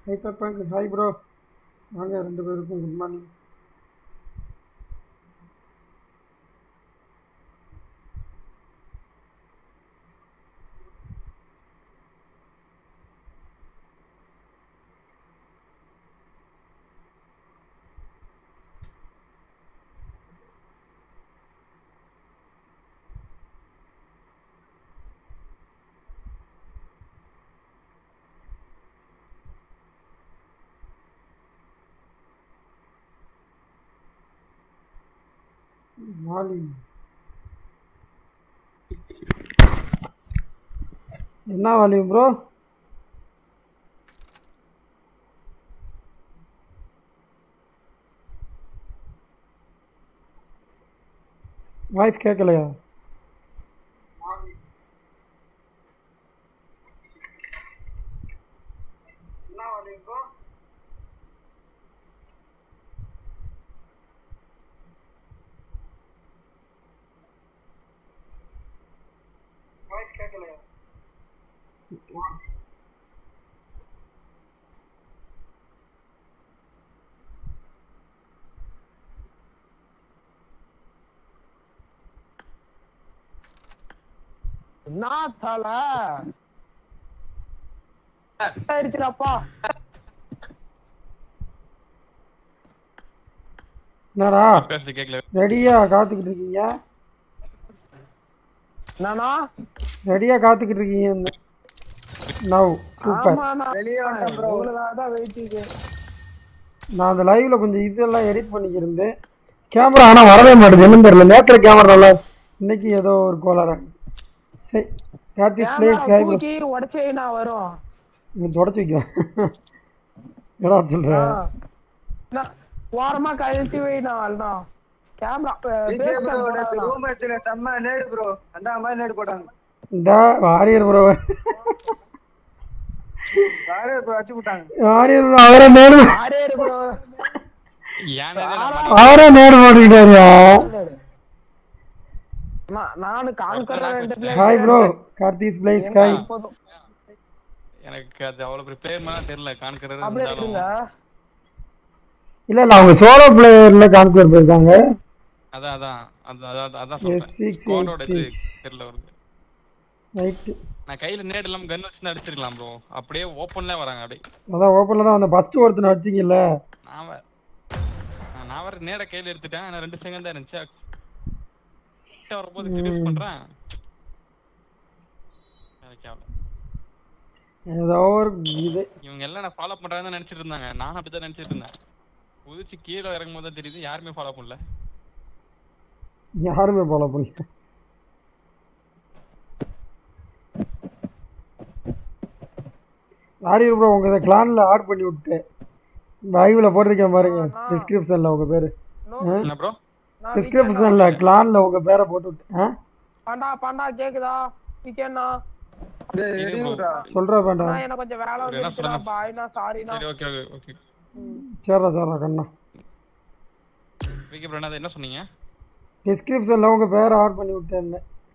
High பப்பங்க் hi bro வாங்க ரெண்டு பேருக்கும் குட் மார்னிங் மாலி என்ன வால்யூம் ப்ரோ வாய்ஸ் கேட்கலையா என்ன வால்யூம் ப்ரோ வாய்ஸ் கேட்கலையா என்ன தலை ஆயிடுச்சுடாப்பா என்னடா பேசுறது கேட்கல ரெடியா காத்துக்கிட்டு இருக்கீங்க நானா ரெடியா காத்துக்கிட்டு இருக்கீங்க நவ் சூப்பர் ஆமா நான் வெளியே வந்தேன் ப்ரோ தான் வெயிட்டிங் நான் அந்த லைவ்ல கொஞ்சம் இதெல்லாம் எடிட் பண்ணிக்கிருந்தேன் கேமரா ஆனால் வரவே மாட்டேது என்னன்னு தெரியல நேற்று கேமரா நல்லா இன்னைக்கு ஏதோ ஒரு கோளாறு சரி கார்த்திக் பிளேஸ் கேமரா தூக்கி உடச்சே நான் வரும் நீ தொடச்சி வைக்கிறேன் என்னடா சொல்ற ஆ. நான் ஓரமா கழட்டி வை நான் அவ்வளவுதான் கேமரா ரூம் வச்சுல செம்ம நேடு ப்ரோ அந்த மாதிரி நேடு போட்டாங்க இந்த வாரியர் ப்ரோ வேற ப்ரோ வச்சு விட்டாங்க வாரியர் bro, அவரே நேரு ஆரே ப்ரோ ஏன் அவரே நேரு போட்டுக்கிட்டாருயா நானு கான்கரர் ரெண்டு player hi bro Karthik blaze sky போதும் எனக்கு அது அவ்வளவு பெரிய பிளேயர் மாதிரி தெரியல கான்கரர் அப்படியே இருந்தாலும் இருங்க இல்ல இல்ல அவங்க சோலோ பிளேயர்ல கான்குவர் போயிருக்காங்க அதான் அதான் அது- அதான் அதான் Yes, சொல்றேன் six, ஸ்குவாடோட eight, இது six. தெரியல வருது ரைட்டு நான் கையில நேடு இல்லாம கன் வச்சு அடிச்சிருக்கலாம் ப்ரோ அப்படியே ஓப்பன்ல வராங்க அப்படியே அதான் ஓப்பன்ல தான் வந்த ஃபர்ஸ்ட் ஒருத்தனை அடிச்சிங்கல்ல நான் வே- நான் நான் வேற நேட கையில எடுத்துட்டேன் ஆனா ரெண்டு செகண்ட் தான் இருந்துச்சு கிட்ட வரும்போது கிரிஸ் பண்றேன் எனக்கு ஆகல. ஏதோ ஒரு இது இவங்க எல்லாம் நான் ஃபாலோ பண்றாங்கன்னு நினைச்சிட்டு இருந்தாங்க நானும் அப்படிதான் நினைச்சிட்டு இருந்தேன் குதிச்சு கீழே இறங்கும் போது தான் தெரியுது யாருமே ஃபாலோ பண்ணல யாருமே ஃபாலோ பண்ணல ஆரியர் ப்ரோ உங்க கிளான்ல ஆட் பண்ணி விட்டேன் லைவ்ல போட்டிருக்கேன் பாருங்க டிஸ்கிரிப்ஷன்ல உங்க பேரு என்ன ப்ரோ டிஸ்கிரிப்ஷன்ல கிளான்ல உங்க பேரை போட்டு விட்டேன் ஆ? பாண்டா பாண்டா கேக்குதா விக்கேண்ணா சொல்ற வேண்டாம் நான் எனக்கு கொஞ்சம் வேலை ஒரு என்ன வந்துருச்சுடா சொல்லுங்க? பாய்ண்ணா சாரிண்ணா சரி ஓகே ஓகே ஓகே சரிடா சரிடா கண்ணா விக்கி ப்ரோ என்ன என்ன சொன்னீங்க டிஸ்கிரிப்ஷன்ல உங்க பேரை ஆட் பண்ணி விட்டேன்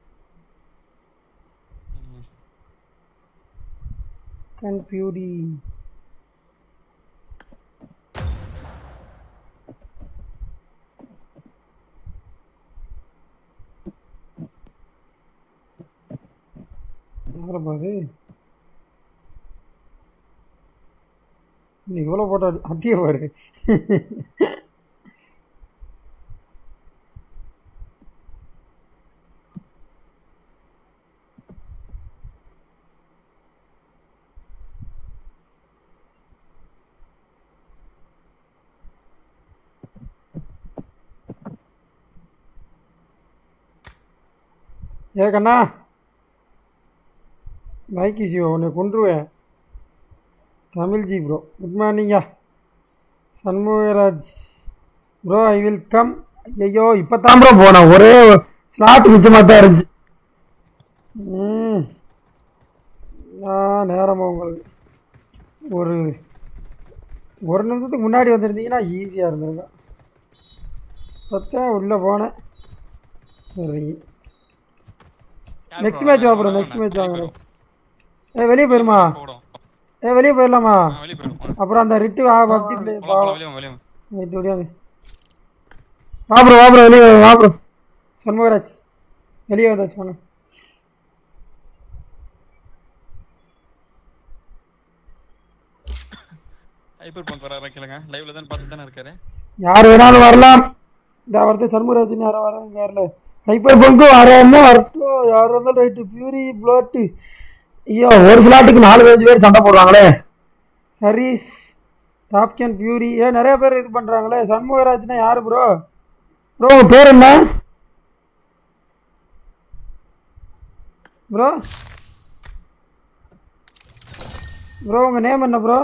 கன்ஃபியூரி யாரப்பா அது நீ இவ்வளோ போட்டோ அட்டிய பாரு ஏ கண்ணா மைக்கி சிவா உன்னை கொன்றுவேன் தமிழ்ஜி ப்ரோ குட் மார்னிங்கா Shanmugaraj bro I will come ஐயோ இப்போ தான் ப்ரோ போனேன் ஒரே ஸ்லாட் மிச்சமாக தான் இருந்துச்சு ம் நான் நேரமாக உங்களுக்கு ஒரு ஒரு நிமிஷத்துக்கு முன்னாடி வந்திருந்தீங்கன்னா ஈஸியாக இருந்திருக்கும் பத்தேன் உள்ளே போனேன் சரி நெக்ஸ்ட் மேட்ச் வா ப்ரோ நெக்ஸ்ட் மேட்ச் வாங்க ஏ வெளியே போயிருமா போடும் ஏ ஏ வெளியே போயிடலாமா ஆ, வெளிய போயிடும் வாங்க. அப்புறம் அந்த ரிட்டு பப்ஜி பிளே போலாம், போலாம், வெளிய வாங்க, வெளிய வாங்க. ரைட் முடியாது வா ப்ரோ வா ப்ரோ வெளியே வா ப்ரோ சண்முகராஜ் வெளியே வந்தாச்சு பண்ணு ஹைப்பர் பங்க் வர கேளுங்க லைவ்ல தான் பார்த்து தானே இருக்காரு யார் வேணாலும் வரலாம் இந்த வரது சண்முகராஜன் யாரும் வராங்க வரல ஹைப்பர் பங்கு வரணும் வரட்டும் யார் வந்தாலும் ரைட்டு பியூரி ப்ளோட்டு ஐயோ ஒரு ஸ்லாட்டுக்கு நாலு அஞ்சு பேர் சண்டை போடுவாங்களே ஹரிஸ் டாப்கன் பியூரி ஏ நிறைய பேர் இது பண்ணுறாங்களே சண்முகராஜ்னா யார் ப்ரோ ப்ரோ உங்கள் பேர் என்ன ப்ரோ ப்ரோ உங்கள் நேம் என்ன ப்ரோ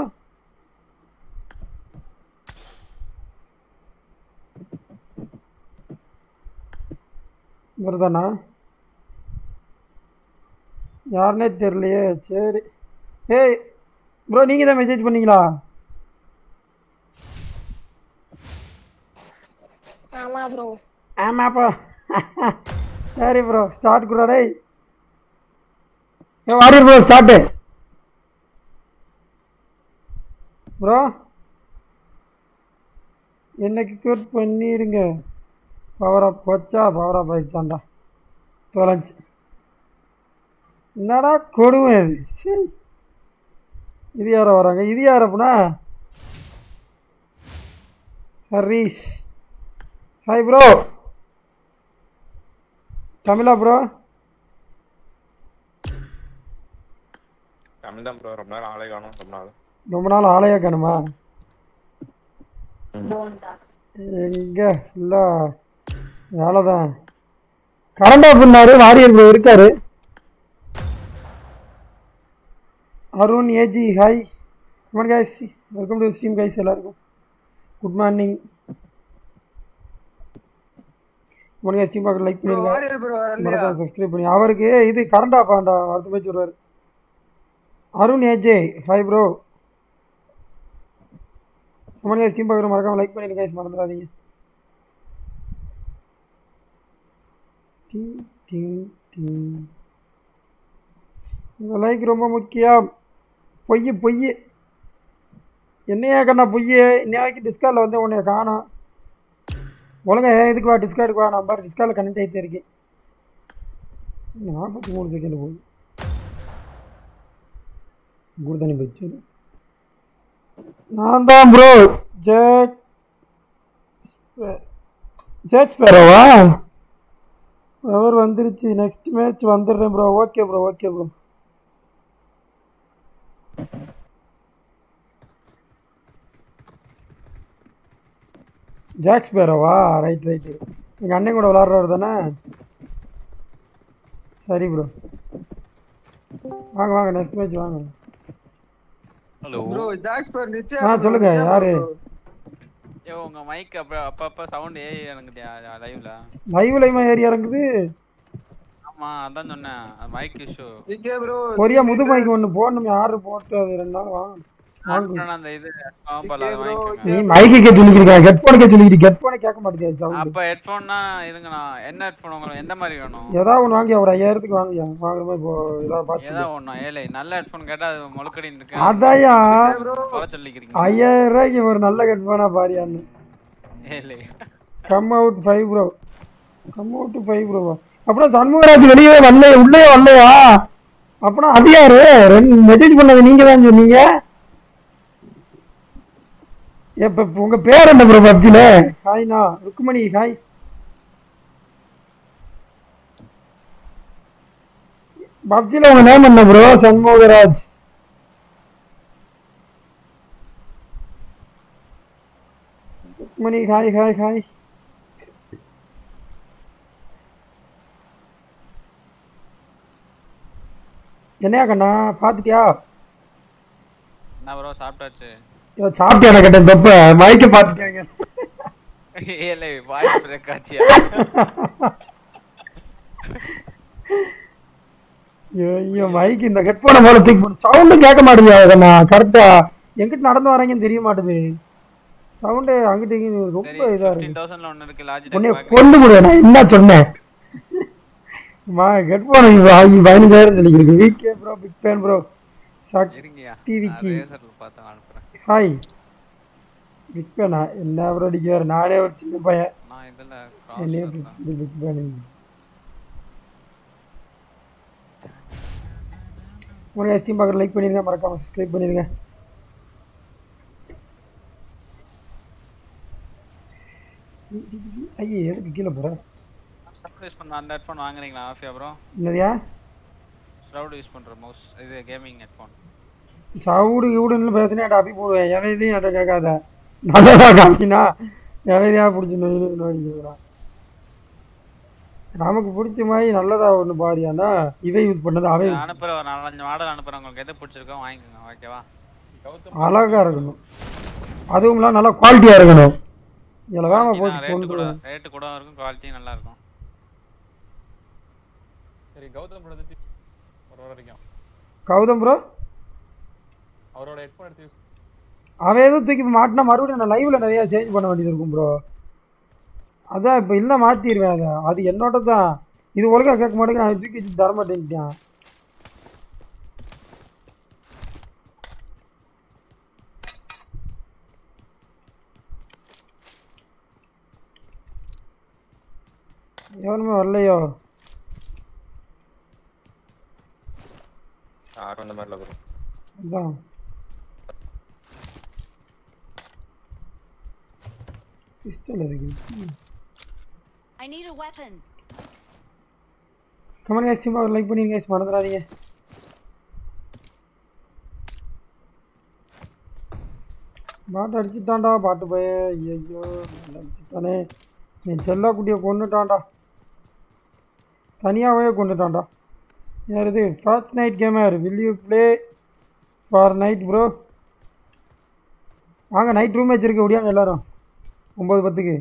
இவர்தானா யாருனே தெரியலையே சரி ஏய் ப்ரோ நீங்கள் தான் மெசேஜ் பண்ணீங்களா ஆமா ப்ரோ ஆமாப்பா சரி ப்ரோ ஸ்டார்ட் குரா டேய் ஏ வாரி ப்ரோ ஸ்டார்ட்டு ப்ரோ என்னைக்கு கியூட் பண்ணிடுங்க பவர் அப் வச்சா பவர் அப் ஆயிடுச்சாண்டா தொலைஞ்சு என்னடா கொடுமை இது சீ. இது யாரோ வராங்க இது யார் அப்படின்னா ஹரீஷ் ஹாய் ப்ரோ தமிழா ப்ரோ தமிழ் தான் ப்ரோ ரொம்ப நேரம் ஆளே காணும் ரொம்ப நாள் ரொம்ப நாள் ஆளையா காணுமா போண்டா எங்க இல்லை வேலை தான் கரண்ட் ஆஃப் பண்ணாரு வாரியர் ப்ரோ இருக்காரு Arun AG hi good guys welcome to stream guys எல்லாருக்கும் good morning good guys stream பார்க்க லைக் ப்ரோ பண்ணிருங்க வாரியர் ப்ரோ வரலையா மறக்காம சப்ஸ்கிரைப் பண்ணி அவருக்கு இது கரண்ட் ஆஃப் ஆண்டா அடுத்த மேட்ச் வருவார் Arun AJ hi bro comment guys team பார்க்குற மறக்காம லைக் பண்ணிடுங்க கைஸ் மறந்துடாதீங்க டிங் டிங் டிங் உங்கள் லைக் ரொம்ப முக்கியம் பொய் பொய் என்னையா கண்ணா பொய் இன்னைக்கு டிஸ்கார்டில் வந்து உன்னைய காணோம் ஒழுங்கா ஏன் இதுக்கு வா டிஸ்கார்டுக்கு வா நான் பாரு டிஸ்கார்டில் கனெக்ட் ஆகிட்டே இருக்கேன் நாற்பத்தி மூணு செகண்ட் போகுது குருதானி போயிடுச்சு நான் தான் ப்ரோ ஜேக் ஜேக் ஸ்பேரோவா அவர் வந்துருச்சு நெக்ஸ்ட் மேட்ச் வந்துடுறேன் bro okay bro okay bro Jack ஸ்பேரோவா ரைட் ரைட்டு எங்கள் அண்ணன் கூட விளாட்றவர் தானே சரி ப்ரோ வாங்க வாங்க நெக்ஸ்ட் மேட்ச் வாங்க ஹலோ ப்ரோ ஜாக்ஸ் பர் நித்யா ஆ, bro, சொல்லுங்க, நித்யா யாரு? bro. ஏ உங்க மைக் அப்ப அப்பப்ப சவுண்ட் ஏறி எனக்கு லைவ்ல லைவ் லைமா ஏறி இறங்குது ஆமா அதான் சொன்னேன் mic issue Nithya bro Korea முது மைக் ஒன்று போடணும் ஆர்டர் போட்டு அது ரெண்டு நாள் வாங்க வாங்க அந்த இது ஆமாப்பா அது வாங்கிக்கோங்க நீ மைக்கு கேட்க சொல்லிக்கிறீங்க ஹெட்ஃபோன் கேட்க சொல்லிக்கிறீங்க ஹெட்ஃபோனை கேட்க மாட்டேங்குது சவுண்ட் அப்ப ஹெட்ஃபோன்னா இருங்கண்ணா என்ன ஹெட்ஃபோன் உங்களுக்கு எந்த மாதிரி வேணும் ஏதாவது ஒன்று வாங்கி ஒரு ஐயாயிரத்துக்கு வாங்கியா வாங்குற மாதிரி இப்போ ஏதாவது பார்த்து ஏதா ஒண்ணும் ஏலே நல்ல ஹெட்ஃபோன் கேட்டா அது முழுக்கடி இருக்கு அதாயா குறை சொல்லிக்கிறீங்க ஐயாயிரம் ரூபாய்க்கு ஒரு நல்ல ஹெட்ஃபோனா பாரியான்னு ஏலே come out five bro come out five ப்ரோவா அப்புறம் சண்முகராஜ் வெளியே வரல உள்ளே வரலையா அப்புறம் அது யாரு ரெண்டு மெசேஜ் பண்ணது நீங்க தான் சொன்னீங்க எப்ப உங்க பேர் என்ன ப்ரோ பப்ஜில ஹாய்ண்ணா ருக்குமணி ஹாய் பப்ஜில உங்க நேம் என்ன bro Shanmugaraj Rukmani hi hi hi என்னையா கண்ணா பாத்துட்டியா என்ன ப்ரோ சாப்பிட்டாச்சு ஐயோ, சாப்பிட்டியா கேட்டேன் தப்ப மைக்க பாத்துட்டாங்க ஏலே வாய்ஸ் பிரேக் ஆச்சியா ஐயோ மைக் இந்த ஹெட்போனை போல தூக்கி போட்டு சவுண்டும் கேட்க மாட்டேங்குது கண்ணா கரெக்டா எங்கிட்ட நடந்து வரீங்கன்னு தெரிய மாட்டுது சவுண்டு அங்கிட்டு இங்கிட்டு சரி ரொம்ப இதா ஃபிஃப்டீன் இருக்கு தௌசண்ட்ல ஒன்று இருக்கு உன்னை லாஜிடெக் கொண்டு முடியாது நான் என்ன சொன்னேன் மா ஹெட்போன் வாங்கி பதினஞ்சாயிரம் சொல்லிக்கிருக்கு வீக்கே ப்ரோ பிக் பேன் ப்ரோ இருங்கயா டிவிக்கு ரேசர்ல பார்த்து அனுப்புறேன் ஹாய் பிக் பேனா என்ன ப்ரோ அடிக்கிறார் நானே ஒரு சின்ன பையன் நான் இதுல என்னையே cross பிக் பேன் உங்களுடைய ஸ்டீம் பார்க்குற லைக் பண்ணிடுங்க மறக்காம சப்ஸ்கிரைப் பண்ணிடுங்க ஐயே எதுக்கு கீழே போகிறேன் ஸ்ரவுட் யூஸ் பண்ண அந்த ஹெட்ஃபோன் வாங்குறீங்களா ஆஃபியா ப்ரோ என்னதியா ஸ்ரவுட் யூஸ் பண்ற மவுஸ் இது கேமிங் ஹெட்ஃபோன் சவுடு இவுடுன்னு பேசினே டாப்பி போடுவேன் எவன் இதையும் என்கிட்ட கேட்காத நல்லதா காமினா எவையா பிடிச்சி நோய் நோய்க்கிறான் நமக்கு பிடிச்ச மாதிரி நல்லதா ஒன்று பாரியானா இதை யூஸ் பண்ணது அவன் அனுப்புறேன் ஒரு நாலஞ்சு மாடல் அனுப்புறேன் உங்களுக்கு எது பிடிச்சிருக்கோ வாங்கிக்கோங்க ஓகேவா அழகா இருக்கணும் அதுவும் இல்லாம நல்லா குவாலிட்டியா இருக்கணும் இதில் வேணாம் போட்டு ரேட்டு கொண்டு கூட ரேட்டு கூட இருக்கும் குவாலிட்டியும் நல்லா இருக்கும் சரி கௌதம் ப்ரோ ஒரு வர வரைக்கும் கௌதம் ப்ரோ அவரோட ஹெட்ஃபோன் எடுத்து யூஸ் அவன் எதுவும் தூக்கி மாட்டினா மறுபடியும் நான் லைவ்ல நிறைய சேஞ்ச் பண்ண வேண்டியது இருக்கும் ப்ரோ அதான் இப்போ இல்லை மாற்றிடுவேன் அதை அது என்னோட தான் இது ஒழுங்கா கேட்க மாட்டேங்க அவன் தூக்கி வச்சு தர மாட்டேங்கிட்டான் எவனுமே வரலையோ யாரும் அந்த மாதிரில ப்ரோ அதான் பிஸ்டல் இருக்கு I need a weapon. Comment guys team like பண்ணிருங்க guys, மறந்துடாதீங்க பாட்டு அடிச்சுட்டான்டா பாட்டு போய் ஐயோ அடிச்சுட்டானே என் செல்லா குட்டியை கொண்டுட்டான்டா தனியாகவே கொண்டுட்டான்டா யார் இது first night gamer will you play for night bro வாங்க நைட் ரூம் வச்சிருக்க முடியாங்க எல்லாரும் ஒம்பது பத்துக்கு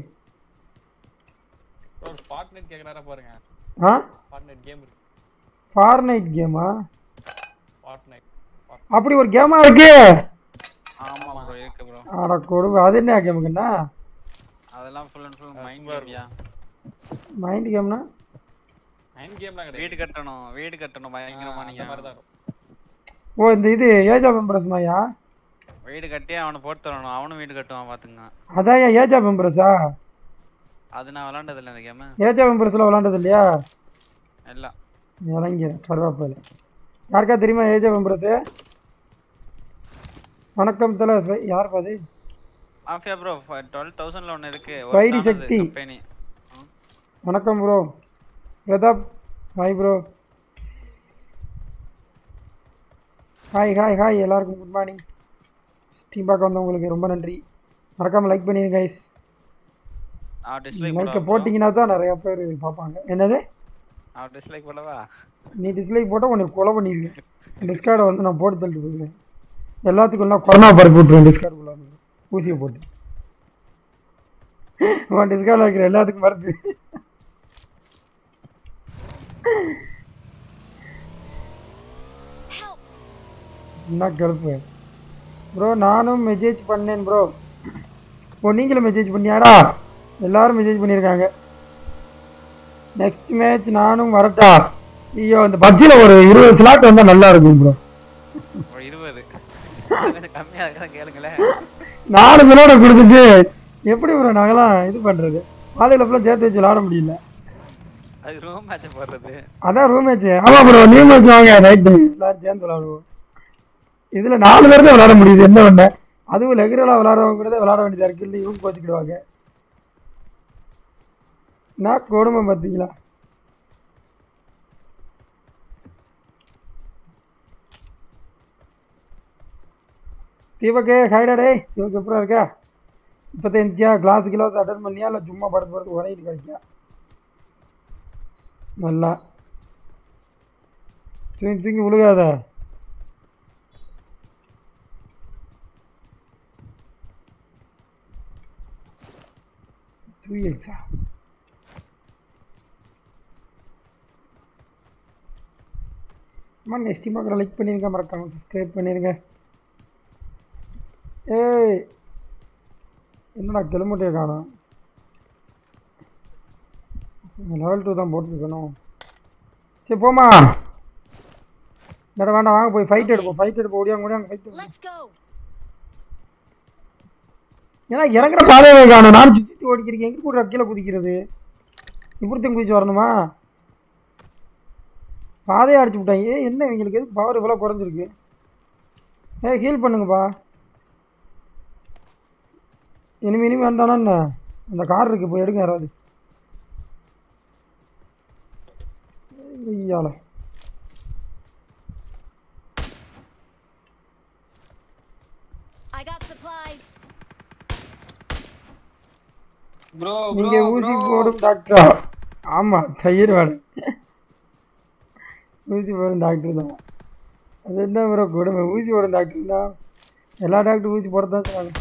ப்ரோ ஸ்பாட் நெட் கேக்குறாரா பாருங்க ஆ ஸ்பாட் நெட் கேம் இருக்கு ஃபார் நைட் கேமா ஸ்பாட் நைட் அப்படி ஒரு கேமா இருக்கு ஆமா ப்ரோ இருக்கு ப்ரோ அட கொடுமை அது என்ன கேமுக்குண்ணா அதெல்லாம் ஃபுல் அண்ட் ஃபுல் மைண்ட் கேம்யா மைண்ட் கேம்னா நைன் கேம்லாம் கிடையாது வீடு கட்டணும் வீடு கட்டணும் பயங்கரமா அந்த நீங்க மாதிரி தான் இருக்கும் ஓ இந்த இது ஏஜ் ஆஃப் மெம்பரஸ் மாயா வீடு கட்டி அவனை போட்டு தரணும் அவனும் வீடு கட்டுவான் பாத்துங்க அதான் ஏன் ஏஜ் ஆஃப் மெம்பரஸா அது நான் விளாண்டது இல்லை இந்த கேமு ஏஜ் ஆஃப் மெம்பரஸ்ல விளாண்டது இல்லையா எல்லாம் இறங்கி கருவாப்பில் யாருக்கா தெரியுமா ஏஜ் ஆஃப் மெம்பரஸு வணக்கம் தல யார் பாது ஆஃபியா ப்ரோ டுவெல் தௌசண்ட்ல ஒன்று இருக்கு வைரி சக்தி. கம்பெனி வணக்கம் bro Pratap hi bro hi hi hi எல்லாருக்கும் குட் மார்னிங் ஸ்டீம் பார்க்க வந்தவங்களுக்கு ரொம்ப நன்றி மறக்காம லைக் பண்ணிடுங்க கைஸ் அவன் டிஸ்லைக் லைக்கை போடவா போட்டிங்கன்னா தான் நிறைய பேர் பார்ப்பாங்க என்னது அவன் டிஸ்லைக் போடவா நீ டிஸ்லைக் போட்டால் உனக்கு கொலை பண்ணிடுவேன் டிஸ்கார்டை வந்து நான் போட்டு தள்ளிட்டு போயிருவேன் எல்லாத்துக்கும் நான் கொரோனா பரப்பி விட்ருவேன் டிஸ்கார்டுக்குள்ள ஊசியை போட்டு உன் டிஸ்கார்டில் இருக்கிற எல்லாத்துக்கும் மறந்து Help! என்ன கருப்பு ப்ரோ நானும் மெசேஜ் பண்ணேன் ப்ரோ ஓ நீங்களும் மெசேஜ் பண்ணியாடா எல்லாரும் மெசேஜ் பண்ணியிருக்காங்க நெக்ஸ்ட் மேட்ச் நானும் வரட்டா ஐயோ இந்த பப்ஜியில் ஒரு இருபது ஸ்லாட் வந்தால் நல்லா இருக்கும் ப்ரோ ஒரு இருபது கொஞ்சம் கம்மியா இருக்கான்னு கேளுங்களேன் நாலு ஸ்லாட்டை கொடுத்துட்டு எப்படி ப்ரோ நாங்களாம் இது பண்ணுறது பாதையில் ஃபுல்லாக சேர்த்து வச்சு விளாட முடியல அது ரூம் மேட்ச் போடுறது அதான் ரூம் மேட்ச் ஆமாம் ப்ரோ நீ மேட்ச் வாங்க நைட்டு எல்லாரும் சேர்ந்து விளாடுவோம் இதில் நாலு பேர் தான் விளாட முடியுது என்ன ஒன்று அதுவும் ரெகுலராக விளாட்றவங்க கூட தான் விளாட வேண்டியதாக இருக்கு இல்லை இவங்க கோச்சிக்கிடுவாங்க நான் கொடுமை பார்த்தீங்களா தீபக்கு ஹைடா டே தீபக் எப்பறம் இருக்கா இப்போ தான் இருந்துச்சியா கிளாஸ் கிளாஸ் அட்டன் பண்ணியா இல்லை சும்மா படுத்து படுத்து உரையிட்டு கிடைக்கா நல்லா தூங்கி தூங்கி விழுகாத டூ எக்ஸா அம்மா நெக்ஸ்ட் பார்க்குற லைக் பண்ணிருங்க மறக்காம சப்ஸ்கிரைப் பண்ணிருங்க ஏய் என்னடா கிளம்புட்டே காணும் லெவல் டூ தான் போட்டிருக்கணும் சரி போமா வேண்டாம் வேண்டாம் வாங்க போய் ஃபைட் எடுப்போம் ஃபைட் எடுப்போம் ஓடியாங்க ஓடியாங்க ஃபைட் Let's go. ஏன்னா இறங்குற பாதையை காணும் நான் சுற்றி சுற்றி ஓடிக்கிறீங்க எங்கே கூட கீழே குதிக்கிறது இப்படித்தையும் குதிச்சு வரணுமா பாதையை அடிச்சு விட்டாங்க ஏய், என்ன இவங்களுக்கு எதுக்கு பவர் இவ்வளோ குறைஞ்சிருக்கு ஏ ஹீல் பண்ணுங்கப்பா இனிமே இனிமே வேண்டானா என்ன அந்த கார் இருக்கு போய் எடுங்க யாராவது ஐயால I got supplies. ப்ரோ நீங்க ஊசி போடும் டாக்டரா ஆமா தயிர் வேணும் ஊசி போடும் டாக்டர் தான் அது என்ன ப்ரோ கொடுமை ஊசி போடும் டாக்டர் தான் எல்லா டாக்டரும் ஊசி போட தான் சொல்லுவாங்க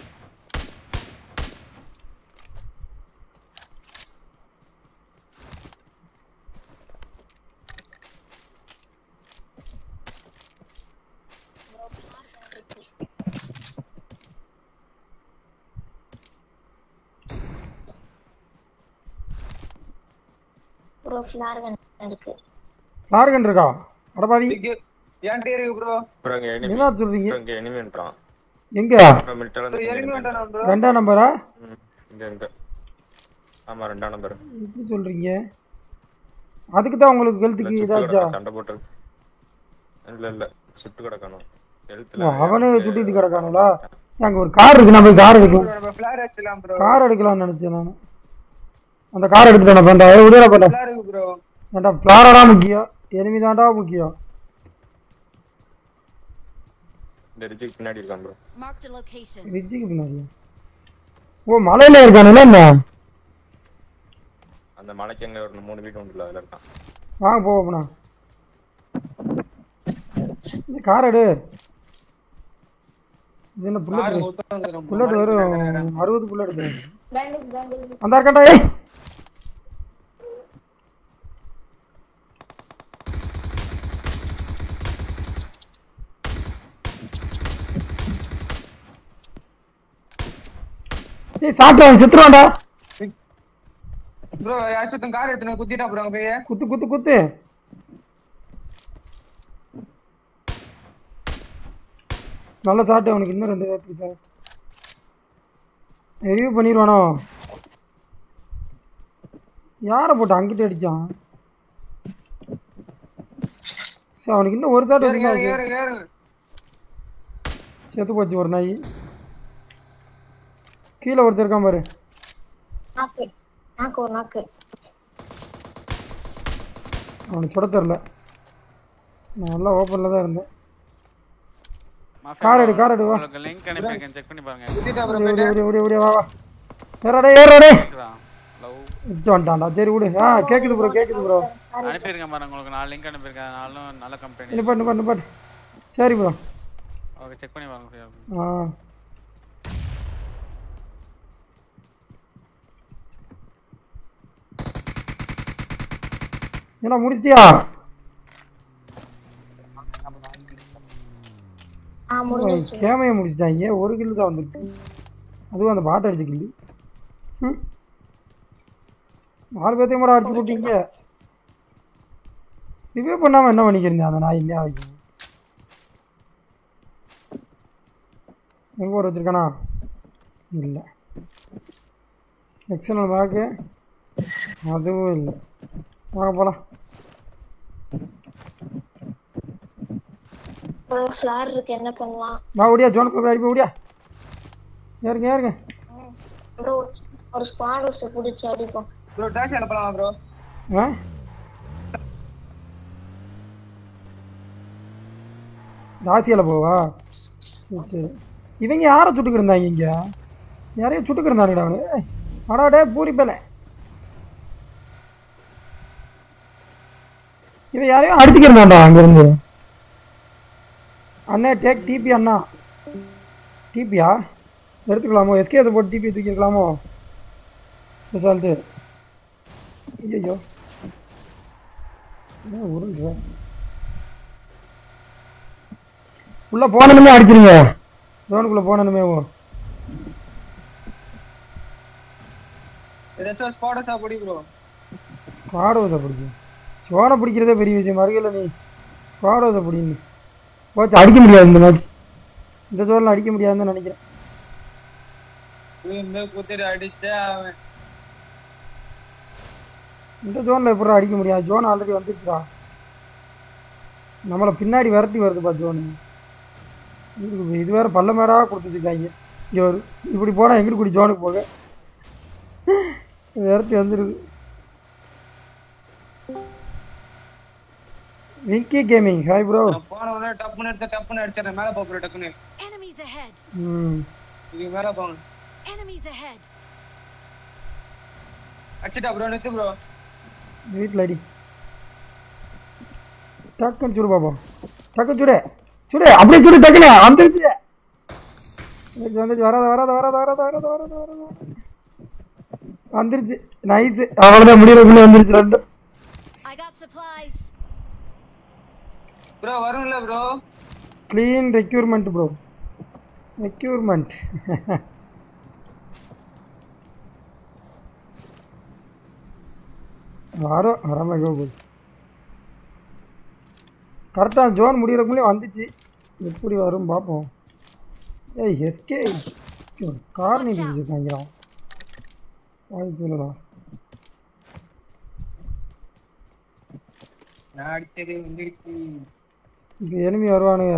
ப்ரோ ஃபிளார் இருக்கு லார்கன் இருக்கா அடபாவி என்கிட்ட இருக்கு ப்ரோ அப்புறம் இங்க enemy- என்ன சொல்றீங்க அப்புறம் இங்க எனிமின்றான் எங்க அப்புறம் மிலிட்டரில இருந்து எனிமி enemy. வேண்டாம் ப்ரோ ரெண்டாம் நம்பரா ம், இங்க இங்க ஆமா ரெண்டாம் நம்பர் எப்படி சொல்றீங்க அதுக்கு தான் உங்களுக்கு ஹெல்த்துக்கு இதாச்சா சண்டை போட்டு இல்ல இல்ல சுட்டு கிடக்கணும் ஓ, எழுத்துல அவனே சுட்டிட்டு கிடக்கானுங்களா அங்க ஒரு கார் இருக்கு நம்ம கார் எடுக்கலாம் நம்ம ஃபிளார் அடிச்சலாம் ப்ரோ கார் எடுக்கலாம்னு நினைச்சேன் நான் அந்த கார் எடுத்துட்டேன் பண்ணா விடுதலை பண்ண ஃபிளார் இருக்கு ப்ரோ வேண்டாம் பிளாரடா முக்கியம் எனிமி தான்டா முக்கியம் இந்த ரிஜிக்கு பின்னாடி இருக்கான் ப்ரோ Marked a location. விஜய்க்கு பின்னாடி ஓ மலையில இருக்கானுல்ல என்ன அந்த மலைக்கு அங்க ஒரு மூணு வீடு உண்டுல அதுல இருக்கான் வாங்க போவோம்ண்ணா இந்த கார் எடு இது என்ன புல்லட் புல்லட் வெறும் அறுபது புல்லட் பேண்டேஜ் பேண்டேஜ் அந்த இருக்காண்டா ஏய் ஏய் சாப்பிட்டு செத்துருவான்டா ப்ரோ யாச்சும் கார் எடுத்துன்னு குத்திட்டா ப்ரோ அங்க போய் குத்து குத்து குத்து நல்ல சாட்டு அவனுக்கு இன்னும் ரெண்டு பேருக்கு சார் ரிவ்யூ பண்ணிடுவானோ யாரை போட்டு அங்கிட்ட அடிச்சான் சரி அவனுக்கு இன்னும் ஒரு சாட்டு ஏறுங்க இருந்தா ஏறுங்க ஏறுங்க செத்து போச்சு ஒரு நாய் கீழே ஒருத்தர் இருக்கான் பாரு நாக்கு நாக்கு ஒரு நாக்கு அவனுக்கு சுட தெரில நான் நல்லா ஓப்பனில் தான் இருந்தேன் மாஃபியா கார் எடு, bro, கார் எடு, வா. உங்களுக்கு லிங்க் அனுப்பியிருக்கேன் செக் பண்ணி பாருங்க குத்திட்டா ப்ரோ ஓடி ஓடி ஓடி ஓடி வா வா ஏறாடே ஏறாடே லவ் இட்டு வந்துட்டான்டா சரி விடு ஆ கேக்குது ப்ரோ கேக்குது ப்ரோ அனுப்பியிருக்கேன் பாருங்க உங்களுக்கு நாலு லிங்க் அனுப்பியிருக்கேன் நாலும் நல்ல கம்பெனி நிப்பாட்டு நிப்பாட்டு நிப்பாட்டு சரி ப்ரோ ஓகே செக் பண்ணி பாருங்க ஃப்ரீயா ஆ என்ன முடிச்சிட்டியா ஆ முடிஞ்சிருச்சு கேமையை முடிச்சிட்டாங்க ஒரு கில்லு தான் வந்துருக்கு அதுவும் அந்த பாட்டை அடிச்ச கில்லு ம் நாலு பேர்த்தையும் கூட அடிச்சு போட்டீங்க ரிவ்யூ பண்ணாமல் என்ன பண்ணிக்கிறீங்க அந்த நாய் இல்லையா வைக்கும் எங்கே ஒரு வச்சிருக்கானா இல்லை எக்ஸனல் பேக்கு அதுவும் இல்லை வாங்க போகலாம் ப்ரோ ஃபிளார் இருக்கு என்ன பண்ணலாம் வா ஓடியா ஜோனுக்கு அடிப்பா ஓடியா ஏறுங்க ஏறுங்க ப்ரோ ஒரு ஸ்குவாட் ஹவுஸ் பிடிச்சி அடிப்போம் ப்ரோ டாக்ஸி அனுப்பலாம் ப்ரோ ஆ தாசியால போவா சரி, சரி இவங்க யாரை சுட்டுக்கிருந்தாங்க இங்க யாரையும் சுட்டுக்கிருந்தானுடா அவனு ஏய், அடா டே பூரி பேல இவன் யாரையும் அடிச்சுக்கிருந்தான்டா அங்கிருந்து அண்ணே டேக் டிபி அண்ணா டிபியா எடுத்துக்கலாமோ எஸ்கே போட்டு டிபி தூக்கிருக்கலாமோ ரிசல்ட்டு ஐயோ என்ன உருண்டுற உள்ள போனதுமே அடிச்சிருங்க ஜோனுக்குள்ள போனதுமே ஏதாச்சும் ஸ்குவாடஸா போடி ப்ரோ காடு வந்த பிடிக்கும் சோனை பிடிக்கிறதே பெரிய விஷயம் மறுகல நீ ஸ்குவாட் அப்படின்னு போச்சு அடிக்க முடியாது இந்த மேட்ச் இந்த ஜோனில் அடிக்க முடியாதுன்னு நினைக்கிறேன் இந்த குத்திட்டு அடிச்சே அவன் இந்த ஜோனில் எப்படி அடிக்க முடியாது ஜோன் ஆல்ரெடி வந்துருச்சுடா நம்மளை பின்னாடி விரட்டி வருதுப்பா ஜோனு இது இது வேற பல்ல மேடாக கொடுத்துருக்காங்க இங்கே ஒரு இப்படி போனால் எங்கிட்டு கூடி ஜோனுக்கு போக விரட்டி வந்துருது விக்கி கேமிங் ஹாய் ப்ரோ நான் போன உடனே டப்புன்னு எடுத்து டப்புன்னு அடிச்சிடறேன் மேல போ ப்ரோ டக்குன்னு Enemies ahead! ம் இது மேல போங்க Enemies ahead! அடிச்சிட்டா ப்ரோ நிறுத்து ப்ரோ வீட்டில் அடி டக்குன்னு சுடு பாப்போம் டக்குன்னு சுடு சுடு அப்படியே சுடு டக்குனு வந்துருச்சு வந்துருச்சு வந்துருச்சு வராத வராத வராத வராத வராத வராத வராத வந்துருச்சு நைஸ் அவ்வளோதான் முடியறதுக்குள்ள வந்துருச்சு ரெண்டு I got supplies! ப்ரோ வரும்ல bro clean requirement bro requirement வரும் வராம கோகுல் கரெக்டாக ஜோன் முடியறக்குள்ளே வந்துச்சு எப்படி வரும் பார்ப்போம் ஏய் எஸ்கே கார் நீங்க வச்சுருக்காங்க வாய்ப்பு இல்லைடா நான் அடிச்சது வந்துருச்சு இப்போ எனிமி வருவானுங்க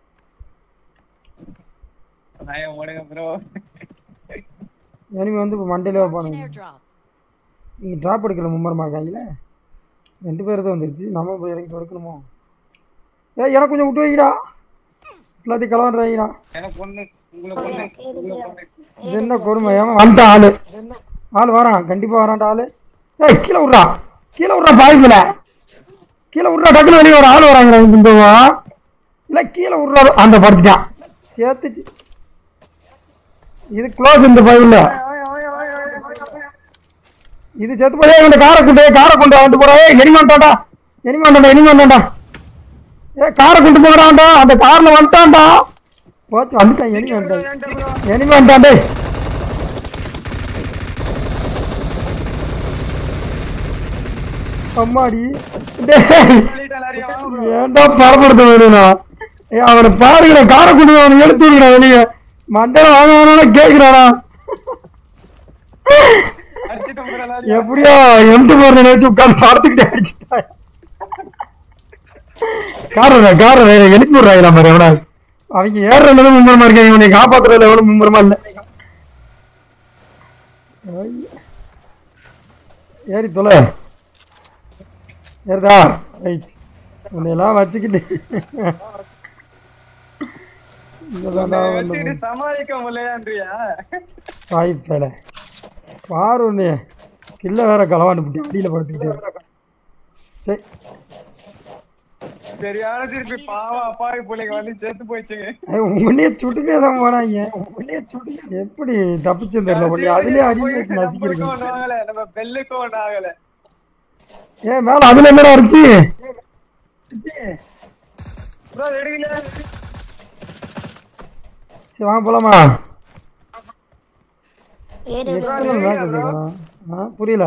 நான் உடங்க ப்ரோ எனிமி வந்து இப்போ மண்டையிலே Marked an வைப்பானுங்க airdrop. இங்கே ட்ராப் எடுக்கல மும்மரமா இருக்காங்களே ரெண்டு பேர் தான் வந்துருச்சு நம்ம போய் இறங்கி எடுக்கணுமோ ஏய் எனக்கு கொஞ்சம் விட்டு வைக்கிறா எல்லாத்தையும் கலவாடுறாங்கடா எனக்கு பொண்ணு உங்களுக்கு பொண்ணு உங்களுக்கு பொண்ணு இது என்ன கொடுமை ஏமா வந்துட்டான் ஆளு ஆள் வரான் கண்டிப்பாக வரான்டா ஆளு ஏய் கீழே விட்றா கீழே விட்றா பாய்க்கல கீழே விட்றா டக்குனு வெளியே ஒரு ஆள் வராங்க இந்தவா இல்லை கீழே விட்றாரு அந்த படுத்துட்டான் சேர்த்துச்சு இது க்ளோஸ் இந்த பையில் இது செத்து போய் இந்த காரை கொண்டு காரை கொண்டு வந்து போறா ஏய் எனிமாண்டாடா எனிமாண்டாடா எனிமாண்டாடா ஏ காரை கொண்டு போகிறான்டா அந்த கார்ல வந்துட்டான்டா போச்சு வந்துட்டான் எனிமி வந்துட்டான் எனிமி வந்துட்டான் டேய் அம்மாடி டேய் ஏன்டா பரப்படுத்த வேணும்னா ஏய் அவனை பாருங்கடா காரை கொண்டு போய் அவனை எடுத்து விடுறா வெளியே மண்டல வாங்க வேணாலும் கேட்கிறானா அடிச்சிட்டு ப்ரோ எல்லாரையும் எப்படியோ எம்டி போற நினைச்சு உட்கார்ந்து பார்த்துக்கிட்டே அடிச்சுட்டான் காரணம் காரணம் எழுப்பி விடுறாங்க மாதிரி எவனா அவங்க ஏறுற நிலைமை மும்முரமா இருக்காங்க இவனை காப்பாத்துறதுல எவ்வளவு மும்முரமா இல்ல ஐய. ஏறி தொலை ஏறுதா ரைட் உன்னையெல்லாம் வச்சுக்கிட்டு இங்கதான்டா வந்து வச்சுக்கிட்டு சமாளிக்க முடியலையான்றியா வாய்ப்பேல பாரு ஒண்ணு கில்ல வேற களவாண்டு போட்டு அடியில படுத்துக்கிட்டு சரி சரியான திருப்பி பாவம் அப்பாவி பிள்ளைங்க வந்து செத்து போயிடுச்சுங்க ஏய், உன்னையே சுட்டுட்டே தான் போனாங்க உன்னையே சுட்டு எப்படி தப்பிச்சு தெரியல பண்ணி அதுலயே அடி போய் வச்சு நம்மளுக்கும் நசிக்கிருக்கு ஒண்ணும் ஆகல நம்ம பெல்லுக்கும் ஒண்ணும் ஆகல ஏ மேல அதுல என்னடா இருந்துச்சு ப்ரோ எடுக்கல சரி வாங்க போலாமா ஏடபிள்யூ எத்தனை மேட்ச் வச்சிருக்கான் ஆ புரியல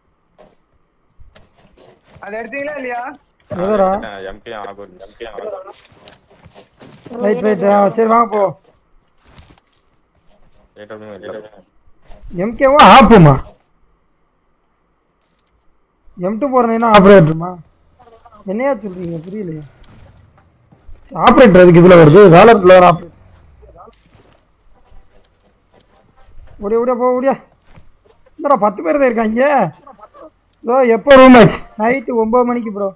அதை எடுத்தீங்களா இல்லையா எதரா எம்கே ஆகும் எம்கே ஆகும் ரைட் ரைட் சரி வாங்க போ ஏடபிள்யூ இல்லை எம்கேவா ஆப்புமா எம் டூ போறதுன்னா ஆப்ரேட்டருமா என்னையா சொல்றீங்க புரியலையே ஆப்ரேட்டர் அதுக்கு இதுல வருது வேலட்ல வர ஆப்ரேட்டர் ஓடியா ஓடியா போ ஓடியா இந்தடா பத்து பேர் தான் இருக்காங்க இதோ எப்போ ரூம் மேட்ச் நைட்டு ஒன்பது மணிக்கு ப்ரோ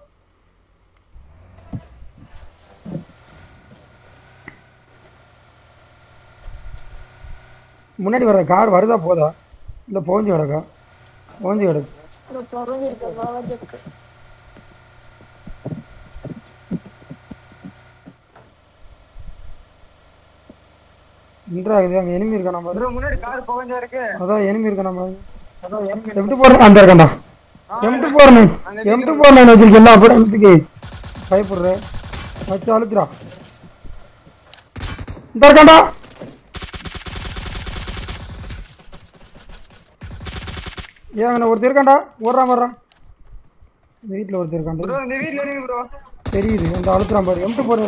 முன்னாடி வர கார் வருதா போதா இல்லை போஞ்சு கிடக்கா போஞ்சு கிடக்கு புகஞ்சிருக்கு புகஞ்சிருக்கு இன்றாகுது அங்கே எனிமி இருக்கா நம்ம ப்ரோ முன்னாடி கார் புகஞ்சா இருக்கு அதான் எனிமி இருக்கா நம்ம எம்டி போடுறேன் அந்த இருக்காண்டா எம்டி போடுறேன் எம்டி போடுறேன் வச்சிருக்கேன் எல்லா படம் எம்டிக்கு பயப்படுறேன் வச்சு அழுத்துறா இந்த இருக்காண்டா ஏன் ஒருத்தர் இருக்காண்டா ஓடுறான் வர்றான் வீட்டில் ஒருத்தர் இருக்காண்டா ப்ரோ இந்த வீட்ல இருங்க ப்ரோ தெரியுது அந்த அழுத்துறான் பாரு எம்ட்டு போற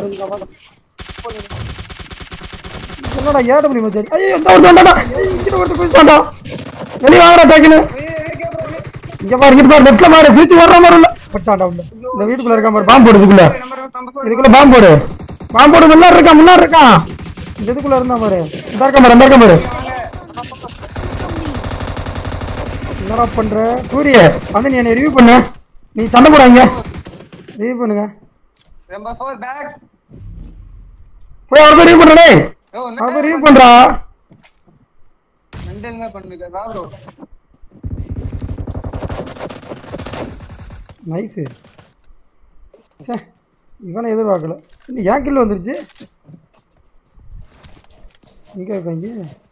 என்னடா ஏடபிள்யூ மச்சாரி ஐயோ இந்த ஒரு தாண்டா இங்க ஒரு குதிச்சாண்டா வெளிய வாங்கடா டக்குனு இங்க பாரு இங்க பாரு லெஃப்ட்ல மாறு திருச்சி வர்ற மாதிரி இல்ல பட்டாண்டா உள்ள இந்த வீட்டுக்குள்ள இருக்கான் பாரு பாம்பு போடுறதுக்குள்ள இதுக்குள்ள பாம்பு போடு பாம்பு போடு முன்னாடி இருக்கான் முன்னாடி இருக்கான் இந்த இதுக்குள்ள இருந்தா பாரு இந்த இருக்கான் பாரு இந்த இருக்கான் பாரு என்னடா பண்ற சூரிய வந்து நீ என்ன ரிவ்யூ பண்ணு நீ சண்டை போடாங்க ரிவ்யூ பண்ணுங்க நம்பர் ஃபோர் பேக் போய் அவருக்கு ரிவ்யூ பண்றே ஓ அவருக்கு ரிவ்யூ பண்றா மெண்டல் பண்ணுங்க வா ப்ரோ நைஸ் சே இவனை எதிர்பார்க்கல இன்னும் ஏன் கில் வந்துருச்சு எங்க இருக்காங்க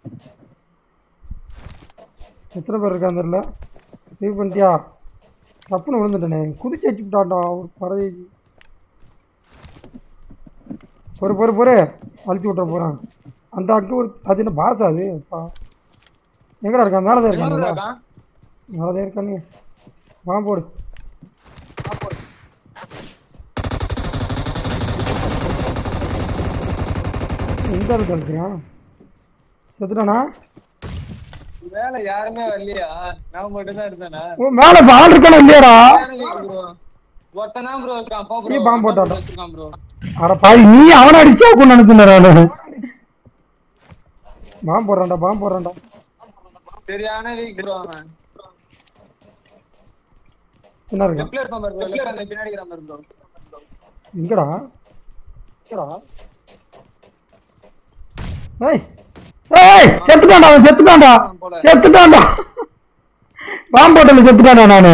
எத்தனை பேர் இருக்காங்க தெரியல ரிவ்யூ பண்ணிட்டியா தப்புன்னு விழுந்துட்டேனே குதிச்சு அடிச்சு விட்டான்டா ஒரு பறவை பொறு பொறு பொறு அழுத்தி விட்டுற போறான் அந்த அக்கு ஒரு அது என்ன பாசா அது அப்பா எங்கடா இருக்கான் மேலே தான் இருக்கானுங்களா மேலே தான் இருக்கானுங்க வா போடு எந்த இடத்துல இருக்கிறான் செத்துட்டானா வேலை யாருமே வரலையா நான் மட்டும் தான் இருந்தேனா ஓ மேல இப்ப ஆள் இருக்கானா இல்லையாடா ப்ரோ ஒருத்தனா ப்ரோ இருக்கான் போ நீ ப்ரோ பாம்பு போட்டாடா. வச்சிருக்கான் ப்ரோ அட பாவி நீ அவனை அடிச்சா கூட நினைச்சுனா நானு பாம்பு போடுறான்டா பாம்பு போடுறான்டா சரியான வீக் ப்ரோ அவன் என்ன இருக்கான் லெஃப்ட்ல இருப்பான் பாரு லெஃப்ட்ல அந்த பின்னாடி இருக்கிறான் பாரு ப்ரோ எங்கடா எங்கடா ஏய் ஏய் செத்துட்டான்டா அவன் செத்துட்டான்டா செத்துட்டான்டா பாம்பு போட்டல செத்துட்டான்டா நானு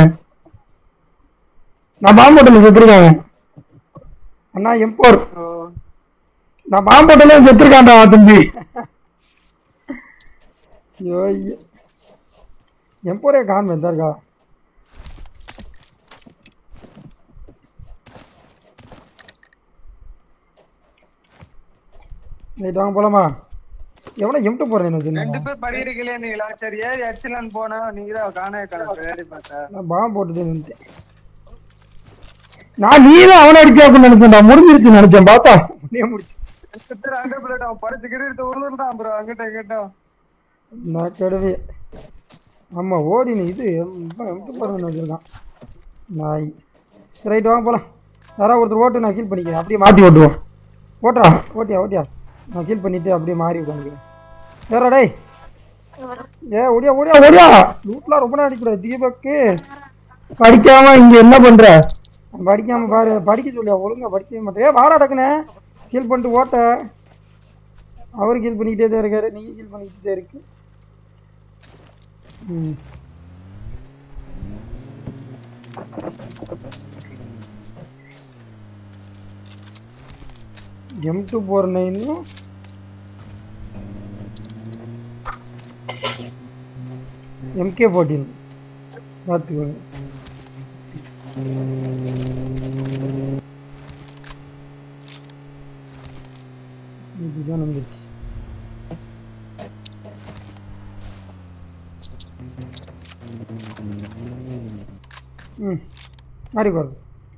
நான் பாம்பு போட்டல செத்துருக்கேன் அவன். அண்ணா எம்போர் நான் பாம்பு போட்டல செத்துருக்கான்டா அவன் தம்பி ஐயோ ஐயோ எம்போரே காணும் எந்த இருக்கா நைட் வாங்க போலாமா எவனா எம்ட்டு போறேன் ரெண்டு சொன்னேன் பேர் படிக்கிறீங்களே நீங்களா சரி ஏறி அடிச்சலான்னு போனா நீங்க தான் காணவே காண ஏறி பார்த்தா நான் பாம்பு போட்டுட்டு வந்துட்டேன் நான் நீ தான் அவனை அடிச்சாக்குன்னு நினைச்சேன்டா முடிஞ்சிருச்சு நினைச்சேன் பார்த்தா நீ முடிச்சு சுத்தர அங்க பிள்ளை அவன் படிச்சுக்கிட்டு எடுத்து உருளுறான் ப்ரோ அங்கிட்ட இங்கிட்ட நான் கெடவே ஆமா ஓடினு இது எம்ட்டு போறேன்னு வச்சிருக்கான் நாய் ரைட் வாங்க போலாம் யாராவது ஒருத்தர் ஓட்டு நான் கீல் பண்ணிக்கிறேன் அப்படியே மாற்றி ஓட்டுவோம் ஓட்டுறா ஓட்டியா ஓட்டியா நான் கீல் பண்ணிட்டு அப்படியே மாறி உட்காந்துக்கிறேன் வேறா டேய் ஏ ஓடியா ஓடியா ஓடியா லூட்லாம் ரொம்ப நேரம் அடிக்கூடாது தீபக்கு படிக்காம இங்க என்ன பண்ற படிக்காம பாரு படிக்க சொல்லியா ஒழுங்கா படிக்கவே மாட்டேன் ஏ வாடா டக்குனே கீல் பண்ணிட்டு ஓட்ட அவரு கீல் பண்ணிக்கிட்டே தான் இருக்காரு நீங்க கீல் பண்ணிக்கிட்டே இருக்கு ம் M two four nine MK fourteen பார்த்துக்கோங்க இதுதான் வந்துருச்சு ம் மாறி பாருங்க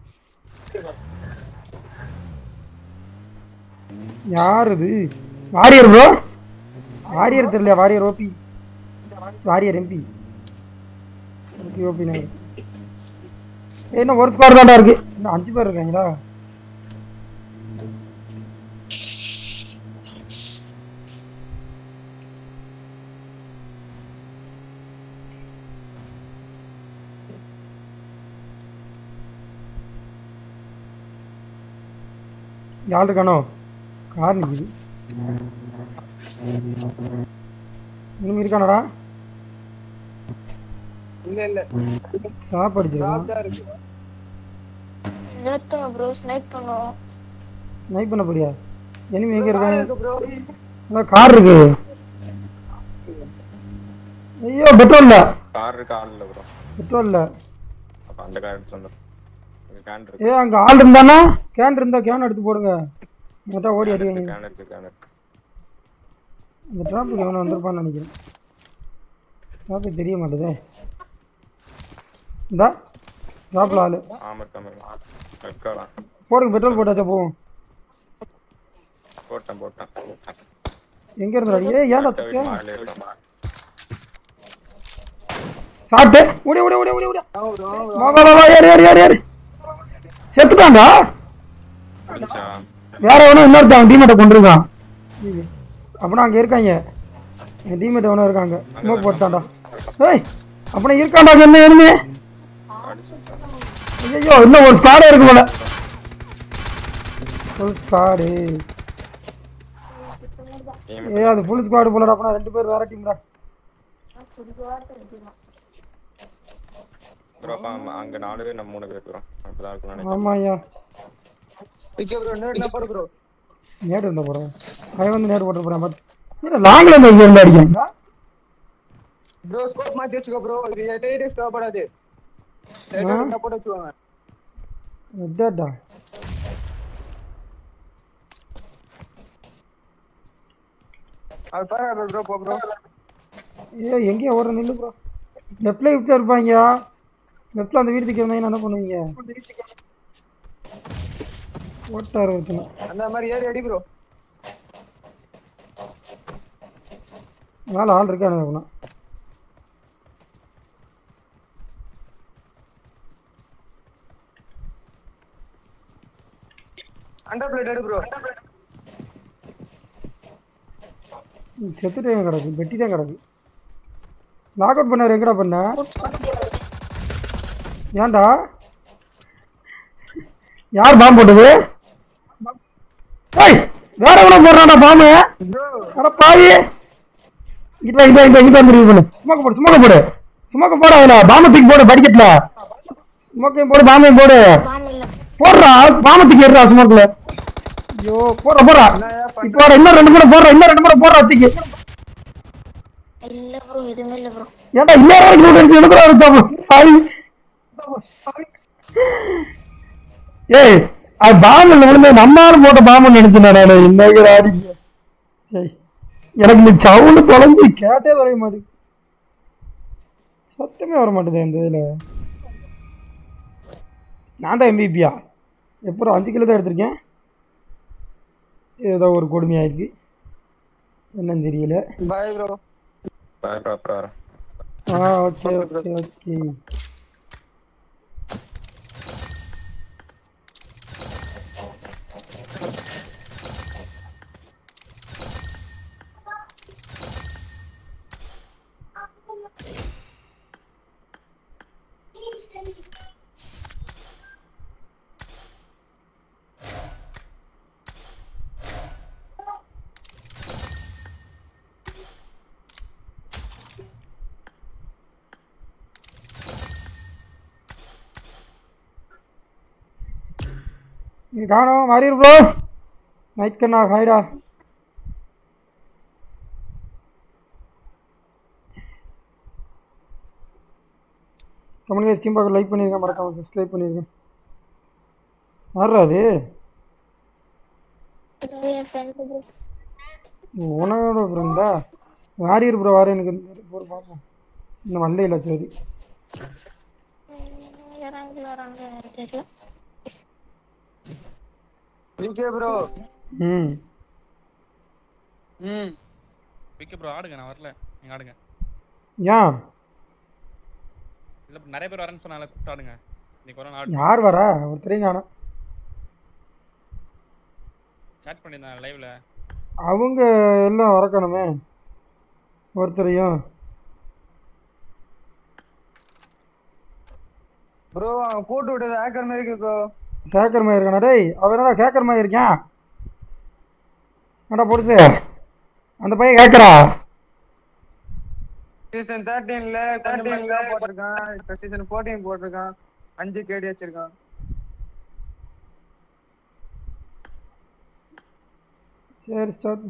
யார் இது வாரியர் ப்ரோ வாரியர் தெரியல warrior OP warrior MP OP OP நான் என்ன ஒரு ஸ்குவாட் தான்டா இருக்கு இன்னும் அஞ்சு பேர் இருக்காங்களா யார் இருக்கானோ கார் நிக்குது இன்னும் இருக்கானடா இல்ல இல்ல சாப்பாடு அடிச்சிருக்கான் தான் இருக்கு நிறுத்துங்க ப்ரோ ஸ்னைப் பண்ணுவோம் நைட் பண்ண போறியா எனிமி எங்க இருக்காங்க ப்ரோ அதான் கார் இருக்கு ஐயோ பெட்ரோல் இல்ல கார் இருக்கு ஆள் இல்ல ப்ரோ பெட்ரோல் இல்ல அப்ப அந்த கார் எடுத்து வந்துடும் கேன் இருக்கு ஏ அங்க ஆள் இருந்தானா கேன் இருந்தா கேன் எடுத்து போடுங்க மொத்தம் ஓடி அடிவாங்க கேன் இருக்கு கேன் இருக்கு இந்த டிராஃபிக் எவனை வந்திருப்பான்னு நினைக்கிறேன் டிராஃபிக் தெரிய மாட்டேதே இந்தா டிராப்ல ஆளு ஆமா இருக்காம இருக்கான் போடுங்க பெட்ரோல் போட்டாச்சா போவோம் போட்டேன் போட்டேன் எங்க இருந்து ஏ ஏன்டா வீட்டு மாடியில இருக்கேன். சாப்பிட்டு ஓடி ஓடி ஓடி ஓடி ஓடி வா வா வா, வா ஏறு ஏறு ஏறு ஏறு செத்துட்டான்டா முடிஞ்சா வேற எவனோ இன்னொருத்தன் டீமேட்டை கொண்டிருக்கான் அப்படின்னா அங்கே இருக்காங்க என் டீமேட் எவனோ இருக்காங்க ஸ்மோக் போட்டான்டா ஏய் அப்படின்னா இருக்கான்டா என்ன எருமே ஐயோ இன்னும் ஒரு ஸ்காடே இருக்கு போல ஃபுல் ஸ்காடு ஏ அது ஃபுல் ஸ்குவாடு போலடா அப்படின்னா ரெண்டு பேர் வேற டீம்டா ப்ரோ அங்க நாலு பேர் நம்ம மூணு பேர் இருக்கிறோம் அப்படிதான் இருக்கும் நினைக்கிறேன் ஆமா ஐயா ஓகே ப்ரோ நேர்ல போடு ப்ரோ நேடு இருந்தா போறேன் அவன் வந்து நேடு போட்டு போறான் பார்த்து லாங்கில் இருந்து இங்க இருந்து அடிக்காங்க ப்ரோ ஸ்கோப் மாத்தி வச்சுக்கோ ப்ரோ இது டேடேஸ் தேவைப்படாது டேடேஸ் போட்டு வச்சுக்கோங்க எட்டாடா அது பாரு ப்ரோ போ ப்ரோ ஏ எங்கேயோ ஓடுற நில்லு ப்ரோ லெஃப்ட்ல இப்படி இருப்பாங்க லெஃப்ட்ல அந்த வீட்டுக்கு இருந்தாங்க என்ன பண்ணுவீங்க ஓட்டார் வச்சுனா அந்த மாதிரி ஏறி அடி ப்ரோ மேலே ஆள் இருக்கானு அப்படின்னா அண்டர் பிளேட் எடு ப்ரோ செத்துட்டே கிடக்கு வெட்டி தான் கிடக்கு லாக் அவுட் பண்ணார் எங்கடா பண்ண ஏன்டா யார் பாம்பு போட்டது ஏய் வேற எவ்வளோ போடுறான்டா பாம்பு அட பாவி இங்கிட்ட இங்கிட்ட இங்கிட்ட இங்கிட்ட வந்து பண்ணு சும்மாக்க போடு சும்மாக்க போடு சும்மாக்க போடு அதுல பாம்பு தூக்கி போடு படிக்கட்டுல சும்மாக்கையும் போடு பாம்பையும் போடு பாம் இல்ல போடுறா பாம்பு தூக்கி ஏறுறா சும்மாக்குல ஐயோ போடுறா போடுறா இப்போ வர இன்னும் ரெண்டு மூணு போடுறா இன்னும் ரெண்டு மூணு போடுறா தூக்கி இல்ல ப்ரோ எதுவுமே இல்ல ப்ரோ ஏன்டா இன்னொரு வரைக்கும் நூறு அடிச்சு எடுக்கிறா இருக்காம பாவி ஏய் அது பாம்பு விழுந்து நம்மாலும் போட்ட பாம்பு நினைச்சேன் நான் இன்னைக்கு ஆடி சரி எனக்கு இந்த சவுண்டு தொலைஞ்சு கேட்டே தொலைய மாட்டேங்குது சத்தமே வர மாட்டேது இந்த இதில் நான் தான் எம்பிபியா எப்போ அஞ்சு கிலோ தான் எடுத்திருக்கேன் ஏதோ ஒரு கொடுமையாயிருக்கு என்னன்னு தெரியல பாய் ப்ரோ பாய் ப்ரோ அப்புறம் வரேன் ஆ ஓகே ஓகே ஓகே நீ காணோம் மாறி ப்ரோ நைட் கண்ணா ஹாய்டா கமெண்ட் ஸ்டீம் பார்க்க லைக் பண்ணியிருக்கேன் மறக்காம சப்ஸ்கிரைப் பண்ணியிருக்கேன் யாரா அது என் ஃப்ரெண்ட் ப்ரோ உனோட ஃப்ரெண்டா வாரியர் ப்ரோ வார எனக்கு போகிற பார்ப்போம் இன்னும் வந்தே இல்லை சரி இறங்கல வராங்க எனக்கு தெரியல விகே ப்ரோ ம் ம் விக்க ப்ரோ ஆடுங்க நான் வரல நீங்க ஆடுங்க ஏன் இல்ல நிறைய பேர் வரேன்னு சொன்னால கூப்பிட்டு ஆடுங்க இன்னைக்கு ஒரு நாள் ஆடு யார் வரா ஒருத்தரையும் காணோம் சாட் பண்ணியிருந்தேன் லைவ்ல அவங்க எல்லாம் வரக்கணுமே ஒருத்தரையும் ப்ரோ அவன் போட்டு விட்டது ஹேக்கர் மாதிரி இருக்கு ப்ரோ கேக்கர் மாதிரி இருக்கானா டேய் அவன் என்னடா கேக்கர் மாதிரி இருக்கான் என்னடா பொறுத்து அந்த பையன் கேட்கறா சீசன் தேர்ட்டீன்ல தேர்ட்டீன்ல போட்டிருக்கான் இப்போ சீசன் ஃபோர்டீன் போட்டிருக்கான் அஞ்சு கேடி வச்சிருக்கான் சரி ஸ்டார்ட்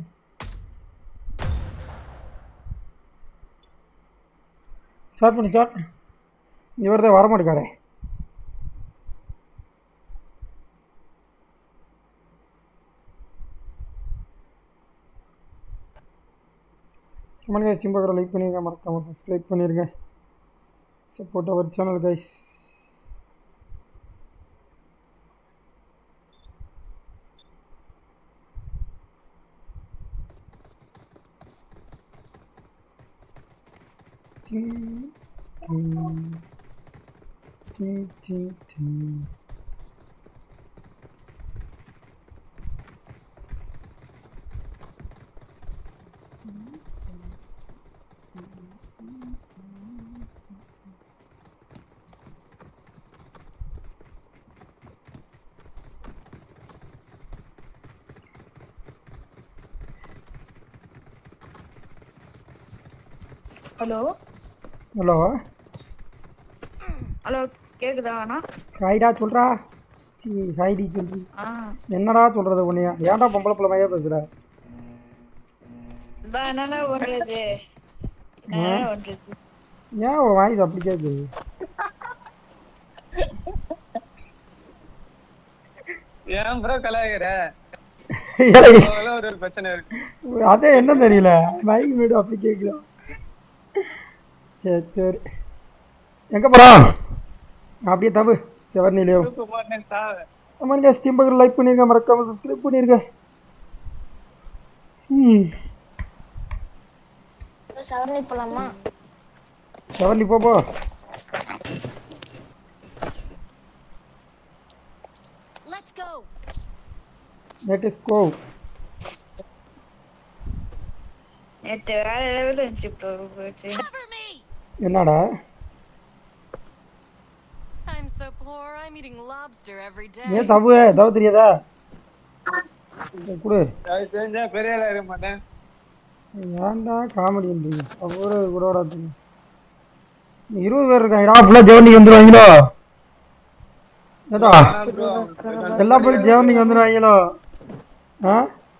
ஸ்டார்ட் பண்ணி ஸ்டார்ட் இவர் தான் வரமாட்டேக்காரே கமெண்ட் கைஸ் சிம் பார்க்குற லைக் பண்ணிருங்க மறக்காம சப்ஸ்கிரைப் பண்ணிருங்க சப்போர்ட் அவர் channel guys D, D, D. Hello hello hello கேக்குதா அண்ணா ஹாய்டா சொல்றா சீ ஹாய்டி சொல்றி ஆ என்னடா சொல்றது உன்னையா ஏன்டா பொம்பளை பிள்ளை மையா பேசுற இதான் என்னென்ன பண்றது என்ன பண்றது ஏன் உன் வாய்ஸ் அப்படி கேக்குது ஏன் ப்ரோ கலாய்கிற எனக்கு அதெல்லாம் ஒரு ஒரு பிரச்சனை இருக்கு அதே என்ன தெரியல மைக் வீடு அப்படி கேக்குதா சரி சரி எங்க போறோம் அப்படியே தப்பு செவர்னிலையோ குமார்னே சாவு ஆமாங்க ஸ்டீம் பக்கத்தில் லைக் பண்ணிருங்க மறக்காம சப்ஸ்கிரைப் பண்ணிருங்க ம் சவரணி போலாமா செவர்னி போ போ Let's go. லெட் இஸ் கோ நேற்று வேற லெவலில் இருந்துச்சு ப்ரோ போயிட்டு Cover me. என்னடா I'm so poor. I'm eating lobster every day. ஏன் தப்பு தவு தெரியாதா இதை கொடு அது தெரிஞ்சா பெரிய ஆளா இருக்க மாட்டேன் ஏன்டா காமெடின்றீங்க அவ்வளோ கூட வராதுங்க இருபது பேர் இருக்காங்கடா ஃபுல்லாக ஜெவனிக்கு வந்துடுவாங்களோ ஏடா எல்லா பேரும் ஜெவனிக்கு வந்துடுவாங்களோ ஆ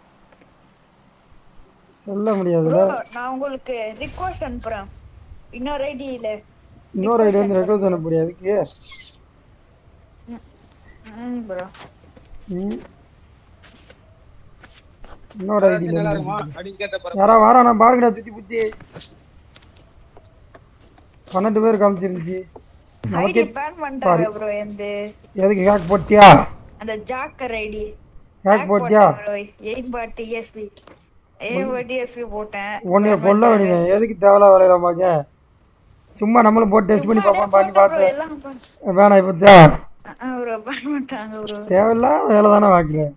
சொல்ல முடியாதுல்ல ப்ரோ நான் உங்களுக்கு ரிக்வஸ்ட் அனுப்புறேன் இன்னொரு ஐடியில இன்னொரு ஐடி வந்து ரெக்வஸ்ட் பண்ண முடியாது ம் ப்ரோ ம் இன்னொரு ஐடி நல்லா இருக்குமா அப்படின்னு கேட்ட யாரா வாரா நான் பாருங்கடா சுத்தி புத்தி பன்னெண்டு பேர் காமிச்சிருந்துச்சு ஐடி நமக்கே பேன் பண்ணிட்டாங்க ப்ரோ எந்த எதுக்கு ஹேக் போட்டியா அந்த ஜாக்கர் ஐடி ஹேக் போட்டியா எயிட் பாட் டிஎஸ்பி எயிட் பாட் டிஎஸ்பி போட்டேன் உன்னைய கொல்ல வேண்டியது எதுக்கு தேவையில்ல வரையில பாக்க சும்மா நம்மளும் போட்டு டெஸ்ட் பண்ணி பார்ப்போம் பண்ணி பார்த்து எல்லாம் வேணாம் இப்போ ப்ரோ பேன் பண்ணிட்டாங்க ப்ரோ தேவையில்லாத வேலை தானே வாக்குறேன்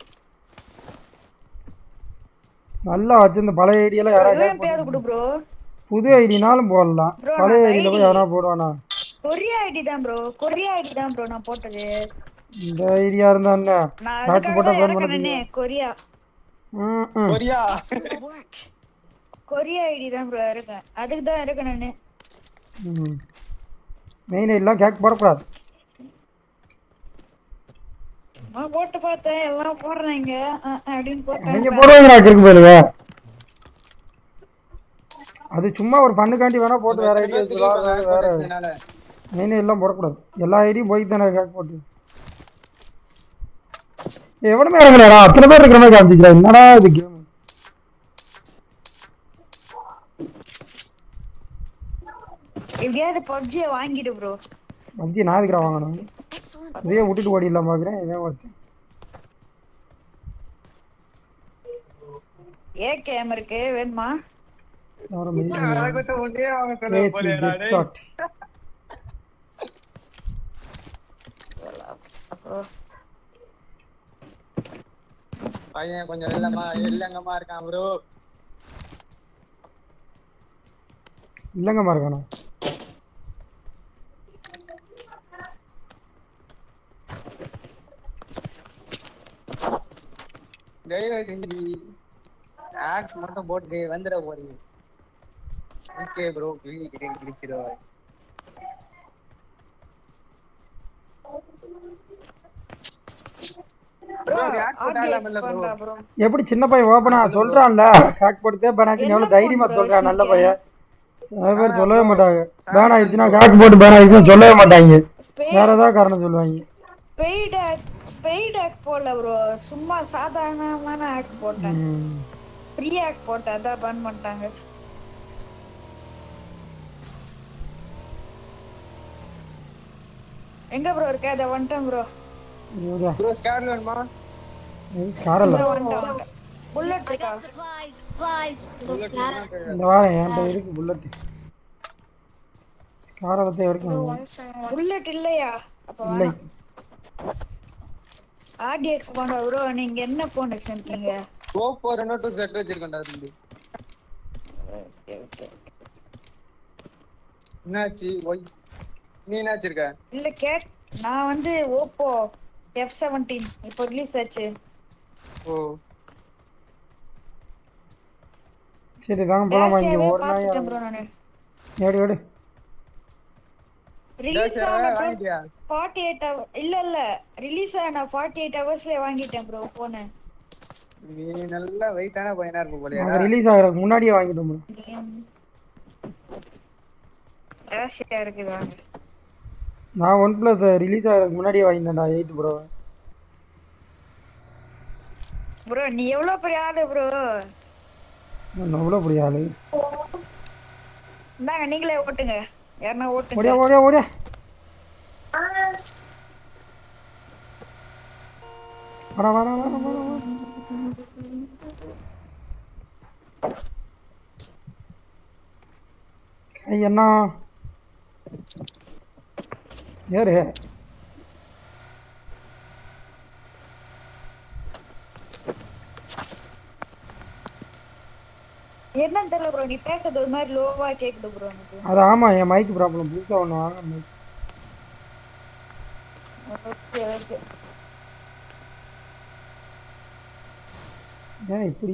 நல்லா வச்சிருந்த பழைய ஐடியெல்லாம் யாராவது hack பேர் பண்ணி- கொடு ப்ரோ புது ஐடினாலும் போடலாம் Bro, பழைய நான் ஐடியில போய் ID எவனா போடுவானா கொரியா ஐடி தான் ப்ரோ கொரியா ஐடி தான் ப்ரோ நான் போட்டது இந்த ஐடியா இருந்தா என்ன நான் காட்டு அதுக்காக போட்டா தான் burn பண்ண இறக்கணுனே கொரியா ம், ம். Korea Excellent work. Korea ID தான் ப்ரோ இருக்கேன் அதுக்கு தான் இருக்கணும்னு ம் மெயின் ஐடிலாம் கேக் போடக்கூடாது நான் போட்டு பார்த்தேன் எல்லாம் போடுறாங்க அஹ், அப்படின்னு நீங்க போட்டேன் போடுவீங்களா கிருக்கு போயிருங்க அது சும்மா ஒரு பண்ணுக்காண்டி வேணா போட்டு வேற ஐடியா வச்சுக்கலாம் வேற அதனால மெயின் எல்லாம் போடக்கூடாது எல்லா ஐடியும் போய் தானே கேக் போட்டு எவனுமே இறங்கலடா அத்தனை பேர் இருக்கிற மாதிரி காமிச்சிக்கிறா என்னடா இது கேம் எப்படியாவது பப்ஜியை வாங்கிடு ப்ரோ பப்ஜி நான் இருக்கிற வாங்கணும் Excellent. இதே விட்டுட்டு ஓடிடலாம் பாக்குறேன் இவன் ஒருத்தன் ஏ கேம் இருக்கு வேணுமா அவரை மிதி- யாராவது ஒன்றே அவங்க சொல்ல Crazy போலேடா get டேய். shot. பையன் கொஞ்சம் இல்லம்மா இல்லங்கம்மா இருக்கான் ப்ரோ இல்லைங்க மார்க்கானா தயவு செஞ்சு ஆக்ட் மட்டும் போட்டு வந்துட போறீங்க ஓகே ப்ரோ கிளி கிளி கிழிச்சிடுவாரு ப்ரோ react பண்ணா இல்லாம இல்ல bro. பண்ணா ப்ரோ எப்படி சின்ன பையன் ஓப்பனா சொல்றான்ல ஹேக் போட்டுதே பேன் ஆச்சு எவ்வளவு தைரியமா சொல்றான் நல்ல பையன் நிறைய பேர் சொல்லவே மாட்டாங்க பேன் ஆயிடுச்சுன்னா ஹேக் போட்டு பேன் ஆயிடுச்சுன்னு சொல்லவே மாட்டாங்க வேற ஏதாவது காரணம் சொல்லுவாங்க பெய்ட் ஆக் பெய்ட் ஆக் போடல ப்ரோ சும்மா சாதாரணமான ஆக் போட்டேன் ம். ஃப்ரீ ஆக் போட்டேன் அதான் பன் பண்ணிட்டாங்க எங்க ப்ரோ இருக்க அதை வந்துட்டேன் ப்ரோ இவரா? ப்ரோ ஸ்கேர் வேணுமா இது காரல்ல வந்துட்டேன் புல்லட் I இருக்கா got supplies. Supplies. இந்த வாரம் என்கிட்ட இருக்கு புல்லட் காரை பற்றி வரைக்கும் புல்லட் இல்லையா அப்ப இல்லை ஆர்டிஎக்ஸ் போன ப்ரோ நீங்க என்ன போன் வச்சிருக்கீங்க ஓப்போ ரெனோ டூ செட் வச்சிருக்கேன்டா தம்பி என்னாச்சு ஒய் நீ என்ன வச்சிருக்க இல்ல கேட் நான் வந்து ஓப்போ எஃப் செவன்டீன் இப்போ ரிலீஸ் ஆச்சு ஓ சரி தாங்க போகலாமா இங்கே டேஷாவே ஒரு நாய் பார்த்துட்டேன் ப்ரோ நானு ஏடி ஏடி ரிலீஸ் டேஷாவே ஆன வாங்கிட்டியா ஃபார்ட்டி எயிட் ஹவர் இல்ல இல்ல ரிலீஸ் ஆன ஃபார்ட்டி எயிட் ஹவர்ஸ்ல வாங்கிட்டேன் ப்ரோ போனு நீ நல்ல வெயிட்டான பையனா இருப்ப போலயா நாங்கள் ரிலீஸ் ஆகிறதுக்கு முன்னாடியே வாங்கிட்டோம் bro. ஆசையா இருக்குது வாங்க நான் ஒன் ப்ளஸ் ரிலீஸ் ஆகிறதுக்கு முன்னாடியே வாங்கிட்டேன்டா எயிட் ப்ரோ ப்ரோ நீ எவ்வளவு பெரிய ஆளு ப்ரோ நான் எவ்வளோ புரிய ஆளு இந்தாங்க நீங்களே ஓட்டுங்க யாருன்னா ஓட்டுங்க ஓடியா ஓடியா ஓடியா வாடா வாடா வாடா வாடா வாடா. ஐய் அண்ணா யாரு என்னன்னு தெரியல ப்ரோ நீ பேசுறது ஒரு மாதிரி லோவா கேக்குது ப்ரோ எனக்கு அது ஆமாம் என் மைக் ப்ராப்ளம் புதுசாக ஒன்று வாங்க மைக் ஓகே ஓகே ஏன் இப்படி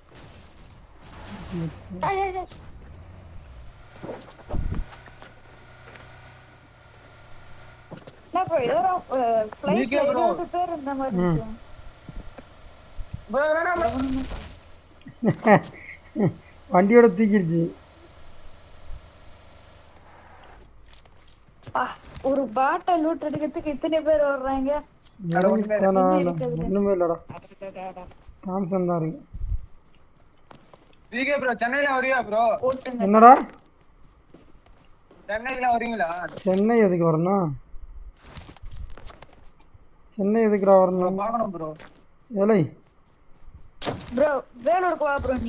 என்ன ப்ரோ ஏதோ ஃப்ளைட்ல நீக்கே bro. இருபது பேர் இருந்த மாதிரி ம். இருந்துச்சு. bro வேணாம் bro. வண்டியோட தூக்கிடுச்சு ஆ, ஒரு பாட்டை லூட் எடுக்கிறதுக்கு இத்தனை பேர் வர்றாங்க ஒன்றுமே இல்லைடா சாம்சங் தான் இருக்கு விகே ப்ரோ சென்னையில வரியா ப்ரோ ஓட்டுங்க என்னடா சென்னையில வரீங்களா சென்னை எதுக்கு வரணும் சென்னை எதுக்குடா வரணும் பார்க்கணும் ப்ரோ ஏலை ப்ரோ வேலூருக்கு வா ப்ரோ நீ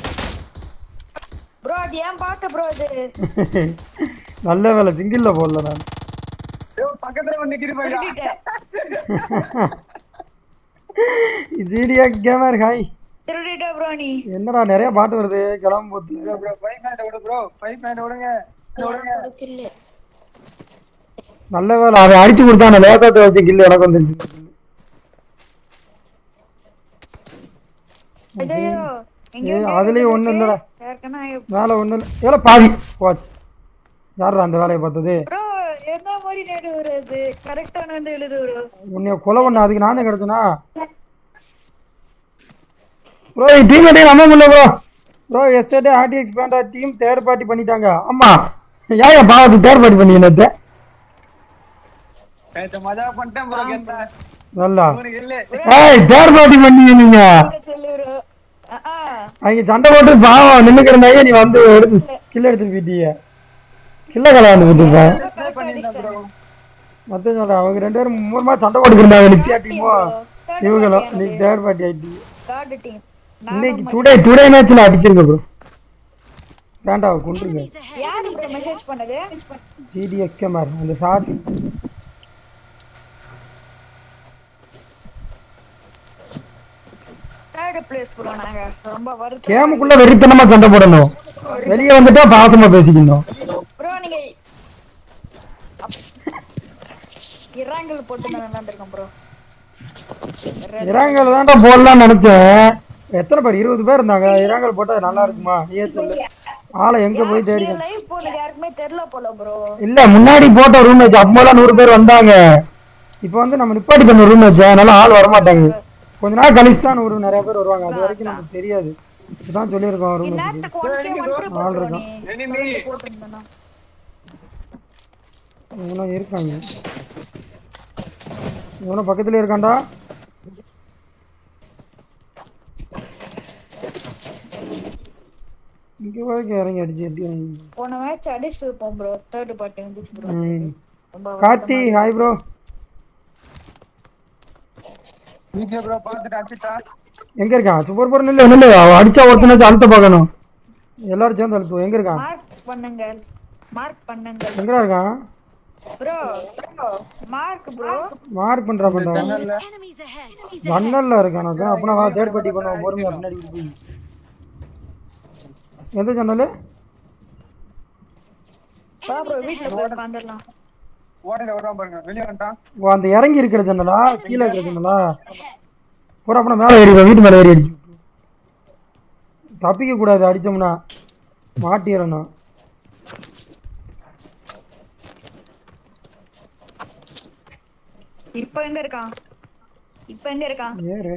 ப்ரோ அது ஏன் பாட்டு ப்ரோ அது நல்ல வேலை சிங்கிளில் போடல நான் பக்கத்துல வந்து நிக்கிது போயிடா திருடிட்டேன் ஜிடியா கேமர் ஹாய் திருடிட்ட ப்ரோ நீ என்னடா நிறைய பாட்டு வருது கிளம்பு போத்துல ப்ரோ ஃபைவ் பாயிண்ட் விடு ப்ரோ ஃபைவ் பாயிண்ட் விடுங்க விடுங்க நல்ல வேலை அவன் அடிச்சு கொடுத்தான் லேசாத்த வச்சு கில்லு எனக்கு வந்துருச்சு ஐயோ எங்க ஏய், அதுலயும் ஒண்ணும் இல்லடா. யாருக்கனா வேலை ஒன்றும் இல்லை ஏல பாவி வாட்ச் யாரா அந்த வேலையை பார்த்தது ப்ரோ என்ன மாதிரி நேடு வருது கரெக்டான வந்து எழுது ப்ரோ உன்னைய கொலை பண்ண அதுக்கு நானே கிடச்சனா ப்ரோ டீம் டீம் நம்ப முடியல ப்ரோ ப்ரோ எஸ்டர்டே ஆர்டி எக்ஸ்பேண்டா டீம் தேர்ட் பார்ட்டி பண்ணிட்டாங்க ஆமா ஏன் பாவத்து தேர்ட் பார்ட்டி பண்ணி என்னத்த நேத்து மஜா பண்ணிட்டேன் ப்ரோ கேட்டா நல்லா உனக்கு இல்ல ஏய் தேர்ட் பார்ட்டி பண்ணீங்க நீங்க சொல்லு ப்ரோ ஆ அவங்க சண்டை போட்டு பாவம் நின்னுக்கிறனாயே நீ வந்து எடுத்து கில்ல எடுத்து போயிட்டீங்க கில்ல கலாண்டு போட்டுருப்பேன் ட்ரை பண்ணிட்டேன் ப்ரோ மொத்தம் சொல்றேன் அவங்க ரெண்டு பேரும் மூணு மாதம் சண்டை போட்டுக்கிறாங்க நித்யா டீமும் இவங்களும் நீ தேர்ட் பார்ட்டி ஆயிட்டீங்க கார்டு டீம் இன்னைக்கு டுடே டுடே மேட்ச்ல அடிச்சிருங்க ப்ரோ வேண்டாம் கொண்டுருங்க Enemies ahead. யாரு ப்ரோ மெசேஜ் பண்ணது ஜிடிஎஸ்கேமர் அந்த ஷார்ட் தேர்ட் பிளேஸ் ப்ரோ நாங்க ரொம்ப வருத்தம் கேமுக்குள்ள வெறித்தனமா சண்டை போடணும் வெளியே வந்துட்டா பாசமா பேசிக்கணும் ப்ரோ நீங்க இறாங்கல் போட்டு நான் விளாண்டுருக்கேன் ப்ரோ இறாங்கல் தான்டா போடலாம்னு நினைச்சேன் எத்தனை பேர் இருபது பேர் இருந்தாங்க இறாங்கல் போட்டா நல்லா இருக்குமா நீயே சொல்லு ஆளை எங்க போய் தேடி லைவ் போனது யாருக்குமே தெரியல போல ப்ரோ இல்ல முன்னாடி போட்ட ரூம் மேட்ச் அப்போலாம் நூறு பேர் வந்தாங்க இப்போ வந்து நம்ம நிப்பாட்டி பண்ண ரூம் மேட்ச் அதனால ஆள் வர மாட்டாங்க கொஞ்ச நாள் கழிச்சு தான் நூறு நிறைய பேர் வருவாங்க அது வரைக்கும் நமக்கு தெரியாது இதுதான் சொல்லியிருக்கோம் ரூம் மேட்ச் நேரத்துக்கு ஒன் கே ஒன் ஆள் ப்ரோ இருக்கான். நீ Enemy. போட்டுருந்தேன்னா இவனும் இருக்காங்க இவனும் பக்கத்துல இருக்கான்டா இங்க வரைக்கும் இறங்கி அடிச்சு எப்படி போன மேட்ச் அடிச்சு இருப்போம் ப்ரோ தேர்ட் பார்ட்டி வந்துச்சு ப்ரோ ம். ரொம்ப Karthi hi bro VK bro பார்த்துட்டு அடிச்சுட்டா எங்க இருக்கான் சூப்பர் பர் நில்லு நில்லு அவன் அடிச்சா ஒருத்தனாச்சும் அழுத்த பார்க்கணும் எல்லாரும் சேர்ந்து அழுத்துவோம் எங்க இருக்கான் மார்க் பண்ணுங்க மார்க் பண்ணுங்க எங்கடா இருக்கான் ப்ரோ மார்க் ப்ரோ மார்க் பண்றா பண்றா Enemies ahead. ஜன்னல்ல இருக்கான் அதான் அப்பனா வா தேர்ட் பார்ட்டி பண்ணுவோம் பொறுமையா பின்னாடி போய் எந்த ஜன்னல் வா ப்ரோ வீட்டுல போய் உட்காந்துடலாம் ஓட்டையில விடாம பாருங்க வெளியே வந்துட்டான் ஓ அந்த இறங்கி இருக்கிற ஜன்னலா கீழே இருக்கிற ஜன்னலா பூரா அப்பனா மேலே ஏறி வா, வீட்டு மேலே ஏறி அடிச்சு தப்பிக்க கூடாது அடிச்சோம்னா மாட்டிடணும் இப்போ எங்க இருக்கான் இப்போ எங்க இருக்கான் ஏறு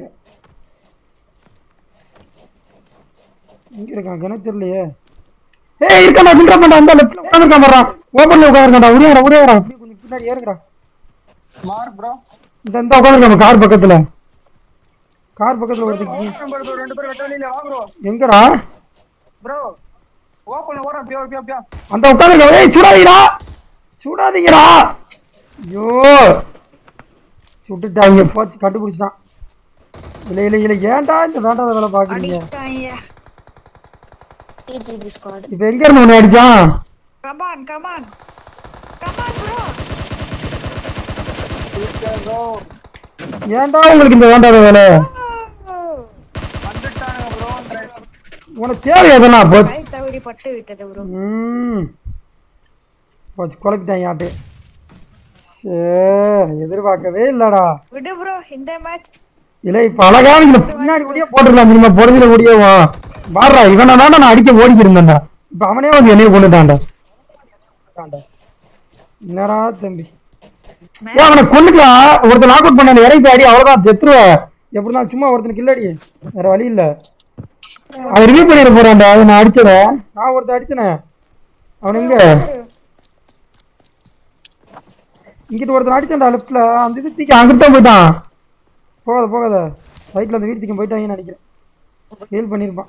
எங்க இருக்கான் கிணத்து தெரியலையே ஏய் இருக்காடா பில்டர் பண்ணா அந்த லெஃப்ட்ல உட்கார்ந்திருக்கான் பாறா ஓபன்ல உட்கார்ந்திருக்கான்டா உரியறா உரியறா அப்படியே கொஞ்சம் பின்னாடி ஏறுங்கடா மார்க் ப்ரோ இந்த இந்த உட்கார்ந்திருக்கான் கார் பக்கத்துல கார் பக்கத்துல ஒருத்தர் ப்ரோ ரெண்டு பேரும் வெட்ட வெளியில வா ப்ரோ எங்கடா ப்ரோ ஓப்பன்ல ஓடுறா பியா பியா பியா அந்த உட்கார்ந்திருக்க ஏய் சுடாதீங்கடா சுடாதீங்கடா ஐயோ சுட்டுட்டாங்க போச்சு கண்டுபிடிச்சிட்டான் இல்ல இல்ல இல்ல ஏன்டா இந்த வேண்டாத வேலை பாக்குறீங்க அடிச்சாங்க டிஜிபி ஸ்குவாட் இப்ப எங்க இருந்து உன்னை அடிச்சான் கமான் கமான் கமான் ப்ரோ ஏன்டா உங்களுக்கு இந்த வேண்டாத வேலை வந்துட்டானுங்க ப்ரோ உனக்கு தேவை எதனா போச்சு கை தவறி பட்டு விட்டது ப்ரோ ம் போச்சு குழப்பிட்டாங்க ஆட்டு சரி எதிர்பார்க்கவே இல்லடா விடு ப்ரோ இந்த மேட்ச் இல்லை இப்ப அழகா இந்த பின்னாடி கூடயே போட்டுடலாம் தெரியுமா பொழுதுல கூடயேவா வாடுறா இவனை தான்டா நான் அடிக்க ஓடிக்கிட்டு இருந்தேன்டா இப்ப அவனே வந்து என்னைய கொண்டுட்டான்டா என்னடா தம்பி ஏன் அவனை கொண்டுக்கா ஒருத்தர் லாக் அவுட் பண்ண இறங்கி அடி அவ்வளவுதான் செத்துருவ எப்படிதான் சும்மா ஒருத்தனுக்கு கில்லடி வேற வழி இல்ல அது ரிவ்யூ பண்ணிட போறான்டா அதை நான் அடிச்சத நான் ஒருத்தன் அடிச்சனே அவன் எங்க இங்கிட்டு ஒருத்தன் அடிச்சான்டா லெஃப்ட்ல அந்த இது தூக்கி அங்கிட்டு தான் போயிட்டான் போகாத போகாத ரைட்ல அந்த வீட்டுக்கு போயிட்டாங்கன்னு நினைக்கிறேன் ஃபீல் பண்ணியிருப்பான்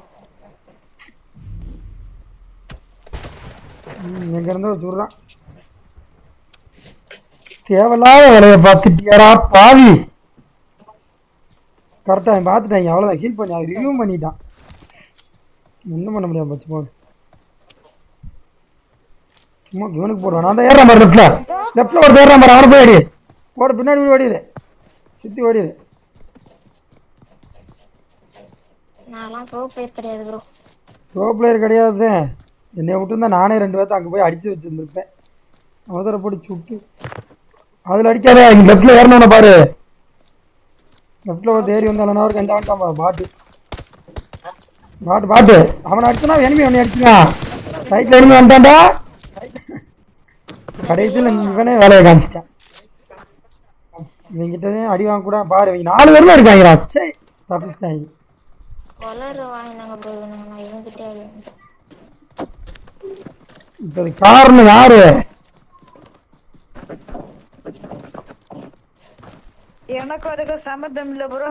ம், எங்க இருந்தோ சொல்றான் தேவையில்லாத வேலையை பார்த்துட்டியாரா பாவி கரெக்டா அவன் பார்த்துட்டாங்க அவ்வளோதான் ஹீல் பண்ணி அவன் ரிவ்யூ பண்ணிட்டான் ஒன்றும் பண்ண முடியாது போச்சு போடு சும்மா இவனுக்கு போடுவான் நான் தான் ஏறான் பாரு லெஃப்ட்ல லெஃப்ட்ல ஒரு ஏறான் பாரு அவனை போய் அடி போட பின்னாடி போய் ஓடிடு சுத்தி ஓடிடு நான்லாம் ப்ரோ பிளேயர் கிடையாது ப்ரோ ப்ரோ பிளேயர் கிடையாது என்னை விட்டுருந்தா நானே ரெண்டு பேர்த்த அங்கே போய் அடிச்சு வச்சிருந்துருப்பேன் அவசர போட்டு சுட்டு அதில் அடிக்காத இங்கே லெஃப்டில் ஏறணும்னு பாரு லெஃப்டில் ஒரு தேடி வந்தாலும் அவருக்கு எந்த வந்துட்டான் பாரு பாட்டு பாட்டு பாட்டு அவனை அடிச்சனா எனிமி அவனை அடிச்சுக்கான் ரைட்டில் எனிமி வந்துட்டான்டா கடைசியில் இவனே வேலையை காமிச்சிட்டான் இவங்கிட்டே அடி வாங்க கூட பாரு இவங்க நாலு பேர்ல இருக்காங்கடா சே தப்பிச்சிட்டாங்க வளர வாங்கினாங்க ப்ரோ இவனுங்க நான் இவங்கிட்டே விளையாண்டேன். இப்ப இது காரணம் யாரு எனக்கு அதுக்கு சம்மந்தம் இல்ல ப்ரோ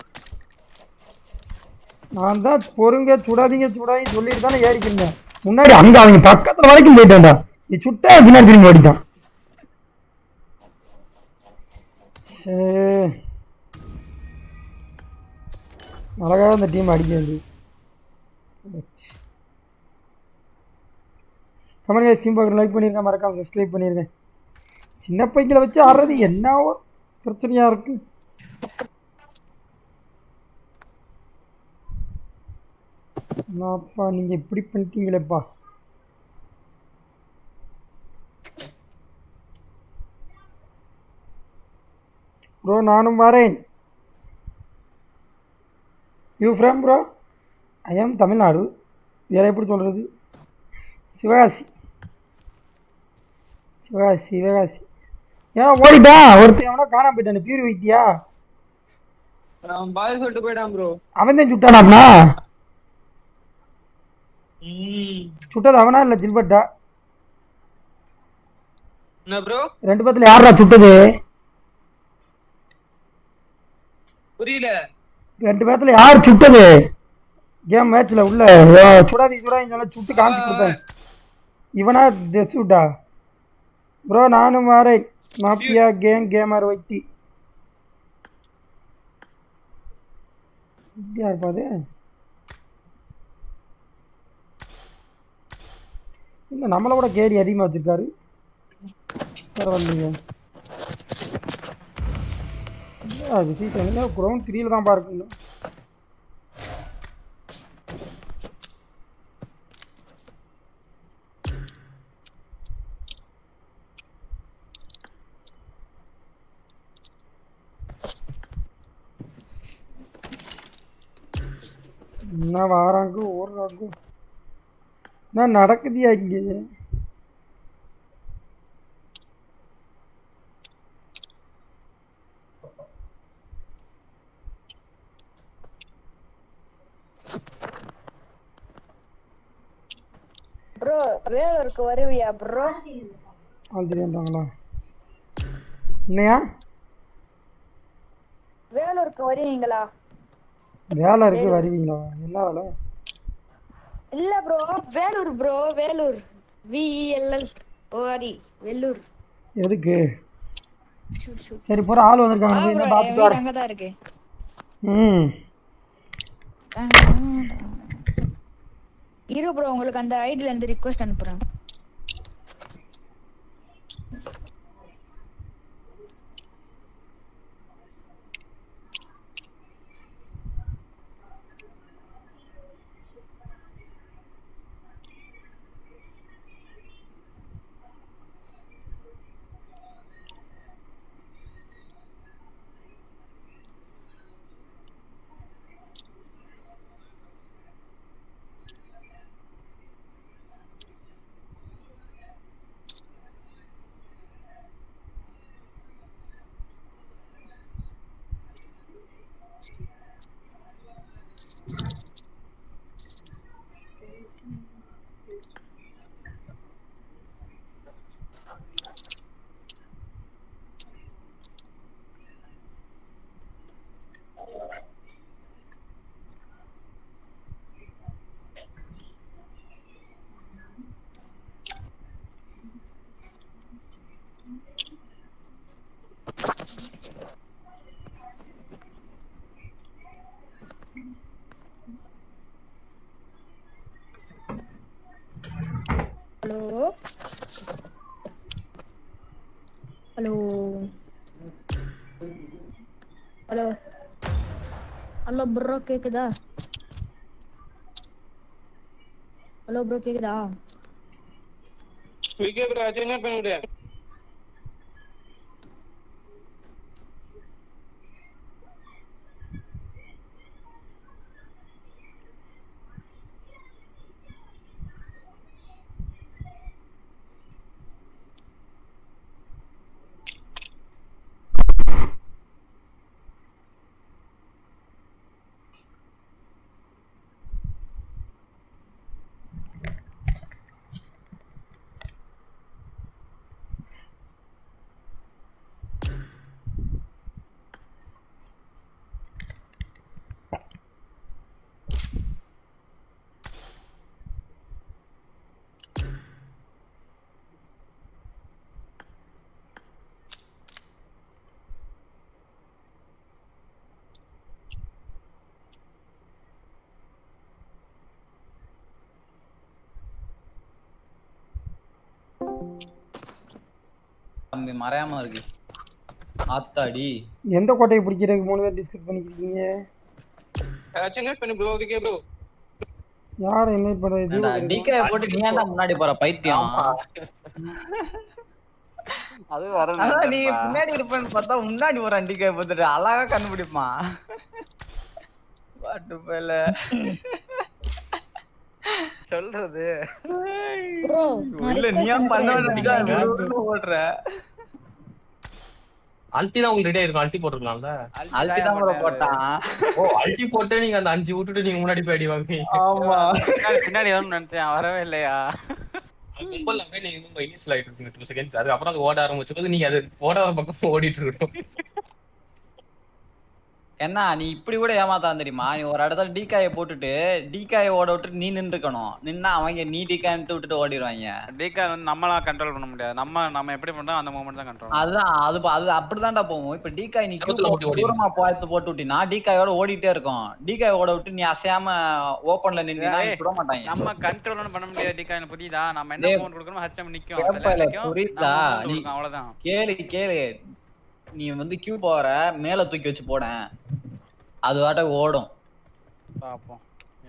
நான் தான் பொறுங்க சுடாதீங்க சுடாதீங்க சொல்லிட்டு தானே ஏறிக்கிருந்தேன் முன்னாடி அங்க அவங்க பக்கத்துல வரைக்கும் போயிட்டான்டா நீ சுட்டா பின்னாடி திரும்பி ஓடிட்டான் சரி. அழகா இந்த டீம் அடிக்க வேண்டியது கமெண்ட் கைஸ் டீம் பார்க்குற லைக் பண்ணியிருக்கேன் மறக்காம சப்ஸ்கிரைப் பண்ணியிருக்கேன் சின்ன பைக்கில் வச்சு ஆடுறது என்ன ஒரு பிரச்சனையா இருக்கு என்னப்பா நீங்க இப்படி பண்ணிட்டீங்களேப்பா ப்ரோ நானும் வரேன் யூ ஃப்ரம் ப்ரோ ஐ ஆம் தமிழ்நாடு வேற எப்படி சொல்றது சிவகாசி சிவகாசி சிவகாசி ஏன் ஓடிட்டான் ஒருத்தன் எவனோ காணாம போயிட்டான் பியூரி வைத்தியா பாய் சொல்லிட்டு போயிட்டான் ப்ரோ அவன் தான் சுட்டானாப்னா சுட்டது அவனா இல்ல ஜில்பட்டா என்ன ப்ரோ ரெண்டு பேத்துல யாரா சுட்டது புரியல ரெண்டு பேத்துல யார் சுட்டது கேம் மேட்ச்ல உள்ள ஐயோ, சுடாதீங்க சுடாதீங்க சொல்ல சுட்டு காமிச்சு கொடுத்தேன் இவனா சுட்டா ப்ரோ நானும் வரேன் மாப்பியா கேம் கேமர் வைத்தி யார் பாது இல்லை நம்மளை விட கேடி அதிகமாக வச்சிருக்காரு பரவாயில்லைங்க விசிட் என்ன கிரவுண்ட் த்ரீல தான் பாருக்குங்க என்ன வாராங்க ஓடுறாங்க என்ன நடக்குதியா இங்கே ப்ரோ வேலூருக்கு வருவியா ப்ரோ வந்துட்டாங்களா என்னையா வேலூருக்கு வருவீங்களா வேலை இருக்கு வருவீங்களா என்ன வேலை இல்ல bro Vellore bro Vellore V E L L O R E Vellore எதுக்கு சரி போற ஆள் வந்திருக்காங்க போய் என்ன பார்த்துட்டு வரேன் அங்கதான் இருக்கு ம் இரு ப்ரோ உங்களுக்கு அந்த ஐடில இருந்து ரிக்வெஸ்ட் அனுப்புறேன் hello hello hello hello bro கேக்குதா ஹலோ ப்ரோ கேக்குதா விக்கெட் ராஜ் என்ன பண்ணிவிடு தம்பி மறையாம இருக்கு ஆத்தாடி எந்த கோட்டையை பிடிக்கிறதுக்கு மூணு பேர் டிஸ்கஸ் பண்ணிக்கிறீங்க சின்ன பண்ணி ப்ரோ அதுக்கே ப்ரோ யார் இன்வைட் பண்றது டிகே போட்டு நீ ஏன்டா முன்னாடி போற பைத்தியம் அது வர அதான் நீ முன்னாடி இருப்பேன்னு பார்த்தா முன்னாடி போறான் டிகே போட்டுட்டு அழகா கண்டுபிடிப்பான் பாட்டு போல சொல்றது ப்ரோ இல்ல நீயா பண்ண ஓடுற அல்டி தான் உங்களுக்கு ரெடியா இருக்கும் அல்டி போட்டுருக்கலாம்ல அல்டி தான் bro போட்டான் ஓ அல்டி போட்டு நீங்க அந்த அஞ்சு விட்டுட்டு நீங்க முன்னாடி போய் அடி வாங்குவீங்க ஆமா பின்னாடி பின்னாடி வரும்னு நினைச்சேன் வரவே இல்லையா கும்பல் அப்படியே நீங்க ரொம்ப இனிஷியல் ஆயிட்டு இருக்கீங்க டூ செகண்ட்ஸ் அதுக்கப்புறம் அது ஓட ஆரம்பிச்சபோது நீங்க அது ஓடாத பக்கம் ஓடிட்டு இருக்கணும் என்ன நீ இப்படி கூட ஏமாத்தான் தெரியுமா நீ ஒரு இடத்துல டீக்காய போட்டுட்டு டீக்காய ஓட விட்டுட்டு நீ நின்றுக்கணும் நின்னா அவங்க நீ டீக்கான்ட்டு விட்டுட்டு ஓடிடுவாங்க டீக்கா வந்து நம்மளாம் கண்ட்ரோல் பண்ண முடியாது நம்ம நம்ம எப்படி பண்றோம் அந்த மூமெண்ட் தான் கண்ட்ரோல் அதுதான் அது ப- அது அப்படிதான்டா போகும் இப்ப டீக்காய் நீ செவுத்துல queue முட்டி ஓடிடும். தூரமா பார்த்து போட்டு விட்டினா டீக்காயோட ஓடிட்டே இருக்கும் டீக்காய் ஓட விட்டு நீ அசையாம ஓப்பன்ல நின்னா ஏய், விட மாட்டாங்க நம்ம கண்ட்ரோல் பண்ண முடியாது டீக்கா எனக்கு புரியுதா நம்ம என்ன டேய், மூமெண்ட் கொடுக்கறோம் ஹச்எம் நிக்கும் கேப்பையில அதுல நிக்கும் புரியுதா? நம்ம நீ- நீ அவ்வளவுதான் கேளு கேளு நீ வந்து கியூ போற மேல தூக்கி வச்சு போடேன் அது வாட்டக்கு ஓடும் பாப்போம்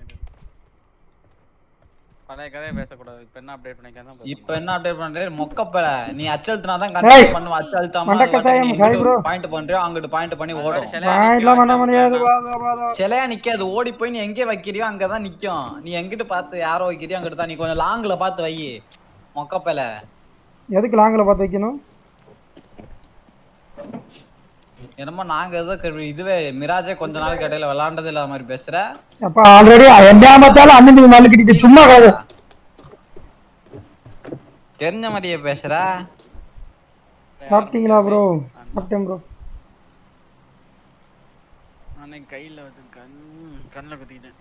பழைய கதையை பேசக்கூடாது இப்ப என்ன அப்டேட் பண்ணிக்கலாம் இப்ப என்ன அப்டேட் பண்ற மொக்கப்பல நீ அச்சல்த்துனா தான் ஏய், கன்ஃபார்ம் பண்ணுவ அச்சல்த்தாம மண்டக்கச்சாயம், hi bro. பாயிண்ட் பண்றியோ அங்கிட்டு பாயிண்ட் பண்ணி ஓடும் பாயிண்ட்லாம் பண்ண முடியாது பாதா பாதா சிலையா நிக்காது ஓடி போய் நீ எங்க வைக்கிறியோ அங்கதான் நிக்கும் நீ எங்கிட்டு பார்த்து யாரோ வைக்கிறியோ அங்கிட்டு தான் நீ கொஞ்சம் லாங்ல பார்த்து வை மொக்கப்பல எதுக்கு லாங்கில் பார்த்து வைக்கணும் என்னமோ நாங்க ஏதோ கரு- இதுவே மிராஜே கொஞ்ச நாள் இடையில விளாண்டது இல்லாத மாதிரி பேசுற அப்ப ஆல்ரெடி எண்டாமத்தால அண்ணன் நாலு கிட்ட சும்மா காது தெரிஞ்ச மாதிரியே பேசுற சாப்பிட்டீங்களா ப்ரோ சாப்பிட்டேன் ப்ரோ அன்னைக்கு கையில வந்து கண் கண்ணுல குத்திக்கிட்டேன்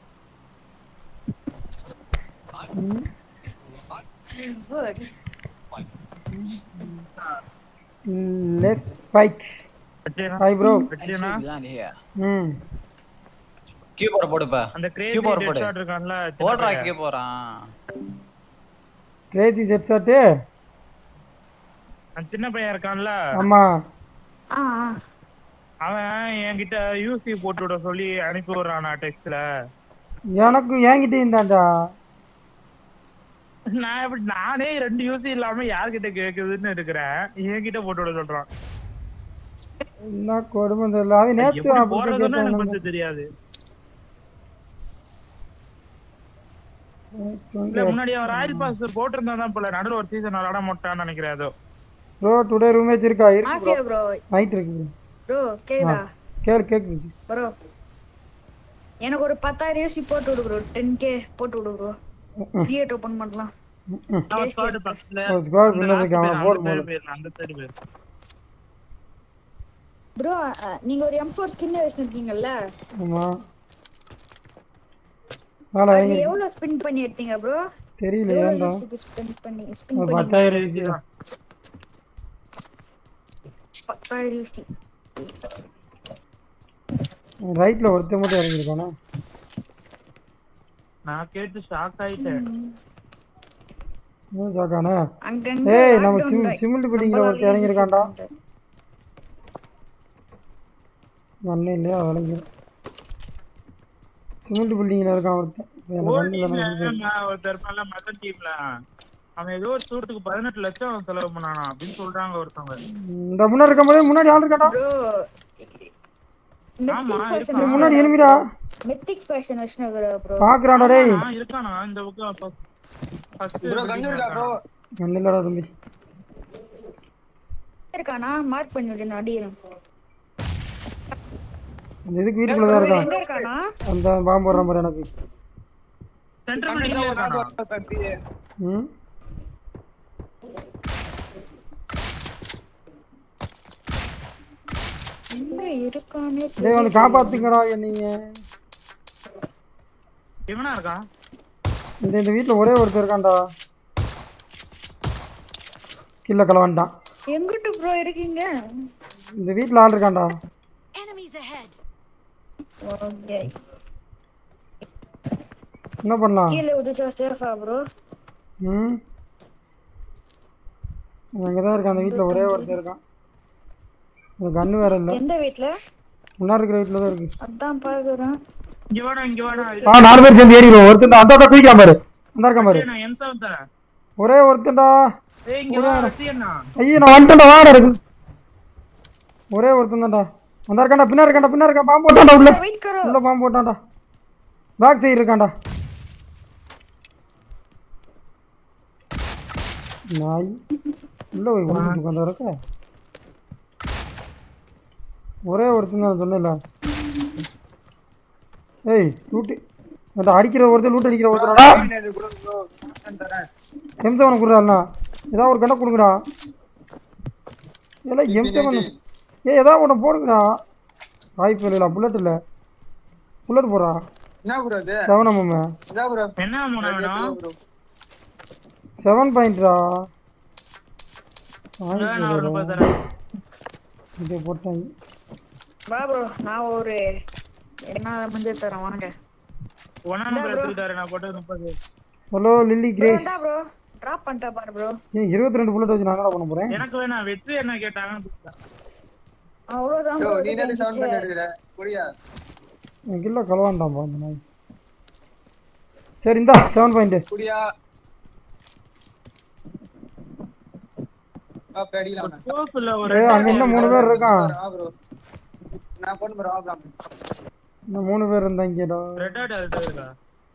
லெட்ஸ் ஃபைட் ஹாய் ப்ரோ ம் கியூ போட போடுப்பா அந்த கியூ கிரேசி போட டெட் போடு ஷாட் இருக்கான்ல சின்ன போடுறா பையன். கியூ போறான் கிரேசி ஜெட் ஷாட்டு அந்த சின்ன பையன் இருக்கான்ல ஆமா அவன் என்கிட்ட யூசி போட்டு விட சொல்லி அனுப்பி விடுறானா டெக்ஸ்ட்ல எனக்கு என்கிட்டயும் தான்டா நான் எப்படி நானே ரெண்டு யூசி இல்லாம யார்கிட்ட கேக்குதுன்னு இருக்கிறேன் என்கிட்ட போட்டு விட சொல்றான் என்ன கொடுமை தெரியல அவன் நேத்து எப்படி அப்படி போடுறதுன்னு எனக்கு கேட்டான் கொஞ்சம் தெரியாது இல்ல முன்னாடி அவன் ராயல் பாஸ் போட்டிருந்தா தான் போல நடுவில் ஒரு சீசன் விளாட மாட்டான்னு நினைக்கிறேன் ஏதோ ப்ரோ டுடே ரூம் இருக்கா இருக்கு ஆஃபியா ப்ரோ ப்ரோ நைட் இருக்கு ப்ரோ கேக்குதா கேளு கேக்குது ப்ரோ எனக்கு ஒரு பத்தாயிரம் யூசி போட்டு விடு ப்ரோ டென் கே போட்டு விடு ப்ரோ கிரியேட் ஓபன் பண்ணலாம் அவன் squad பக்கத்துல ஒரு squad அந்த பின்னாடி last இருக்கான், பேர், போடு அந்த side போடு. போயிடலாம், அந்த சைடு போயிரு ப்ரோ நீங்க ஒரு எம் ஃபோர் ஸ்கின் வச்சிருக்கீங்கல்ல ஆமா வேலை அது எங்க எவ்வளவு ஸ்பின் பண்ணி எடுத்தீங்க ப்ரோ தெரியல ஏன்டா ஸ்பின் பண்ணி ஸ்பின் ஒரு பண்ணி பத்தாயிரம் இருக்கு பத்தாயிரம் யூசி ரைட்ல ஒருத்தன் மட்டும் இறங்கிருக்கானா நான் கேட்டு ஷாக் ஆயிட்டேன் இன்னும் ஜாக்கானா அங்கங்க ஏய் நம்ம lockdown சிம் right. சிமெண்ட் பில்டிங்ல நம்மளால ஒருத்தன் இறங்கிருக்கான்டா use மண்ணு இல்லையா விளங்கி சிமெண்ட் பில்டிங்ல இருக்கான் ஒருத்தன் இப்ப எனக்கு ஓல்ட் மண்ணு டீம்ல வேணாம் சொல்லி நான் ஒருத்தர் இருப்பான்ல மதன் டீம்ல அவன் ஏதோ ஒரு சூட்டுக்கு பதினெட்டு லட்சம் செலவு பண்ணானா அப்படின்னு சொல்றாங்க ஒருத்தவங்க இந்த முன்னாடி இருக்கும் போதே முன்னாடி ஆள் இருக்கான்டா ஆமா இந்த முன்னாடி எலுமிடா மெத்திக் ஃபேஷன் வச்சுனு ப்ரோ பாக்குறான்டா டேய் ஆமா, இருக்கானா இந்த பக்கம் first- first Bro, gun இருக்கா bro? மண்ணு இல்லடா தம்பி இருக்கானா மார்க் பண்ணி விடு நான் அடிக்கிறேன் அந்த இதுக்கு வீட்டுக்குள்ள தான் இருக்கான் எங்க இருக்கானா அந்த பாம்பு போடுற மாதிரி எனக்கு சென்ட்ரல் பில்டிங்ல இருக்கானா ம் எங்க இருக்கானே டேய் வந்து காப்பாத்துங்கடா என்னைய இவனா இருக்கான் இந்த இந்த வீட்ல ஒரே ஒருத்தர் இருக்கான்டா கில்ல கலவான்ட்டான் எங்கிட்டு ப்ரோ இருக்கீங்க இந்த வீட்ல ஆள் இருக்கான்டா Enemies ahead. ஓகே என்ன பண்ணலாம் கீழே உதிச்சா சேஃபா ப்ரோ ம் அங்கதான் இருக்கான் அந்த வீட்ல ஒரே ஒருத்தர் இருக்கான் அந்த கண்ணு வேற இல்ல எந்த வீட்ல முன்னாடி இருக்கிற வீட்ல தான் இருக்கு அதான் பாக்குறேன் இங்க வாடா இங்க வாடா ஆ நாலு பேர் சேர்ந்து ஏறிடுவோம் ஒருத்தன் அந்த அந்த குயிக்கான் பாரு அந்த இருக்கான் பாரு நான் எம் செவன் தரேன் ஒரே ஒருத்தன்டா ஏய் இங்க வா ரசிகண்ணா ஐயோ நான் வந்துட்டேன்டா வாடா இருக்கு ஒரே ஒருத்தன் தான்டா அந்த இருக்கான்டா பின்னாடி இருக்கான்டா பின்னாடி இருக்கான் பாம்பு போட்டான்டா உள்ள உள்ள பாம்பு போட்டான்டா பேக் சைடு இருக்கான்டா நாய் உள்ள போய் ஒளிஞ்சிட்டு உட்காந்து இருக்க ஒரே ஒருத்தன் தான் சொன்னேன்ல ஏய் லூட்டு அந்த அடிக்கிற ஒருத்தர் லூட் அடிக்கிற ஒருத்தரடா எம் செவனை கொடுறாண்ணா ஏதாவது ஒரு கண்டை கொடுங்கடா இதெல்லாம் எம் செவன் ஏ ஏதாவது ஒன்று போடுங்கடா வாய்ப்பு இல்லைடா புல்லட் இல்லை புல்லட் போறா என்ன ப்ரோ இது செவன் எம்எம் என்ன ப்ரோ என்ன மூணு வேணும் செவன் பாயிண்ட்ரா நான் ஒரு முப்பது தரேன் இதை போட்டாங்க வா ப்ரோ நான் ஒரு என்ன மஞ்சள் தரேன் வாங்க ஒன்னா நம்பர் எடுத்துக்கிட்டாரு நான் போட்டது முப்பது hello Lily Grace bro drop பண்ணிட்டா பாரு ப்ரோ ஏன் இருபத்தி ரெண்டு புல்லட் வச்சு நான் என்னடா பண்ண போறேன் எனக்கு வேணாம் வெற்றி என்ன கேட்டாங்கன்னு கொடுத்தேன். அவ்வளவுதான் யோ bro. நீ என்ன சவுண்ட் பண்ணி எடுக்கிற புரியா எனக்கு இல்லை கலவாண்டாம்பா அந்த நாய் சரி இந்தா செவன் பாயிண்ட் புரியா அப்ப அடிக்கலாம் ஸ்கோப் இல்ல ஒரு ஏய் அங்க இன்னும் மூணு பேர் இருக்கான் ஆ ப்ரோ நான் போட்டு ப்ரோ ஆகலாம் இன்னும் மூணு பேர் இருந்தாங்கடா ரெட் ஆட் அது இருக்கா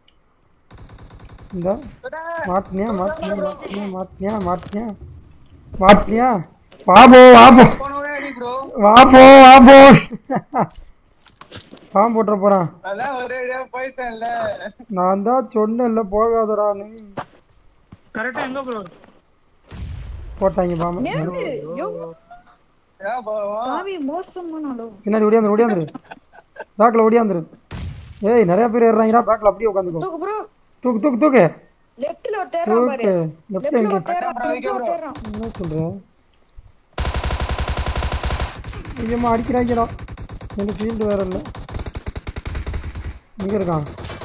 இந்த மாத்தினியா மாத்தினியா மாத்தினியா மாத்தினியா மாத்தினியா மாத்தினியா வாபோ வாபோ போனவே அடி ப்ரோ வாபோ வாபோ பாம்பு போட்டுற போறான் அதான் ஒரே ஐடியா போயிட்டேன்ல நான் தான் சொன்னேன்ல போகாதடான்னு கரெக்டா எங்க ப்ரோ போட்டாங்க பாம்பு ஏன் போவோம் பாவி மோசமான அளவு பின்னாடி ஓடியாந்துரு ஓடியாந்துரு பேக்கில் ஓடியாந்துரு ஏய் நிறைய பேர் ஏறுறாங்கடா பேக்கில் அப்படியே உட்காந்துக்கோ தூக்கு ப்ரோ தூக்கு தூக்கு தூக்கு லெஃப்ட்ல ஒரு தேறான் பாரு தூக்கு லெஃப்ட் லெஃப்ட்ல எங்க ஒரு தேறான் லெஃப்ட்ல ஒரு தேறான் என்ன சொல்ற ஐயம்மா அடிக்கிறாங்கடா எனக்கு ஃபீல்டு வேற இல்லை எங்க இருக்கான்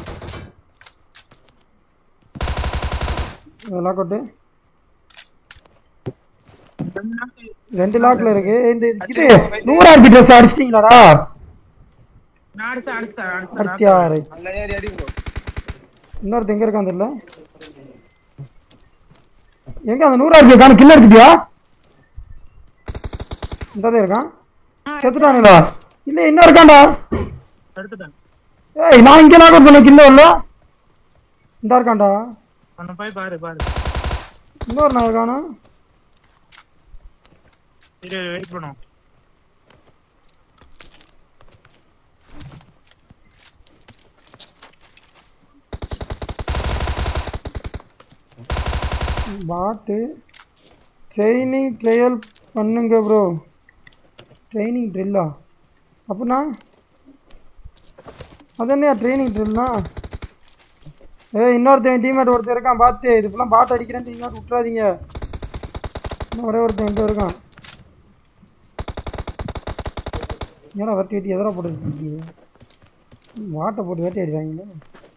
லாக் அவுட்டு ரெண்டு லாக்ல இருக்கு இந்த இது நூறாயிரம் ட்ரெஸ் அடிச்சிட்டீங்களாடா நான் அடிச்சேன் அடிச்சேன் அடிச்சேன் அடிச்சியா ரைட் நல்ல ஏறி அடி ப்ரோ இன்னொருத்த எங்க இருக்கான் தெரியல எங்க அந்த நூறாயிரம் காண கில்ல எடுத்துட்டியா இந்ததே இருக்கான் செத்துட்டானுடா இல்ல இன்னும் இருக்கான்டா எடுத்துட்டேன் ஏய் நான் இங்க நாக பண்ண கில்ல இல்ல இந்த இருக்கான்டா அவனை போய் பாரு பாரு இன்னொரு நாள் காணும் இரு வெயிட் பண்ணுவோம் பாட்டு ட்ரைனிங் ட்ரையல் பண்ணுங்க ப்ரோ ட்ரைனிங் ட்ரில்லா அப்படின்னா அது என்னையா ட்ரைனிங் ட்ரில்னா ஏய் இன்னொருத்தன் டீம்மேட் ஒருத்தன் இருக்கான் பார்த்து இது ஃபுல்லாக பாட்டு அடிக்கிறேன் டீம்மேட் விட்றாதீங்க இன்னும் ஒரே ஒருத்தன் எங்கே இருக்கான் ஏன்னா வெட்டி வெட்டி எதிராக போட்டு மாட்டை போட்டு வேட்டி அடிக்கிறாங்களே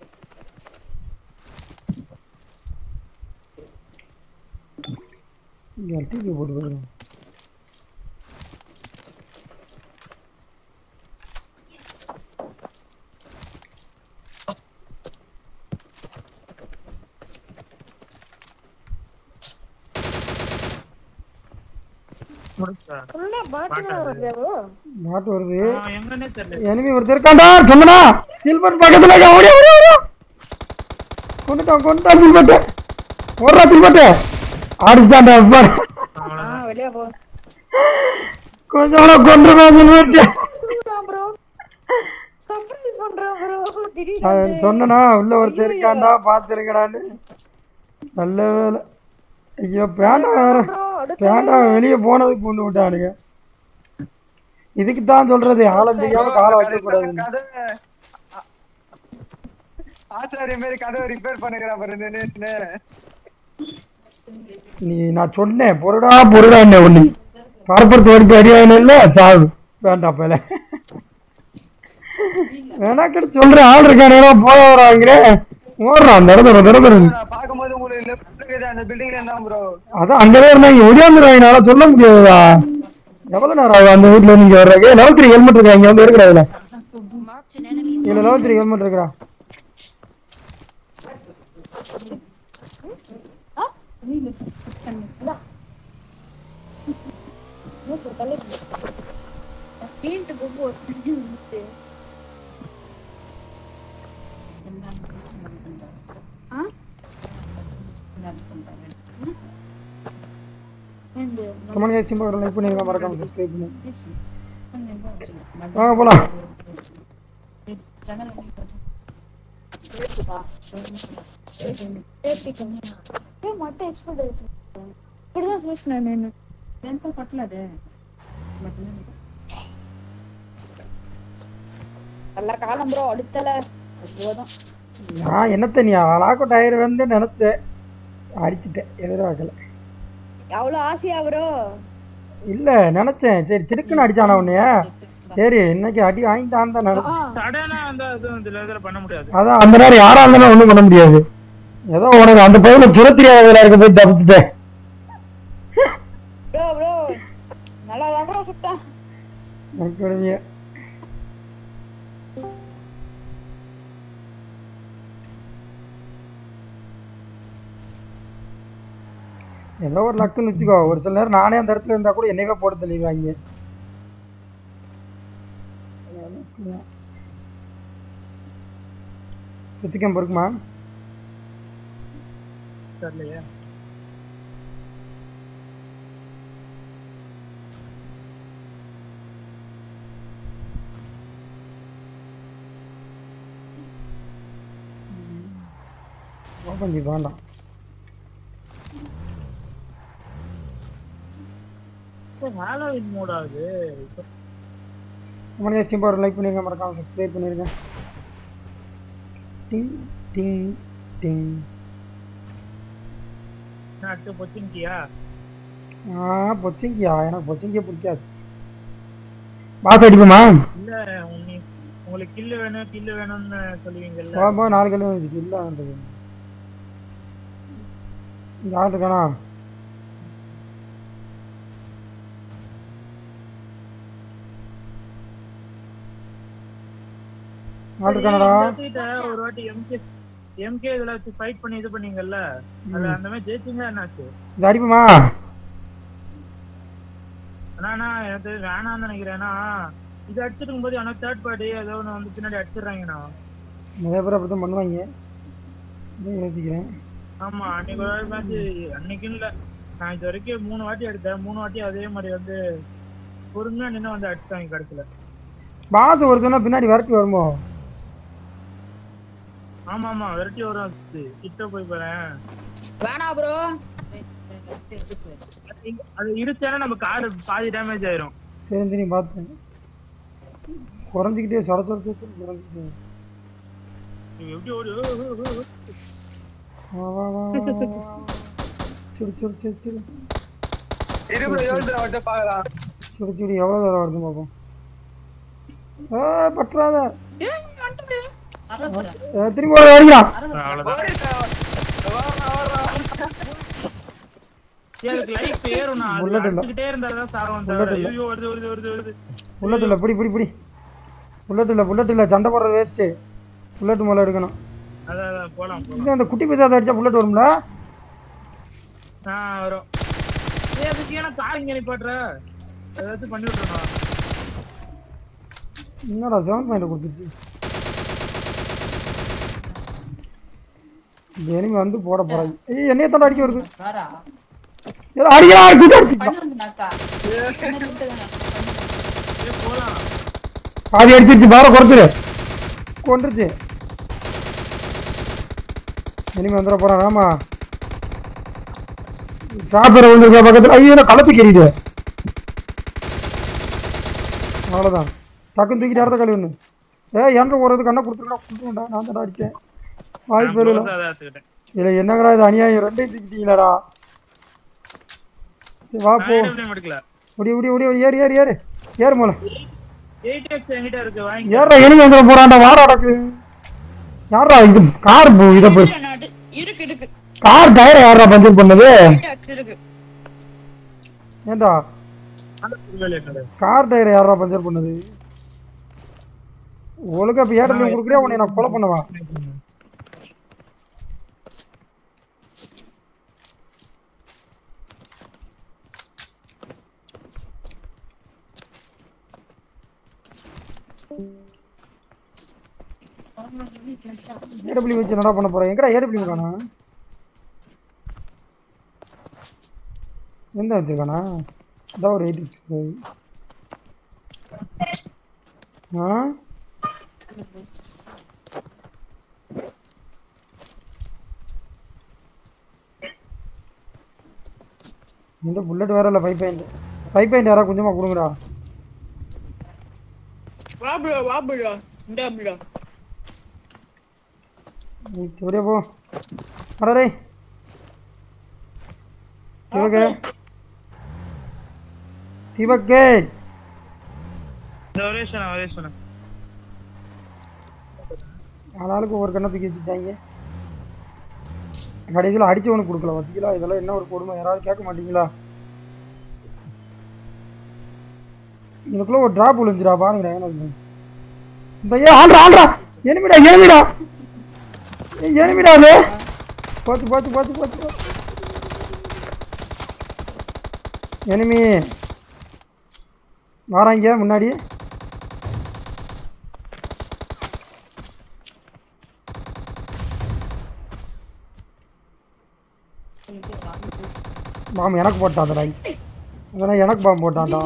இங்கே டிவி போட்டு போயிடும் முடிச்சா ஃபுல்லா பாட்டுல வருது bro. மாட்டு வருது அவன் எங்கன்னே தெரியல எனிமி ஒருத்தர் இருக்கான்டா சொன்னனா சில்வர் பக்கத்துல இருக்கான் ஓடியா ஓடியா ஓடியா கொண்டுட்டான் கொண்டுட்டான் சில்வர்ட்டு ஓடுறா சில்வர்ட்டு அடிச்சான்டா பாரு ஆ வெளிய போ கொஞ்சம் கூட கொண்டுருவான் சில்வர்ட்டு ப்ரோ சர்ப்ரைஸ் பண்றான் ப்ரோ அவன் திடீர்னு சொன்னனா உள்ள ஒருத்தர் இருக்கான்டா பார்த்துருக்கடான்னு நல்ல வேலை ஐயோ பேண்டா வேற பேண்டா வெளியே போனதுக்கு கொண்டு விட்டானுங்க இதுக்கு தான் சொல்றது ஆழம் தெரியாம காலை வைக்க கூடாது கதை ஆச்சாரிய மாதிரி கதவை ரிப்பேர் பண்ணுகிறான் பாரு நின்னு நீ நான் சொன்னேன் பொருடா பொருடா என்ன ஒண்ணு பரப்புறத்து வரைக்கும் அடியாயின இல்ல சாவு வேண்டாம் போல வேணா கிட்ட சொல்றேன் ஆள் இருக்கானே போய வராங்களே ஓடுறான் தடதர தடதர நான் பார்க்கும்போது உங்களுக்கு லெஃப்ட் அந்த பில்டிங்ல இருந்தா ப்ரோ அதான் அங்கதான் இருந்தாங்க ஒடியாந்துருவாங்க என்னால சொல்ல முடியாதுடா எவ்வளவு நேரம் ஆகும் அந்த வீட்டுல நீங்க வர்றதுக்கு லெவல் த்ரீ ஹெல்மெட் இருக்கா இங்க வந்து இருக்கிறதுல இதுல லெவல் த்ரீ ஹெல்மெட் இருக்கா பெயிண்ட் போகு ஆ இந்த கமெண்ட் கேஸ் சிம்பிள் லைக் பண்ணிருங்க மறக்காம சப்ஸ்கிரைப் பண்ணி வாங்க போலாம் ஏய் மட்டை எக்ஸ்போர்ட் இப்படிதான் பேசினேன் நான் ఎంత పట్టలేదే நல்ல காலம் ப்ரோ அடுத்தல போதும் நான் என்னத்த நீ லாக்கோ டயர் வந்து நினைச்சேன் அடிச்சிட்டேன் எதிர்பார்க்கல எவ்வளவு ஆசையா ப்ரோ இல்ல நினைச்சேன் சரி திருக்குன்னு அடிச்சானா உன்னைய சரி இன்னைக்கு அடி வாங்கிட்டான் தான் நினைச்சேன் சடனா அந்த இது இதுல இதுல பண்ண முடியாது அதான் அந்த நேரம் யாரா இருந்தாலும் ஒண்ணும் பண்ண முடியாது ஏதோ உனக்கு அந்த பையனை சுர தெரியாதவரா இருக்க போய் தப்பிச்சுட்டேன் ப்ரோ ப்ரோ நல்லா தான் ப்ரோ சுட்டான் கொடுமையா ஏதோ ஒரு லக்குன்னு வச்சுக்கோ ஒரு சில நேரம் நானே அந்த இடத்துல இருந்தா கூட என்னையவே போட்டு தள்ளிடுவாங்க சுத்திக்கம் இருக்குமா தெரியலையே ஓப்பன் செய்து வேண்டாம் ஹாலோவின் மூட் ஆகுது இப்ப மணி ஸ்டீம் பவர் லைக் பண்ணிருங்க மறக்காம சப்ஸ்கிரைப் பண்ணிருங்க டிங் டிங் டிங் என்ன அடுத்து பொச்சிங்கியா ஆ பொச்சிங்கியா எனக்கு பொச்சிங்கியே பிடிக்காது பாஸ் அடிக்குமா இல்ல உன்னி- உங்களுக்கு கில்லு வேணும் கில்லு வேணும்னு சொல்லுவீங்கல்ல போகும்போது நாலு கல்லு வந்துச்சு இல்லை வந்தது யார் இருக்கானா யார் இருக்கானடா இந்த சீட்டை ஒரு வாட்டி எம்கே எம்கே இதுல வச்சு ஃபைட் பண்ணி இது பண்ணீங்கல்ல அது ம். அந்த மாதிரி ஜெயிச்சிங்களா என்னாச்சு இது அடிப்புமா ஆனா எனக்கு வேணாம்னு நினைக்கிறேன் ஏன்னா இது அடிச்சிட்டு இருக்கும்போது ஆனா தேர்ட் பார்ட்டி ஏதோ ஒன்று வந்து பின்னாடி அடிச்சிடுறாங்கண்ணா நிறைய பேர் அப்படி தான் பண்ணுவாங்க இதான் யோசிக்கிறேன் ஆமா அன்னைக்கு ஒரு வாட்டி மேட்ச் அன்னைக்குன்னு இல்ல நான் இது வரைக்கும் மூணு வாட்டி எடுத்தேன் மூணு வாட்டி அதே மாதிரி வந்து பொறுமையா நின்று வந்து அடிச்சாங்க கடைசியில பாஸ் ஒரு சொன்னா பின்னாடி விரட்டி வருமோ ஆமா ஆமா விரட்டி வரும் அது. கிட்ட போய் போறேன் வேணா ப்ரோ அது இடிச்சானா நம்ம கார் பாதி டேமேஜ் ஆயிரும் சரி சரி பார்த்தேன் குறைஞ்சிக்கிட்டே சொர சொர சொர குறைஞ்சிக்கிட்டே இது எப்படி ஓடி ஓ, ஓ, ஓ, ஓ. வா வா வா வா, வா, வா. சுடு சுடு சுடு சுடு இருபது யோசனை மட்டும் பாக்கலாம் சுடு சுடு எவ்வளோ தூரம் வருது பார்ப்போம் ஏ பற்றாத ஏ, திரும்பி ஒரு அடிக்கிறான் சரி, அதுக்கு life ஏறும்ண்ணா. அது Bullet இல்ல. அடிச்சுக்கிட்டே இருந்தாதான் சாரம் Bullet தவிர, இல்ல. ஐயோ, வருது, வருது, வருது, வருது. புல்லட் இல்லை பிடி பிடி பிடி புல்லட் இல்லை புல்லட் இல்லை சண்டை போடுறது வேஸ்ட்டு புல்லட் மேலே எடுக்கணும் அதான், அதான், போலாம், போலாம். இது அந்த குட்டி பிசாத அடிச்சா புல்லட் வரும்ல ஆ, வரும். ஏய், அதுக்கு ஏன்னா car இங்க நிப்பாட்டுற? ஏதாச்சும் பண்ணி விட்டுறணும். என்னடா செவன் பாயிண்ட் கொடுத்துருச்சு இந்த enemy வந்து போட போறாங்க ஐய் என்னைய தாண்ட அடிக்க வருது ஏதோ அடிக்கிறான் குதி அடிச்சுட்டான் பாதி அடிச்சிருச்சு பார குறைச்சிரு கொண்டுருச்சு இனிமே வந்துட போறான் ஆமா சாப்பிட வந்துருக்க பக்கத்துல ஐயோ என்ன கலப்பு எரியுது அவ்வளவுதான் டக்குன்னு தூக்கிட்டு அடுத்த கழுவி ஒன்று ஏ என்ற ஒரு கண்ணை கொடுத்துருக்கா கொடுத்துருண்டா நான் தான் அடிச்சேன் வாய்ப்பு இல்லை நான் அதை எடுத்துக்கிட்டேன். இல்லை என்னங்கடா இது அநியாயம் ரெண்டையும் தூக்கிட்டீங்களாடா சரி வா போ நான் எடுத்து எடுக்கல. முடி முடி முடி முடி, ஏறு ஏறு ஏறு ஏறு மூல 8x என்கிட்ட இருக்கு, வாங்கிக்க. ஏறா எனிமே வந்துட போறான்டா வாடா அடக்கு யாரா இது கார் இதை போய் இருக்கு இருக்கு கார் டயரை யாரா பஞ்சர் பண்ணது இருக்கு ஏண்டா அந்த வேலை என்னது? கார் டயரை யாரா பஞ்சர் பண்ணது ஒழுங்கா இப்ப ஏடலையும் கொடுக்குறியா உன்னை நான் கொலை பண்ணவா ஏடபிள்யூ வச்சு என்னடா பண்ண போறேன் எங்கடா ஏடபிள்யூ காணா எந்த வச்சிருக்கானா இதான் ஒரு எயிட்டி சிக்ஸ் ஆ இந்த புல்லட் வேற இல்லை ஃபைவ் பாயிண்ட் ஃபைவ் பாயிண்ட் யாரா கொஞ்சமா கொடுங்கடா வா ப்ரோ வா ப்ரோ இந்த ப்ரோ நீ ஒரே போ வரரே சிவகே சிவகே இந்த ஒரே சொன்ன ஒரே சொன்ன ஆளாளுக்கு ஒரு கண்ணை தூக்கி வச்சுட்டாங்க கடைசியில் அடிச்சவனுக்கு கொடுக்கல பார்த்தீங்களா இதெல்லாம் என்ன ஒரு கொடுமை யாராவது கேட்க மாட்டீங்களா இதுக்குள்ள ஒரு டிராப் விழுந்துடா பாருங்கடா எனக்கு இந்த ஏ ஆள்றா ஆள்றா எனிமிடா எனிமிடா எனிமிடா அது போச்சு போச்சு போச்சு போச்சு போச்சு எனிமி வாராங்க முன்னாடி பாம் எனக்கு போட்டான்டா அதெல்லாம் எனக்கு பாம் போட்டான்டா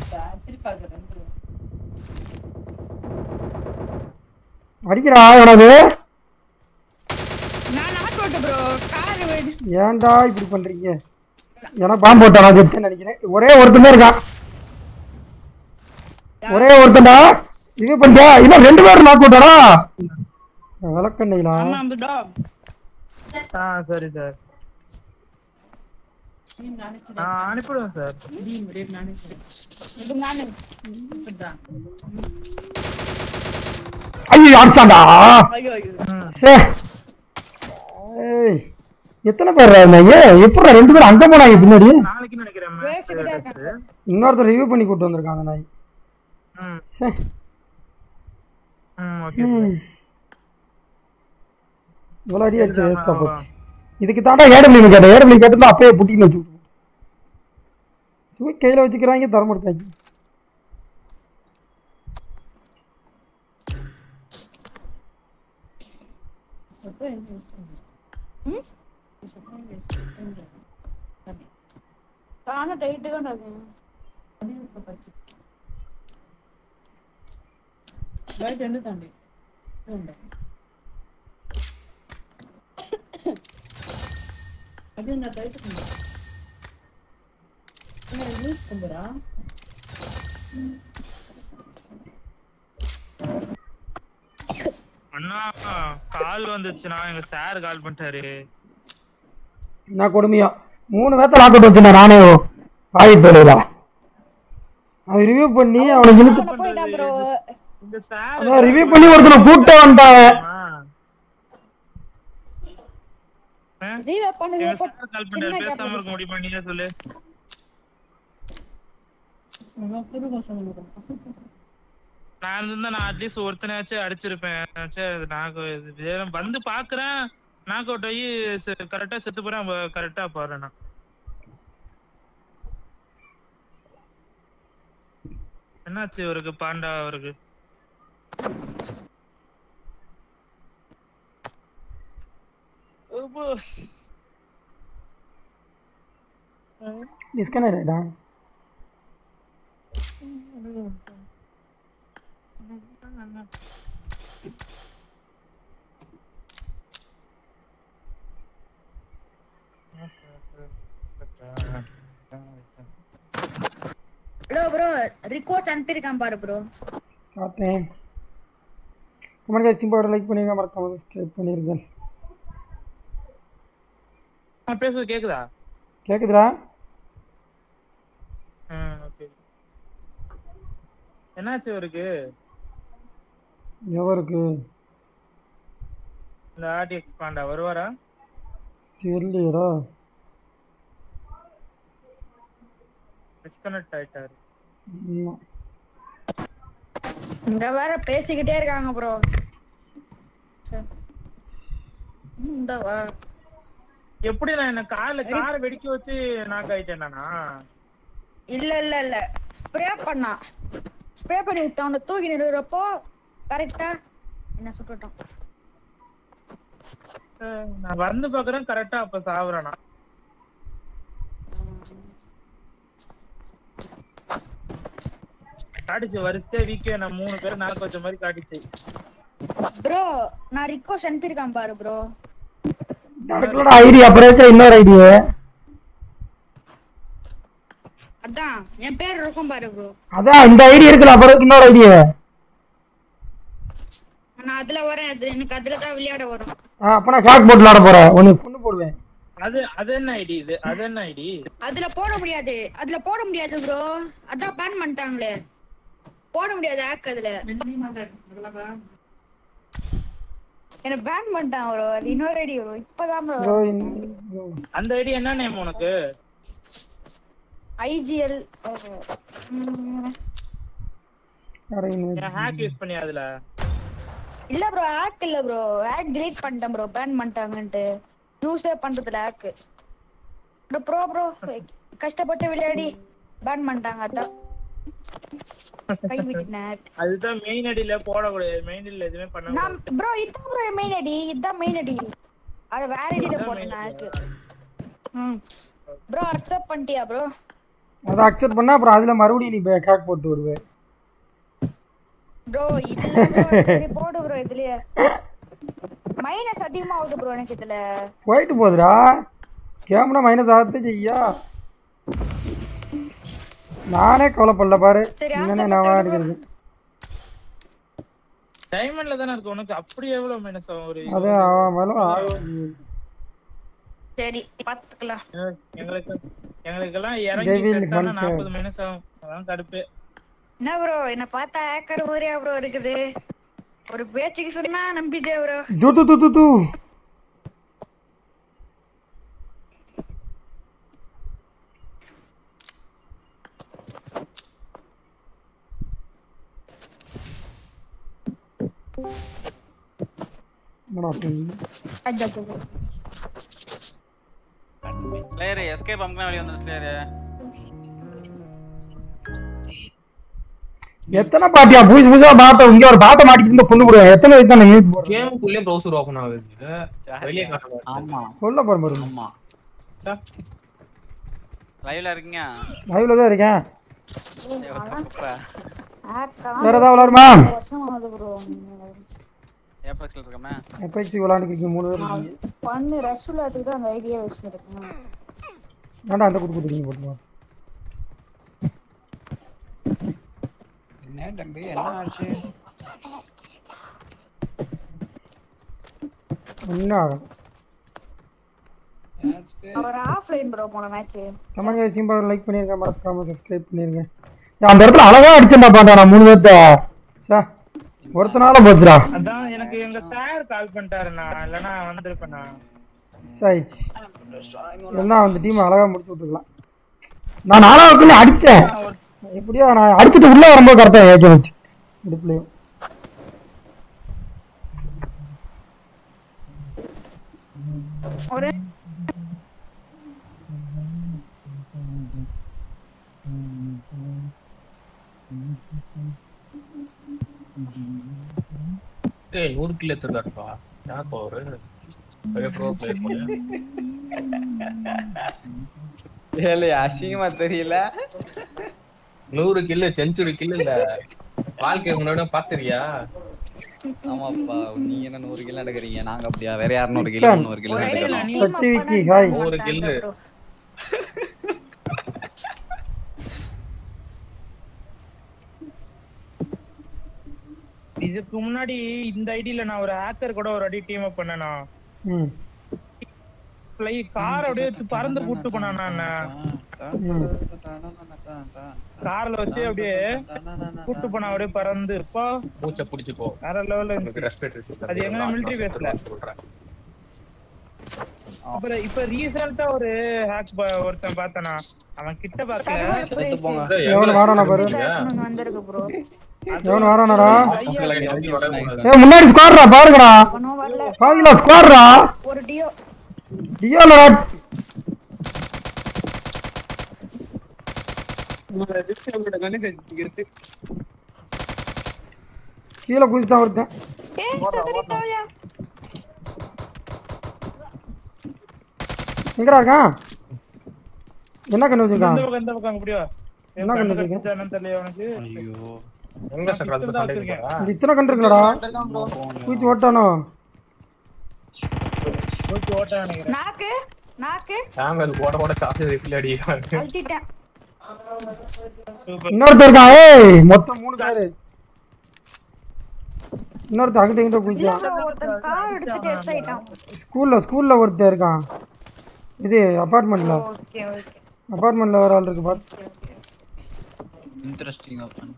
அடிக்கிறா எனக்கு நான் நாட் அவுட் ப்ரோ கார் வெடி ஏன்டா இப்படி பண்றீங்க எனக்கு பாம் போட்டானா ஜெப்டன் நினைக்கிறேன் ஒரே ஒருத்தன் இருக்கான் ஒரே ஒருத்தன்டா இது பண்ணியா இன்னும் ரெண்டு பேரும் நாக் போட்டாடா விளக்கண்ணைங்களா ஆமா வந்துட்டா ஆ சரி சார் நான் அனுப்பிடுவேன் சார் இது நானு ஐயோ அடிச்சான்டா ஐயோ ஐயோ சே ஏய் எத்தனை பேர் இருந்தாங்க எப்படி ரெண்டு பேரும் அங்க போனாங்க பின்னாடி நாளைக்கு நினைக்கிறேன் பேசிக்கிட்டே இருக்காங்க இன்னொருத்தர் ரிவ்யூ பண்ணி கூட்டு வந்திருக்காங்க நாய் ம் சே ம் ஓகே ம். இவ்வளோ அடி அடிச்சு வேஸ்டா போச்சு இதுக்கு தாண்டா ஏடபிள்யூ கேட்டேன் ஏடபிள்யூ கேட்டு அப்பயே புட்டின்னு வச்சு விட்டுருவோம். சும்மா கையில வச்சுக்கிறாங்க தர மாட்டாங்க చాలా టైట్ గా ఉండదు బయట ఎండుతండి అది నా బయట తీసుకుందరా அண்ணா கால் வந்துச்சுண்ணா எங்க சார் கால் பண்ணிட்டாரு என்ன கொடுமையா மூணு பேர்த்த லாக் அவுட் வச்சுட்டேன் நானே ஆயி தொழிலா அவன் ரிவ்யூ பண்ணி அவனை இழுத்து போயிட்டான் ப்ரோ இந்த சார் அதான் ரிவ்யூ பண்ணி ஒருத்தனை கூப்பிட்டு வந்துட்டாங்க ரீவே பண்ணு எங்க review சார் கால் பண்ணிட்டாரு பேசாம இருக்க முடியுமா நீங்க சொல்லு நான் இருந்தா நான் அட்லீஸ்ட் ஒருத்தனையாச்சும் அடிச்சிருப்பேன் சரி நான் கொ- இது வேற வந்து பாக்குறேன் நாக் அவுட் ஆகி கரெக்டா செத்து போறேன் கரெக்டா போறேன் நான் என்னாச்சு இவருக்கு பாண்டா அவருக்கு அப்போ. டிஸ்கனெக்ட் ஆயிட்டா ஹலோ ப்ரோ ரிக்வெஸ்ட் அனுப்பியிருக்கான் பாரு ப்ரோ பார்த்தேன் கமெண்ட் சிம்பாவோட லைக் பண்ணிருங்க மறக்காம சப்ஸ்கிரைப் பண்ணிருங்க நான் பேசுறது கேக்குதா கேக்குதுடா ம் ஓகே என்னாச்சு இவருக்கு எவருக்கு இந்த ஆர்டி எக்ஸ்பாண்டா வருவாரா தெரியலையடா டிஸ்கனெக்ட் ஆயிட்டாரு ஆமா. இங்க வேற பேசிக்கிட்டே இருக்காங்க ப்ரோ இந்த வா எப்படி நான் என்ன கார்ல காரை வெடிக்க வச்சு நாக் ஆயிட்டேனா இல்ல இல்ல இல்ல ஸ்ப்ரே பண்ணா ஸ்ப்ரே பண்ணி விட்டான் அவனை தூக்கி நிறுவறப்போ கரெக்டா என்ன சுட்டுட்டான் நான் வந்து பாக்குறேன் கரெக்டா அப்ப சாவுறேனா காட்டுச்சு வரிசையா வீக்கே நான் மூணு பேரை நாக்கு வச்ச மாதிரி காட்டுச்சு ப்ரோ நான் ரிக்வெஸ்ட் அனுப்பியிருக்கான் பாரு ப்ரோ எனக்குள்ளடா ஐடி அப்புறம் இருக்க இன்னொரு ஐடி அதான் என் பேர் இருக்கும் பாரு ப்ரோ அதான் இந்த ஐடி இருக்குல்ல அப்புறம் இருக்கு இன்னொரு ஐடி நான் அதுல வரேன் அது எனக்கு அதுல தான் விளையாட வரும் ஆ அப்ப நான் ஷாக் போட்டு விளாட போறேன் உனக்கு பொண்ணு போடுவேன் அது அது என்ன ஐடி இது அது என்ன ஐடி அதுல போட முடியாது அதுல போட முடியாது ப்ரோ அதான் பேன் பண்ணிட்டாங்களே போட முடியாது ஆக் அதுல என்ன பேன் பண்ணிட்டான் ப்ரோ அது இன்னொரு ஐடி ப்ரோ இப்பதான் ப்ரோ ப்ரோ அந்த ஐடி என்ன நேம் உனக்கு ஐஜிஎல் ஹேக் யூஸ் பண்ணி அதுல இல்ல ப்ரோ ஹேக் இல்ல ப்ரோ ஹேக் delete பண்ணிட்டேன் ப்ரோ பேன் பண்ணிட்டாங்கன்ட்டு யூஸே பண்றதுல ஹேக் ப்ரோ ப்ரோ கஷ்டப்பட்டு விளையாடி பேன் பண்ணிட்டாங்க அதான் கை விட்டுனேன் அதுதான் மெயின் ஐடில போடக்கூடாது மெயின் ஐடில எதுவுமே பண்ண நான் ப்ரோ இதான் ப்ரோ மெயின் ஐடி இதான் மெயின் ஐடி அத வேற ஐடில போட்டேன் ஹேக் ம் ப்ரோ அக்செப்ட் பண்ணிட்டியா ப்ரோ அதை அக்செப்ட் பண்ணா அப்புறம் அதுல மறுபடியும் நீ ஹேக் போட்டு வருவேன் ப்ரோ இல்ல bro. சரி போடு ப்ரோ இதுலயே மைனஸ் அதிகமா ஆகுது ப்ரோ எனக்கு இதுல போயிட்டு போகுதுடா கேமரா மைனஸ் ஆகத்தே செய்யா நானே கவலைப்படல பாரு என்னென்ன நான் எடுக்கிறது டைமண்ட்ல தானே இருக்கு உனக்கு அப்படி எவ்வளவு மைனஸ் ஆகும் ஒரு அது அவன் மேலும் ஆகும் சரி பாத்துக்கலாம் எங்களுக்கு எங்களுக்கெல்லாம் இறங்கி Devil செத்தானா Hunter. நாற்பது மைனஸ் ஆகும் அதான் கடுப்பு என்ன ப்ரோ என்ன பார்த்தா ஹேக்கர் மாதிரியா ப்ரோ இருக்குது ஒரு பேச்சுக்கு சொன்னா நம்பிட்டே ப்ரோ தூ தூ தூ தூ தூ என்னடா செய்யுது? ஸ்லேயர் எஸ்கேப் அமுக்கினா வெளிய வந்து ஸ்லேயர் எத்தனை பாட்டியா புதுசு புதுசா பாட்ட இங்க ஒரு பாட்ட மாட்டிட்டு இருந்த பொண்ணு கூட எத்தனை வயசு தான் மியூட் போடுறேன் கேமுக்குள்ளே ப்ரௌசர் ஓபன் ஆகுது வெளியே காட்ட ஆமா சொல்ல போற பாரு ஆமா லைவ்ல இருக்கீங்க லைவ்ல தான் இருக்கேன் குப்பை வேற ஏதாவது விளாடுமா வருஷம் ஆகுது ப்ரோ ஏப்ளஸ்ல இருக்கமே எப்பாச்சு விளாண்டுக்கிறீங்க மூணு பேர் இருக்கீங்க பண்ணு ரஷ் விளையாட்டுக்கு தான் அந்த ஐடியா வச்சுட்டு இருக்கேன் வேண்டாம் அந்த குடுத்து குடுத்து போட்டுமா என்ன தம்பி என்ன ஆச்சு என்ன ஆகும் அவர் ஆஃப்லைன் ப்ரோ போன மேட்ச் கமெண்ட் சிம்பா லைக் பண்ணிருங்க மறக்காம சப்ஸ்கிரைப் பண்ணிருங்க ஏய், அந்த இடத்துல அழகா அடிச்சேன்டா பாண்டா நான் மூணு பேர்த்த சே ஒருத்தனால போச்சுடா அதான் எனக்கு எங்க சார் கால் பண்ணிட்டாருண்ணா இல்லனா வந்திருப்பேண்ணா சாயிச்சு எல்லாம் அந்த டீம் அழகா முடிச்சு விட்டுருக்கலாம் நான் நாலாவது அடிச்சேன் எப்படியோ நான் அடிச்சுட்டு உள்ள வரும்போது கரெக்டா ஏற்ற வச்சு இடுப்புலையும் ஒரு ஏய் நூறு கிலோ எடுத்துருக்காருப்பா யாருப்பா அவரு பெரிய ப்ரோ பிளேயர் போல ஏலே அசிங்கமா தெரியல நூறு கில்லு செஞ்சுரி கில்லு இல்ல வாழ்க்கை முன்னாடி பாத்துறியா ஆமாப்பா நீங்க என்ன நூறு கிலோ எடுக்கிறீங்க நாங்க அப்படியா வேற யாரும் நூறு கிலோ நூறு கிலோ எடுக்கிறோம் சக்தி விக்கி ஹாய் நூறு கில்லு இதுக்கு முன்னாடி இந்த ஐடில நான் ஒரு ஹேக்கர் கூட ஒரு அடி டீம் அப் பண்ணேனா ம் ஃப்ளை கார் அப்படியே வச்சு பறந்து கூட்டு போனானா என்ன கார்ல வச்சு அப்படியே கூட்டு போனா அப்படியே பறந்து இப்போ மூச்சை பிடிச்சுக்கோ வேற லெவல்ல உனக்கு இருந்துச்சு ரெஸ்பிரேட்டரி சிஸ்டம் அது எங்கன்னா military base ல. சொல்றேன் அப்புறம் இப்ப ரீசெண்டா ஒரு ஹேக் ஒருத்தன் பார்த்தனா அவன் கிட்ட செத்து போங்க. பார்க்கல எவனு வாரானா பாரு வந்திருக்கு ப்ரோ எவனு வாரானாடா மக்கள் ஐடி நம்பி வரக்கூடாது. ஏ முன்னாடி ஸ்குவாட்ரா பாருங்கடா அவனும் வரல பாருங்களா ஸ்குவாட்ரா ஒரு டியோ டியோலடா கீழே குதிச்சுட்டான் ஒருத்தன் ஏய் சதுரிட்டாயா எங்கடா இருக்கான் என்ன கண்ணு வச்சிருக்கான் இந்த பக்கம் இந்த பக்கம் அப்படியோ என்ன கண்ணு வச்சிருக்கான் என்னன்னு தெரியல அவனுக்கு எங்க சக்கராத்துல தான் சண்டை வச்சிருக்கேன். போறா? இது இத்தனை கண்டு இருக்குல்லடா குதிச்சு ஓட்டானோ தூக்கி ஓட்ட நினைக்கிறேன் நாக்கு நாக்கு சாமுவேல் ஓட ஓட சாப்பிட்டு ரிஃபில் அடிக்கிறாங்க அழுத்திட்டேன் இன்னொருத்தன் இருக்கான் ஏய் மொத்தம் மூணு பேரு இன்னொருத்தன் அங்கிட்ட இங்கிட்ட இல்ல குதிச்சான் ப்ரோ ஒருத்தன் கார் எடுத்துட்டு எஸ் ஆயிட்டான் ஸ்கூல்ல ஸ்கூல்ல ஒருத்தன் இருக்கான் இது அபார்ட்மெண்ட்ல ஓகே ஓகே அபார்ட்மெண்ட்ல ஒரு ஆள் இருக்கு பாரு இன்ட்ரெஸ்டிங் ஓப்பன்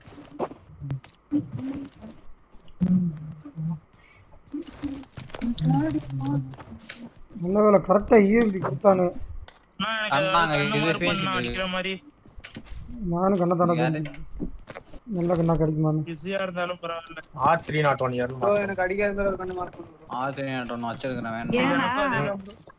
நல்ல வேலை கரெக்டா யூஎம்பி கொடுத்தானு கண்ணாங்க இது பண்ணா பேசிட்டு அடிக்கிற மாதிரி நானும் கண்ண தானே நல்ல கண்ணா கிடைக்குமான்னு பிஸியா இருந்தாலும் பரவாயில்ல R three not one year bro எனக்கு அடிக்காத ஒரு கண்ணு மார்க் பண்ணுங்க ஆர்த்தி ஒன்று வச்சிருக்கிறேன் வேணும் ஏன்னா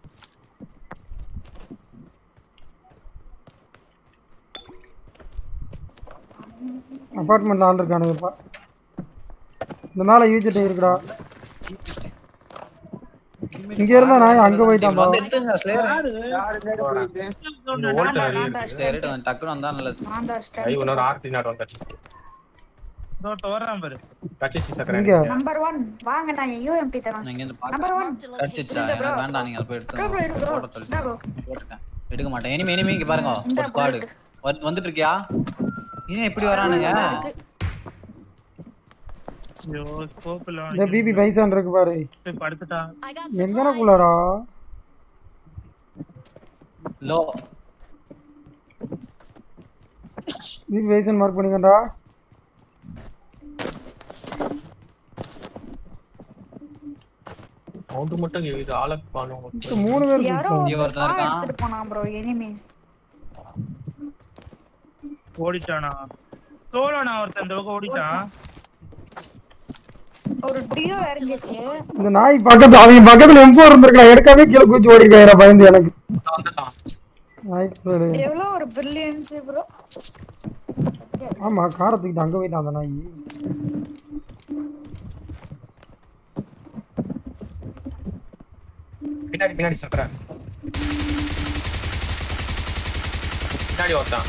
அபார்ட்மெண்ட்ல ஆள் இருக்கானுங்கப்பா இந்த மேல யூஜிட்ட இருக்குடா இங்க இருந்தா நான் அங்க போயிட்டான்பா வந்து எடுத்துங்க யாரு நேரா போயிட்டு இந்த ஓல்ட் நிறைய இருக்கு சரி டக்குனு வந்தா நல்லது நான் தான் ஐ இன்னொரு ஆர் த்ரீ நாட் ஒன் கட்சி இதோ வர்றான் பாரு கட்சி இங்க சக்கரை நம்பர் ஒன் வாங்க நான் யூஎம்பி தரேன் நான் இங்கேருந்து நம்பர் பார்க்க ஒன் கடிச்சிச்சா எனக்கு வேண்டாம் நீங்க அதை போய் ப்ரோ ப்ரோ இரு ப்ரோ எடுத்து போட சொல்லி இந்தா ப்ரோ போட்டுட்டேன் எடுக்க மாட்டேன் இனிமே இனிமே இங்க பாருங்க இந்த ஒரு ஸ்குவாடு வந்துட்டு இருக்கியா ஏன் இப்படி வரானுங்க ஐயோ ஸ்கோப் இல்ல இந்த பிபி பைசான் இருக்கு பாரு போய் படுத்துட்டான் I got எங்கன supplies. குள்ளடா லோ பிபி பைசான் மார்க் பண்ணிக்கண்டா சவுண்ட் மட்டும் இது ஆள காணும் இப்ப மூணு பேர் யாரோ கூப்பிட்டாங்க. இங்க ஒருத்தன் கார் இருக்கான் எடுத்துட்டு போனான் ப்ரோ எனிமி ஓடிட்டானா சோழனா ஒருத்தன் இந்த பக்கம் ஓடிட்டான் ஒரு டியோ இறங்கிச்சு இந்த நாய் பக்கத்து அவங்க பக்கத்துல எம்போ இருந்திருக்கலாம் எடுக்காம கீழே குச்சி ஓடி போயிடா பயந்து எனக்கு வந்துட்டான் நாய் பேரு. எவ்வளவு ஒரு பிரில்லியன்ஸ் ப்ரோ ஆமா காரை தூக்கிட்டு அங்க போயிட்டான் அந்த நாய் பின்னாடி பின்னாடி சக்கரை பின்னாடி ஒருத்தான்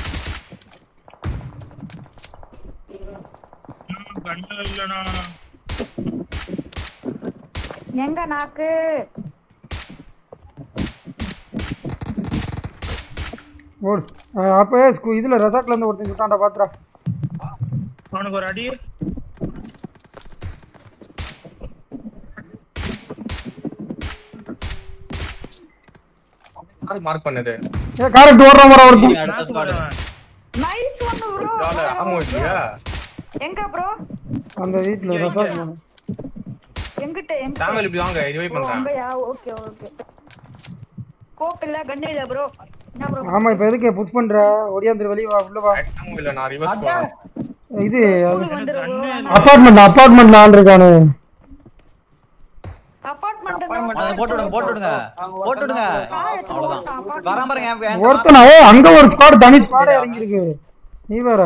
கண்ணு இல்லனா எங்க நாக்கு ஓடு அஹ் அப்ப ஸ்கூ இதுல ரெசார்ட்ல இருந்து ஒருத்தன் சுட்டான்டா பாத்துடா அவனுக்கு ஒரு அடி யாரு மார்க் பண்ணது ஏ காரட் ஓடுறான் வர ஒருத்தன் அடுத்த ஸ்குவாடு நைஸ் ஒன்னு ப்ரோ ஜால ஆமோ இல்லையா எங்க ப்ரோ அந்த வீட்டுல ரெசார்ட் எங்கிட்ட எங்க சாமல் இப்படி வாங்க ரிவைவ் ஓ, பண்றேன் அங்கயா ஓகே ஓகே கோப் இல்ல கண்ணு இல்ல ப்ரோ என்ன ப்ரோ ஆமா இப்ப எதுக்கு புஷ் பண்ற ஒடியாந்துரு வெளிய வா உள்ள வா ஆமோ இல்ல நான் ரிவர்ஸ் போறேன் இது வந்துரு ப்ரோ அபார்ட்மெண்ட் அபார்ட்மெண்ட்ல ஆள் இருக்கானு அபார்ட்மெண்ட் அதை போட்டு விடுங்க போட்டு விடுங்க போட்டு விடுங்க அவ்வளவுதான் வராம பாருங்க என் என் ஒருத்தனா ஏ அங்க ஒரு ஸ்குவாட் தனி ஸ்குவாட் இறங்கி இருக்கு நீ வேற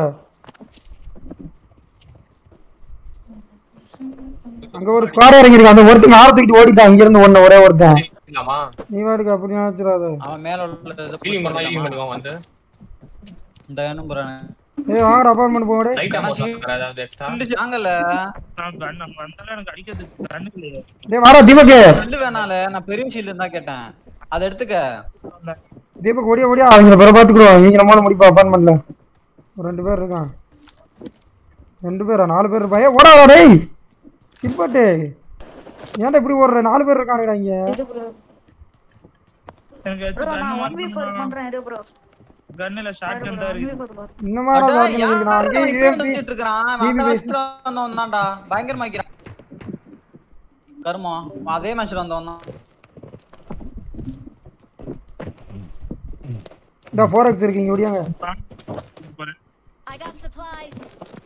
அங்க ஒரு ஸ்குவாட் இறங்கி இருக்கு அந்த ஒருத்தன் ஆற தூக்கிட்டு ஓடிட்டான் இங்க இருந்து ஒண்ணு ஒரே ஒருத்தன் இல்லாமா நீ வாடுக்கு அப்படி நினைச்சிடாத அவன் மேல உள்ள இதை push ஹீலிங் பண்ணா ஹீலிங் பண்ணிடலாமா? பண்ணுவான் வந்து இந்த வேணும் போறானே ஏய் வாங்கடா அபார்ட்மெண்ட் போடு லைட் ஆமோ சக்கரை ஏதாவது எக்ஸ்ட்ரா வாங்கல நான் கண்ணு நம்ம வந்தாலும் எனக்கு அடிக்கிறதுக்கு கண்ணு இல்லையே டேய் வாடா தீபக் ஷில்டு வேணால நான் பெரிய ஷில்டு தான் கேட்டேன் அதை எடுத்துக்க தீபக் ஓடியா ஓடியா அவங்க பிற பாத்துக்குறோம் இங்க நம்மளால முடிப்பா அபார்ட்மெண்ட்ல ஒரு ரெண்டு பேர் இருக்கான் ரெண்டு பேரா நாலு பேர் இருப்பான் ஏ ஓடாதா டேய் சிப்பாட்டு ஏன்டா இப்படி ஓடுற நாலு பேர் இருக்கானுடா இங்க இரு ப்ரோ எனக்கு ப்ரோ கண்ணு நான் மார்க் 1v4 பண்றேன் இரு ப்ரோ கண்ணுல ஷார்ட் கன் தான் இருக்கு இந்த மாதிரி அட, தான் இருக்கு நான் யார்டா அங்கேயே இப்படி UMP வந்துட்டு இருக்கிறான்? அவன் அந்த matchல வந்தவன் தான்டா. பயங்கரமா வைக்கிறான். கருமம் அதே மேட்ச்ல வந்தவன் தான் இந்த ஃபோர் எக்ஸ் இருக்கு இங்க ஓடியாங்க I got supplies.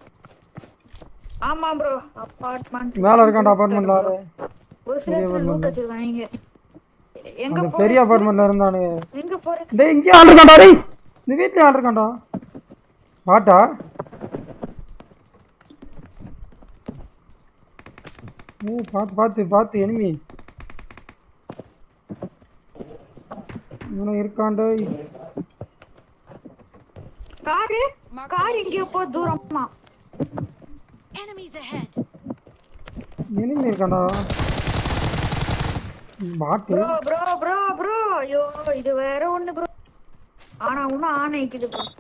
ஆமா ப்ரோ அபார்ட்மெண்ட் மேல இருக்கான்டா அபார்ட்மெண்ட்ல ஆளு ஒரு சில பெரிய இடத்துல apartment. லூட் வச்சிருக்காங்க எங்க அந்த forex? பெரிய அபார்ட்மெண்ட்ல இருந்தானு எங்க போறேன் டேய் இங்கே ஆள் இருக்கான்டா டேய் இந்த வீட்லயே ஆள் இருக்கான்டா வாட்டா ஏய் பாத்து பாத்து பாத்து எனிமி இவனும் இருக்காண்டா காரு கார் எங்கேயோ போ தூரமா Enemies ahead. எனிமி இருக்காண்டா பாட்டு ப்ரோ ப்ரோ ப்ரோ ப்ரோ ஐயோ இது வேற ஒண்ணு ப்ரோ ஆனா இன்னும் ஆணைக்குது ப்ரோ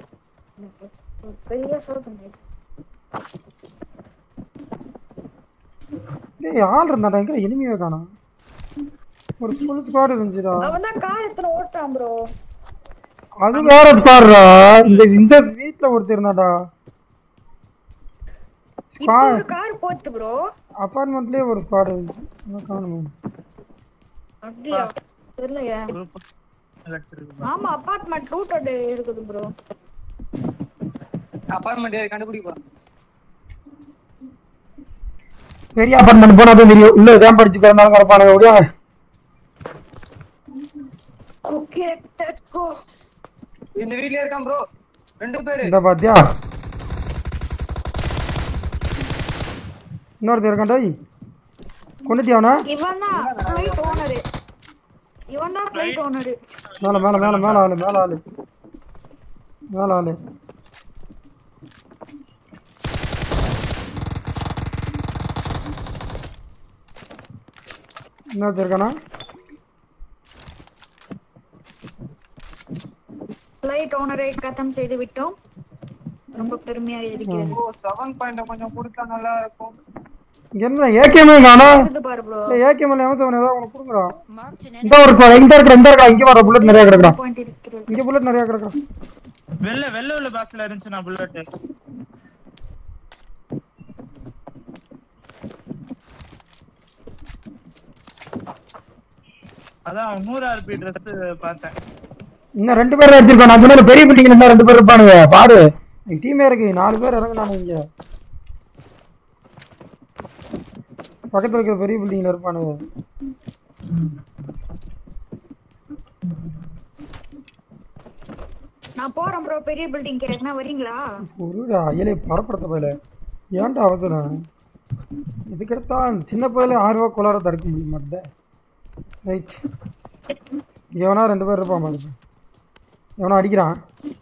பெரிய சோதனை இது. டேய் ஆள் இருந்தாடா எங்க எனிமியே காணோம் ஒரு ஃபுல் ஸ்குவாட் இருந்துச்சுடா அவன் தான் கார் எத்தனை ஓட்டான் ப்ரோ அது வேற ஸ்குவாட்ரா இந்த இந்த வீட்ல ஒருத்தர் இருந்தாடா இப்போ ஒரு கார் போச்சு ப்ரோ அபார்ட்மெண்ட்லயே ஒரு ஸ்குவாட் இருந்துச்சு இன்னும் காணுமே அப்படியா தெரியலையே ஆமா அபார்ட்மெண்ட் ரூட் அட் இருக்குது ப்ரோ அப்பார்ட்மெண்ட் கண்டுபிடிப்போம் பெரிய அபார்ட்மெண்ட் போனா தான் தெரியும் உள்ள இதான் படிச்சு பிறந்தாலும் கிடப்பானுங்க அப்படியா ஓகே லெட்ஸ் கோ இந்த வீட்லயே இருக்கான் ப்ரோ ரெண்டு பேரு இந்த பாத்தியா இன்னொருத்தர் இருக்கான் டோய் கொண்டுட்டியா அவனை இவன் தான் ஃப்ளைட் ஓனர் இவன் தான் ஃப்ளைட் ஓனர் மேல மேல மேல மேல ஆளு மேல ஆளு மேல ஆளு இன்னொருத்தர் இருக்கானா ஃப்ளைட் ஓனரை கத்தம் செய்து விட்டோம் ரொம்ப பெருமையாக இருக்கிறது ஓ செவன் பாயிண்ட் கொஞ்சம் கொடுத்தா நல்லா இருக்கும் இங்க என்ன ஏகேமே காணோம் இது பாரு ப்ரோ இல்ல ஏகேஎம்ல எவன் ஏதாவது உனக்கு கொடுங்கடா இந்த ஒரு இந்த இருக்கிற இந்த இருக்கிற இங்க வர புல்லட் நிறைய கிடக்குறா பாயிண்ட் இருக்கிறது இங்க புல்லட் நிறைய கிடக்குறா வெள்ளை வெள்ளை உள்ள பாக்ஸ்ல இருந்துச்சு நான் புல்லட் அதான் நூறு ஆர்பி ட்ரெஸ் பார்த்தேன் இன்னும் ரெண்டு பேர் அடிச்சிருக்கோம் நான் சொன்ன பெரிய பில்டிங்ல இன்னும் ரெண்டு பேர் இருப்பானுங்க பாரு டீமே இருக்கு நாலு பேர் இறங்குனானு இங்க பக்கத்துல இருக்கிற பெரிய பில்டிங்ல இருப்பானுங்க நான் போறேன் ப்ரோ பெரிய பில்டிங் கேட்கனா வரீங்களா ஒருடா அயலே பரப்படுத்த போயில ஏன்டா அவசரம் இதுக்கடுத்தா சின்ன பையில ஆறு ரூபா கொள்ளார தடுக்க முடிய மாட்டேன் ரைட் எவனா ரெண்டு பேர் இருப்பான் பாருங்க எவனா அடிக்கிறான்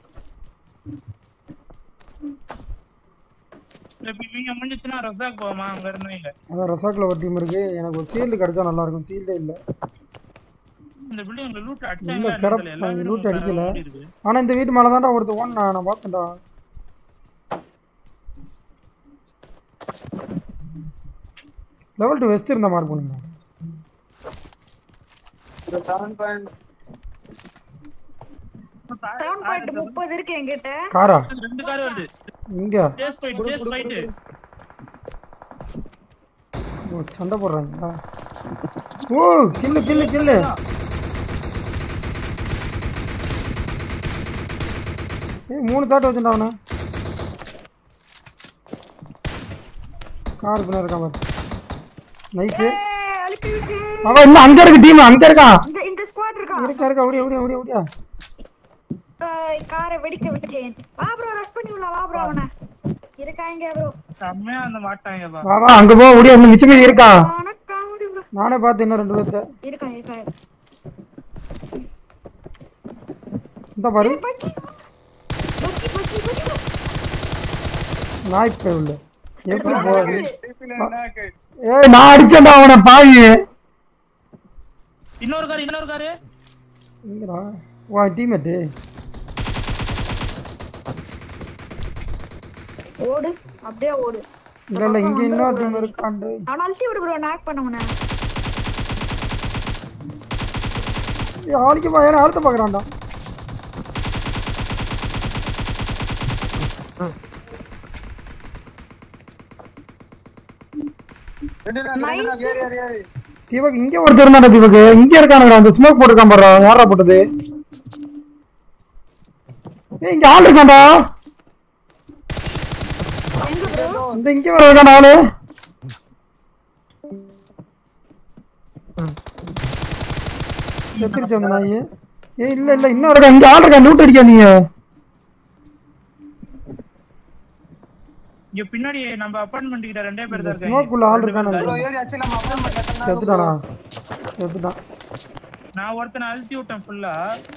இப்ப நீங்க முடிஞ்சிச்சுன்னா ரசாக் போமா அங்க இருந்தீங்க அதான் ரசாக்கில் ஒரு டீம் இருக்கு எனக்கு ஒரு ஃபீல்டு கிடைச்சா நல்லா இருக்கும் ஃபீல்டே இல்லை இந்த பில்டிங் லூட் இல்ல அடிச்சாங்க கிடப்பு லூட் அடிக்கல ஆனா இந்த வீட்டு மேல தான்டா ஒருத்தர் ஓன் நான் பார்த்தேன்டா லெவல் டூ வெஸ்ட் இருந்த மாதிரி பண்ணுங்க செவன் பாயிண்ட் செவன் பாயிண்ட் முப்பது இருக்கு என்கிட்ட காரா ரெண்டு கார் வருது இங்க சேஸ் ஃபைட் சேஸ் ஃபைட் ஓ சண்டை போடுறாங்க ஓ கில்லு கில்லு கில்லு ஏய் மூணு தாட்டு வச்சுட்டா அவனை கார் பின்னாடி இருக்கான் பாரு நைட்டு ஏய், அழுத்தி விட்டு. அவன் இன்னும் அங்க இருக்கு டீம் அங்க இருக்கான் இந்த இந்த ஸ்குவாட் இருக்கா இருக்கா இருக்கா ஓடியா ஓடியா ஓடியா ஓடியா ஏய், காரை வெடிக்க விட்டேன் வா ப்ரோ ரஷ் பண்ணி விடலாம் வா ப்ரோ அவனை இருக்காங்க ப்ரோ செம்மையா அந்த மாட்டாங்கப்பா வா வா அங்க போ ஓடியா இன்னும் மிச்சம் மீதி இருக்கான் வணக்கம் ப்ரோ நானே பார்த்து இன்னும் ரெண்டு பேர்த்த இருக்கான் இருக்கான் இந்த பாரு பக்கி பக்கி பக்கி பக்கி நாய் போய் உள்ள எப்படி போகுது என்னாக்கு ஏய் நான் அடிச்சேன்டா அவனை பாவி இன்னொரு கார் இன்னொரு காரு எங்கடா வா டீமேட்டு ஓடு அப்படியே ஓடு இல்ல இல்ல இங்க இன்னொரு டீம் இருக்காண்டு அவனை அழுத்தி விடு ப்ரோ நாக் பண்ண உன ஏய், ஆளுக்கு பா ஏன்னா அழுத்த பாக்குறான்டா ரெண்டு நாள் ரெண்டு நாள் ஏறி ஏறி ஏறி தீபக் இங்க ஒருத்தர் இருந்தாடா தீபக் இங்க இருக்கானுடா அந்த ஸ்மோக் போட்டுருக்கான் பாரு யாரா போட்டது ஏய் இங்க ஆள் இருக்கான்டா இந்த இங்க வர இருக்கான் ஆளு செத்துருச்சு அந்த நாய் ஏய் இல்ல இல்ல இன்னும் இருக்கா இங்க ஆள் இருக்கா லூட் அடிக்கா நீங்க இங்க பின்னாடி நம்ம அபார்ட்மெண்ட் கிட்ட ரெண்டே பேர் தான் ஸ்மோக் உள்ள ஆள் இருக்கானு ப்ரோ ஏறி ஆச்சு நம்ம அப்பார்ட்மெண்ட் கட்டணும் செத்துட்டானா செத்துட்டான் நான் ஒருத்தனை அழுத்தி விட்டேன் ஃபுல்லா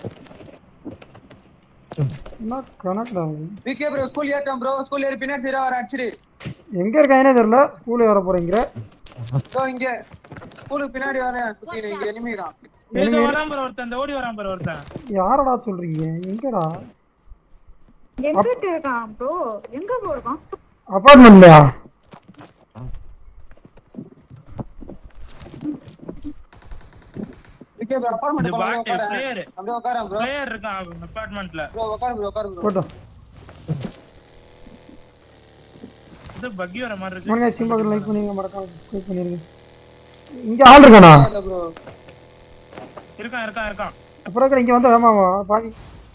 என்ன கணக்குடா அவன். விகே ப்ரோ ஸ்கூல் ஏறிட்டோம் ப்ரோ ஸ்கூல் ஏறி பின்னாடி சீரா வர அடிச்சிரு எங்க இருக்கானே தெரியல ஸ்கூலுக்கு வர போறீங்க ப்ரோ இங்க ஸ்கூலுக்கு பின்னாடி வரேன் சுத்தி இங்க enemy தான் இந்த வரான் பாரு ஒருத்தன் இந்த ஓடி வரான் பாரு ஒருத்தன் யாரடா சொல்றீங்க எங்கடா எங்கிட்ட இருக்கான் ப்ரோ எங்க ப்ரோ இருக்கான் அபார்ட்மெண்ட்லயா ஓகே ப்ரோ அப்பார்ட்மெண்ட் இந்த போலாம் பாட்டு உட்காரேன் பிளேயர் அப்படியே உட்காரேன் ப்ரோ பிளேயர் இருக்கான் அபார்ட்மெண்ட்ல ப்ரோ உட்காரு ப்ரோ உட்காரு ப்ரோ போட்டோம் இது பக்கி வர மாதிரி இருக்கு மறக்காம ஸ்டீம் பாக்ஸ் லைக் பண்ணிருங்க மறக்காம சப்ஸ்கிரைப் பண்ணிருங்க இங்க ஆள் இருக்கானா இல்ல ப்ரோ இருக்கான் இருக்கான் இருக்கான் அப்புறம் இங்க வந்து ஆமாமா பாவி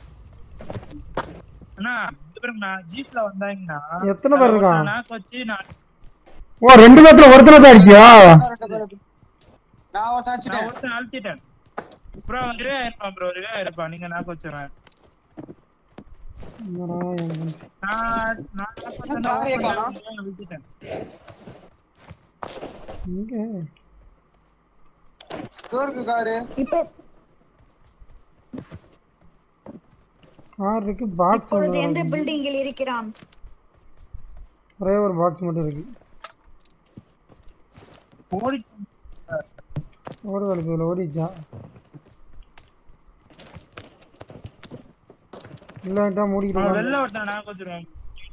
அண்ணா இது பாருங்க, நான் ஜீப்ல வந்தாங்கன்னா எத்தனை பேர் இருக்கான்? நாக்கு வச்சு நான் ஓ ரெண்டு பேத்துல ஒருத்தனை தான் இருக்கியா நான் ஒருத்தன் நான் வச்சுட்டேன் ஒருத்தன் அழுத்திட்டேன் ப்ரோ ரிவே இருப்பான் ப்ரோ ரிவே இருப்பான் நீங்க நாக்கு வச்சிடுறேன் என்னடா எனக்கு நான் நான் knock வச்சேன்னா காரையை காணோம். நான் அழுத்திட்டேன் இங்க டோருக்கு காரு இப்போ கார் இருக்கு பாக்ஸ் இப்பொழுது எந்த பில்டிங்கில் இருக்கிறான் ஒரே ஒரு பாக்ஸ் மட்டும் இருக்கு ஓடி ஓடி வலிப்பு ஓடிச்சா இல்லாட்டா அவன் மூடிக்கிட்டு வெளில ஒருத்தன் நாக்கு வச்சிருவான்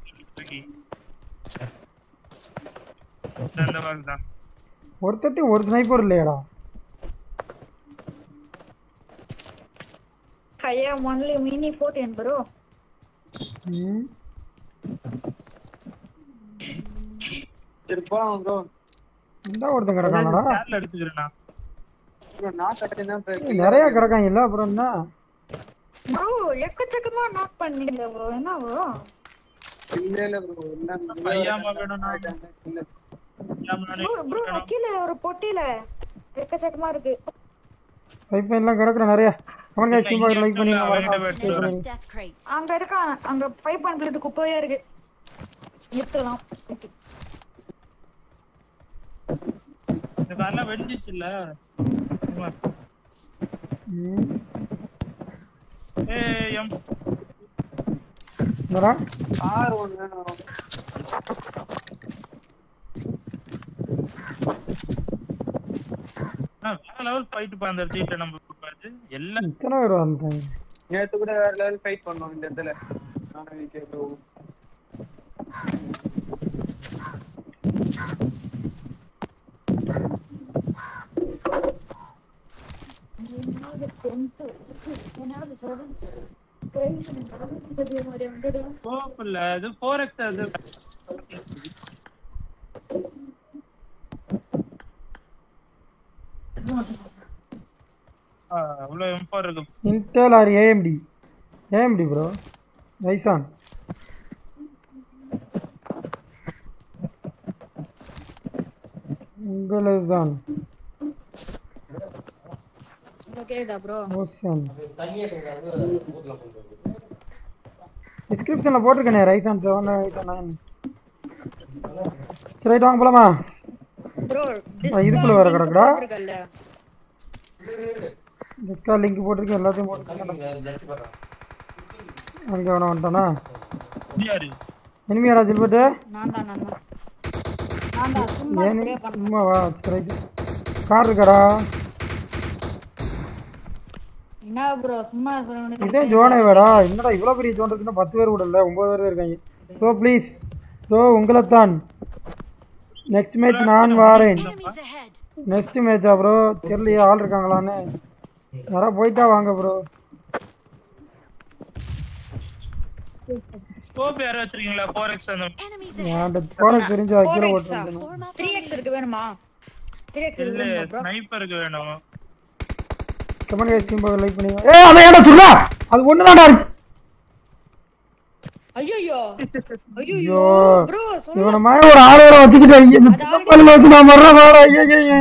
அந்த மாதிரி தான் ஒருத்தட்டி ஒரு ஸ்னைப்பர் இல்லையாடா I am only mini 14 bro. ம் சரி போலாம் ப்ரோ இந்த ஒருத்தன் கிடக்கானடா சேர்ல எடுத்துக்கிறேண்ணா ப்ரோ நான் கட்டி தான் ஏய், நிறைய கிடக்காங்க இல்ல அப்புறம் என்ன Bro, எக்கச்சக்கமா நாக் பண்ணீங்க bro. என்ன bro? இல்ல இல்ல ப்ரோ இல்ல பையாம வேணும்னா இல்ல Bro, bro, கீழ ஒரு பொட்டியில எக்கச்சக்கமா இருக்கு. பைப் எல்லாம் கிடக்குற நிறைய கமெண்ட் காய்ச்சி ஸ்டீம் லைக் பண்ணி மறக்காம subscribe Enemy's பண்ணிருங்க death crate. அங்க இருக்கான் அங்க பைப் அனுப்பிட்டு குப்பையா இருக்கு நிறுத்தலாம் இந்த கார்லாம் வெடிச்சிச்சு இல்ல ம் ஏய் எம் என்னடா கார் ஒன்று வேணும் வேற லெவல் ஃபைட் பா அந்த சீட்டை நம்ம பாத்து எல்லாம் இத்தனை பேர் வந்துட்டாங்க நேத்து கூட வேற லெவல் ஃபைட் பண்ணோம் இந்த இடத்துல நானும் விக்கே ப்ரோ ஸ்கோப் இல்ல இது 4x அது ஆ, அவ்வளவு M4 இருக்கு Intel or AMD AMD bro Ryzen உங்களது தான் கேக்குதா ப்ரோ ஓசன் டிஸ்கிரிப்ஷனில் போட்டிருக்கேனே ரைசான் செவன் ரைசான் நைன் சரி ரைட் வாங்க போலாமா ப்ரோ ஆ, இதுக்குள்ள வேற கிடக்குடா இருக்கல்ல டிஸ்கா லிங்க் போட்டிருக்கேன் எல்லாத்தையும் போட்டிருக்கேன் அங்கே வேணா வந்துட்டானா யாரு இனிமையாடா சில்பட்டு நான் தான் நான் தான் நான் தான் சும்மா ஏன் ஸ்ப்ரே பண்ண சும்மா வா சரி ரைட்டு கார் இருக்காடா என்ன ப்ரோ சும்மா சொல்லுங்க இதே ஜோனே வேடா என்னடா இவ்வளோ பெரிய ஜோன் இருக்குன்னா பத்து பேர் கூட இல்லை ஒன்பது பேர் தான் இருக்காங்க ஸோ ப்ளீஸ் ஸோ உங்களைத்தான் நெக்ஸ்ட் மேட்ச் நான் வாரேன் Enemies ahead. நெக்ஸ்ட் மேட்சா ப்ரோ தெரியலையே ஆள் இருக்காங்களான்னு யாராவது போயிட்டா வாங்க ப்ரோ ஸ்கோப் யாரும் வச்சிருக்கீங்களா 4x அந்த Enemies அந்த ahead. போன தெரிஞ்சு கீழே ஓட்டு Form up three on X me. இருக்கு வேணுமா த்ரீ எக்ஸ் இல்ல இருக்கு வேணுமா ப்ரோ ஸ்னைப்பருக்கு வேணும் கமெண்ட் கைஸ் டீம் லைக் பண்ணுங்க ஏய் அவன் ஏடா சொல்லா அது ஒன்று தான்டா இருக்கு ஐயோ ஐயோ ஐயோ ப்ரோ இவனை மாதிரி ஒரு ஆளுநரை வச்சுக்கிட்டு இந்த சின்ன பல்லில் வச்சு நான் வர்றேன் வாடா ஐயா ஐயா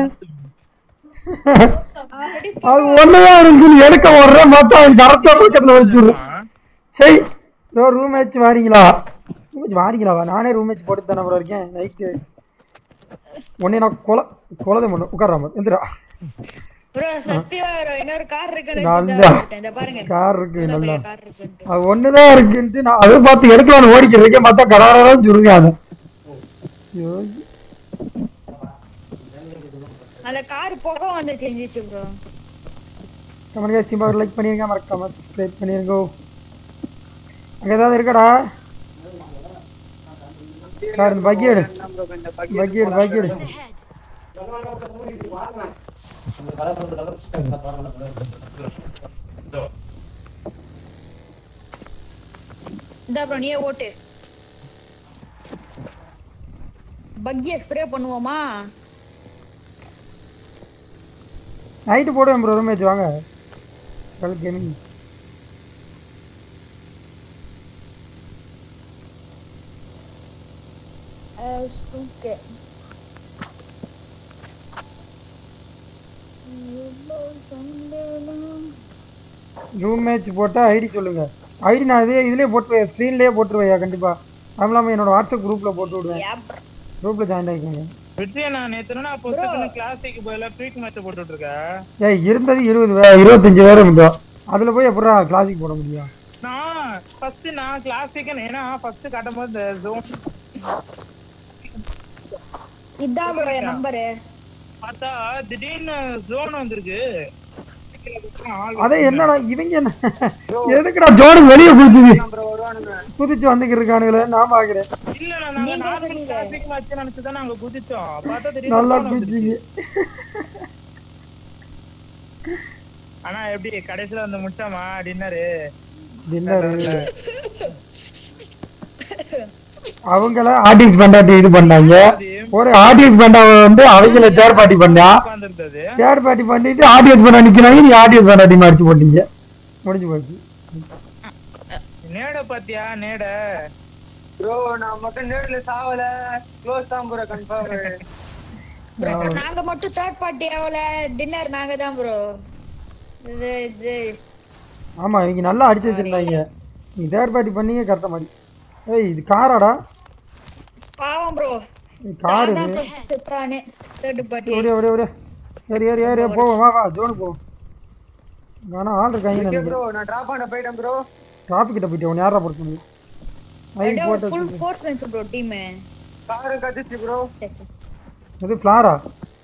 அது ஒண்ணுதான் இருந்துச்சு எடுக்க வர்றேன் பார்த்தா அவன் கரெக்டா பக்கத்துல வச்சிடுறேன் சரி ப்ரோ ரூம் மேட்ச் வாரீங்களா ரூம் மேட்ச் வாரீங்களா நானே ரூம் மேட்ச் போட்டு தானே ப்ரோ இருக்கேன் நைட்டு உடனே நான் கொலை கொலை பண்ணும் உட்காராம எந்திரா ப்ரோ சத்தியா bro, இன்னொரு கார் இருக்குன்னு நல்லா வச்சுட்டு இந்த பாருங்க கார் இருக்கு நல்லா கார் இருக்குன்ட்டு அது ஒண்ணுதான் இருக்குன்ட்டு நான் அதை பார்த்து எடுக்கலாம்னு ஓடிக்கிட்டு இருக்கேன் பார்த்தா கடாரம் சொல்லுங்க அது ஐயோ அந்த கார் புகை வந்து செஞ்சிச்சு bro comment guys team like பண்ணிருங்க மறக்காம சப்ஸ்கிரைப் பண்ணிருங்க அங்க ஏதாவது இருக்கடா சார் இந்த பக்கி எடு பக்கி எடு பக்கி எடு Enemies ahead. இந்த அப்புறம் நீயே ஓட்டு பக்கிய ஸ்ப்ரே பண்ணுவோமா நைட்டு போடுவேன் ப்ரோ ரூமேஜ் வாங்க கேமிங் ஓகே ரூம் மேட்ச் போட்டால் ஐடி சொல்லுங்க ஐடி நான் இதே இதுலேயே போட்டு ஸ்க்ரீன்லேயே போட்டுருவையா கண்டிப்பாக அதுவும் இல்லாமல் என்னோட வாட்ஸ்அப் குரூப்பில் போட்டு விடுவேன் குரூப்பில் ஜாயின் ஆகிக்கோங்க விஜய் நான் நேத்து என்ன பொசுக்குன்னு கிளாசிக் போயில ஃப்ரீக் மேட்ச் போட்டுட்டு இருக்கேன் ஏய் இருந்தது இருபது வே இருபத்தஞ்சு பேர் இருந்தோம் அதில் போய் எப்படா கிளாசிக் போட முடியும் நான் ஃபர்ஸ்ட் நான் கிளாசிக் ஏன்னா ஃபர்ஸ்ட் காட்டும் போது இந்த ஜோன் இதான் ப்ரோ என் நம்பரு பார்த்தா திடீர்னு ஜோன் வந்திருக்கு அதே என்னடா இவங்க என்ன எதுக்குடா ஜோனு வெளியே குதிச்சுது குதிச்சு வந்துக்கிட்டு இருக்கானுங்களே நான் பாக்குறேன் இல்ல நாங்க நார்மல் கிளாசிக் மேட்ச் நினைச்சு தான் நாங்க குதிச்சோம் பார்த்தா திடீர்னு நல்லா zone வந்துருச்சு. குதிச்சிங்க ஆனா எப்படி கடைசில வந்து முடிச்சாமா டின்னரு டின்னர் அவங்கள ஆர்டிஸ்ட் பண்டாட்டி இது பண்ணாங்க ஒரு ஆர்டிஸ்ட் பண்டாவை வந்து அவங்கள தேர்ட் பார்ட்டி பண்ணா உட்காந்துருந்தது தேர்ட் பார்ட்டி பண்ணிட்டு ஆடியன்ஸ் பண்ண நிக்கிறாங்க நீ ஆடியன்ஸ் பண்டாட்டி மறைச்சு போட்டீங்க முடிஞ்சு போச்சு நேட பாத்தியா நேட ப்ரோ நான் மட்டும் நேர்ல சாவல க்ளோஸ் தான் ப்ரோ கன்ஃபார்ம் நாங்க மட்டும் தேர்ட் பார்ட்டி ஆகல டின்னர் நாங்க தான் ப்ரோ இது இது ஆமா இவங்க நல்லா அடிச்சு வச்சிருந்தாங்க நீ தேர்ட் பார்ட்டி பண்ணீங்க கரெக்டா மாதிரி ஏய் இது காராடா பாவம் ப்ரோ கார் நான் இது தான் செத்தானே தேர்ட் பார்ட்டி ஒரே ஒரே ஒரே ஏறி ஏறி ஏறி போவோம் வா வா ஜோனுக்கு போவோம் ஆனா ஆள் இருக்காங்க நினைக்கிறேன் ப்ரோ நான் டிராப் பண்ண போயிட்டேன் ப்ரோ டிராபிக் கிட்ட போயிட்டு உன்னை யாரா பொறுத்து முடியும் ஐ போட்டு ஃபுல் வச்சிருக்கு. ஃபோர்ஸ் மேன்ஸ் ப்ரோ டீம் காரு கட்டிச்சு ப்ரோ இது ஃப்ளாரா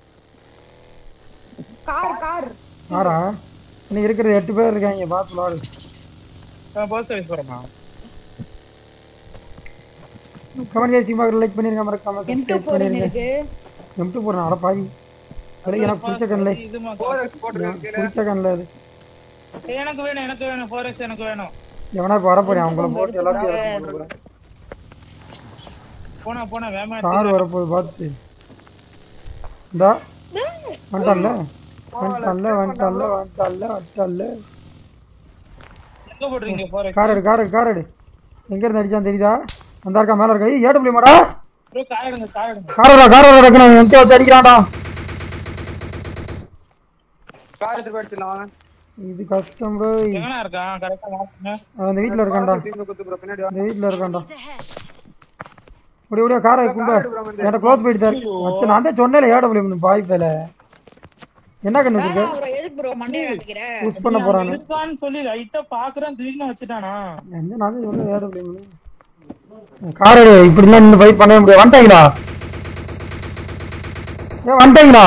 கார் கார் ஆறா இன்னும் இருக்கிறது எட்டு பேர் இருக்காங்க பார்த்து விளாடு போஸ்ட் ஆஃபீஸ் போறோமா கமெண்ட் கேசி பார்க்குற லைக் பண்ணிருங்க மறக்காம M2 சப்ஸ்கிரைப் போறேன் பண்ணிருங்க இருக்கு எம் டூ போடுறேன் அட பாவி அது எனக்கு பிடிச்ச கண்ணில் இதுமா பிடிச்ச கண்ணில் அது எனக்கு வேணும் எனக்கு வேணும் ஃபோரெக்ஸ் எனக்கு வேணும் எவனா இப்போ வரப்போறேன் அவங்கள போட்டு எல்லாத்தையும் இறக்கி போட்டு போறேன் போனா போனா வேமா கார் வரப்போகுது பார்த்து இந்தா வந்துட்டான்ல வந்துட்டான்ல வந்துட்டான்ல வந்துட்டான்ல வந்துட்டான்ல எங்க போடுறீங்க ஃபோரெக்ஸ் கார் எடு கார் எடு கார் எடு எங்க இருந்து அடிச்சான் தெரியுதா அந்த இருக்கா மேல இருக்கா ஏடு பிள்ளைமாடா ப்ரோ காயிடுங்க காயிடுங்க காரோட காரோட இருக்கணும் எம்டி வச்சு அடிக்கிறான்டா கார் எடுத்து போயிடுச்சுலாம் வாங்க இது கஷ்டம் ப்ரோ எங்கனா இருக்கான் கரெக்டா மாத்துங்க அந்த வீட்ல இருக்கான்டா குத்து ப்ரோ பின்னாடி வா இந்த வீட்ல இருக்கான்டா இப்படி இப்படியா காரை கும்ப என்கிட்ட க்ளோஸ் போயிட்டு தான் இருக்கு மச்சான் நான் தான் சொன்னேன் ஏடபிள்யூ பாய் பேல என்ன கண்ணு வச்சிருக்க ப்ரோ எதுக்கு ப்ரோ மண்டைய காட்டிக்கிற புஷ் பண்ண போறானு இருக்கான்னு சொல்லி லைட்டா பாக்குறேன் திடீர்னு வச்சுட்டானா என்ன நான் தான் சொன்னேன் ஏடபிள்யூ கார் இப்படிலாம் நின்று ஃபைட் பண்ணவே முடியாது வந்துட்டாங்களா ஏ வந்துட்டாங்களா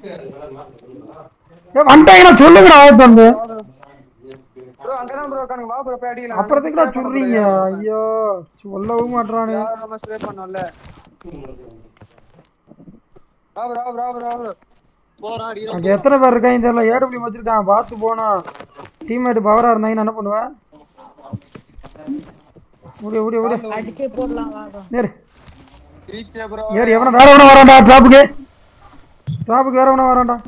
ஏ வந்துட்டாங்களா சொல்லுங்கடா ஆயிரத்தி வந்து ப்ரோ அங்கதான் ப்ரோ இருக்கானுங்க வா ப்ரோ போய் அடிக்கலாம் அப்புறத்துக்குடா சொல்றீங்க ஐயோ சொல்லவும் மாட்றானே நம்ம ஸ்ப்ரே பண்ணோம்ல வா ப்ரோ வா ப்ரோ வா ப்ரோ போறான் அடிக்கிறோம் அங்க எத்தனை பேர் இருக்காங்க தெரியல ஏடபிள்யூ வச்சிருக்கான் பார்த்து போனா டீம்மேட் பவரா இருந்தாங்க என்ன பண்ணுவேன் ஓடி ஓடி ஓடி அடிச்சே போடலாம் வாங்க நேரு ரீச் ப்ரோ ஏறு எவன வேற எவன வரான்டா டிராப்புக்கு டிராப்புக்கு வேற எவன வரான்டா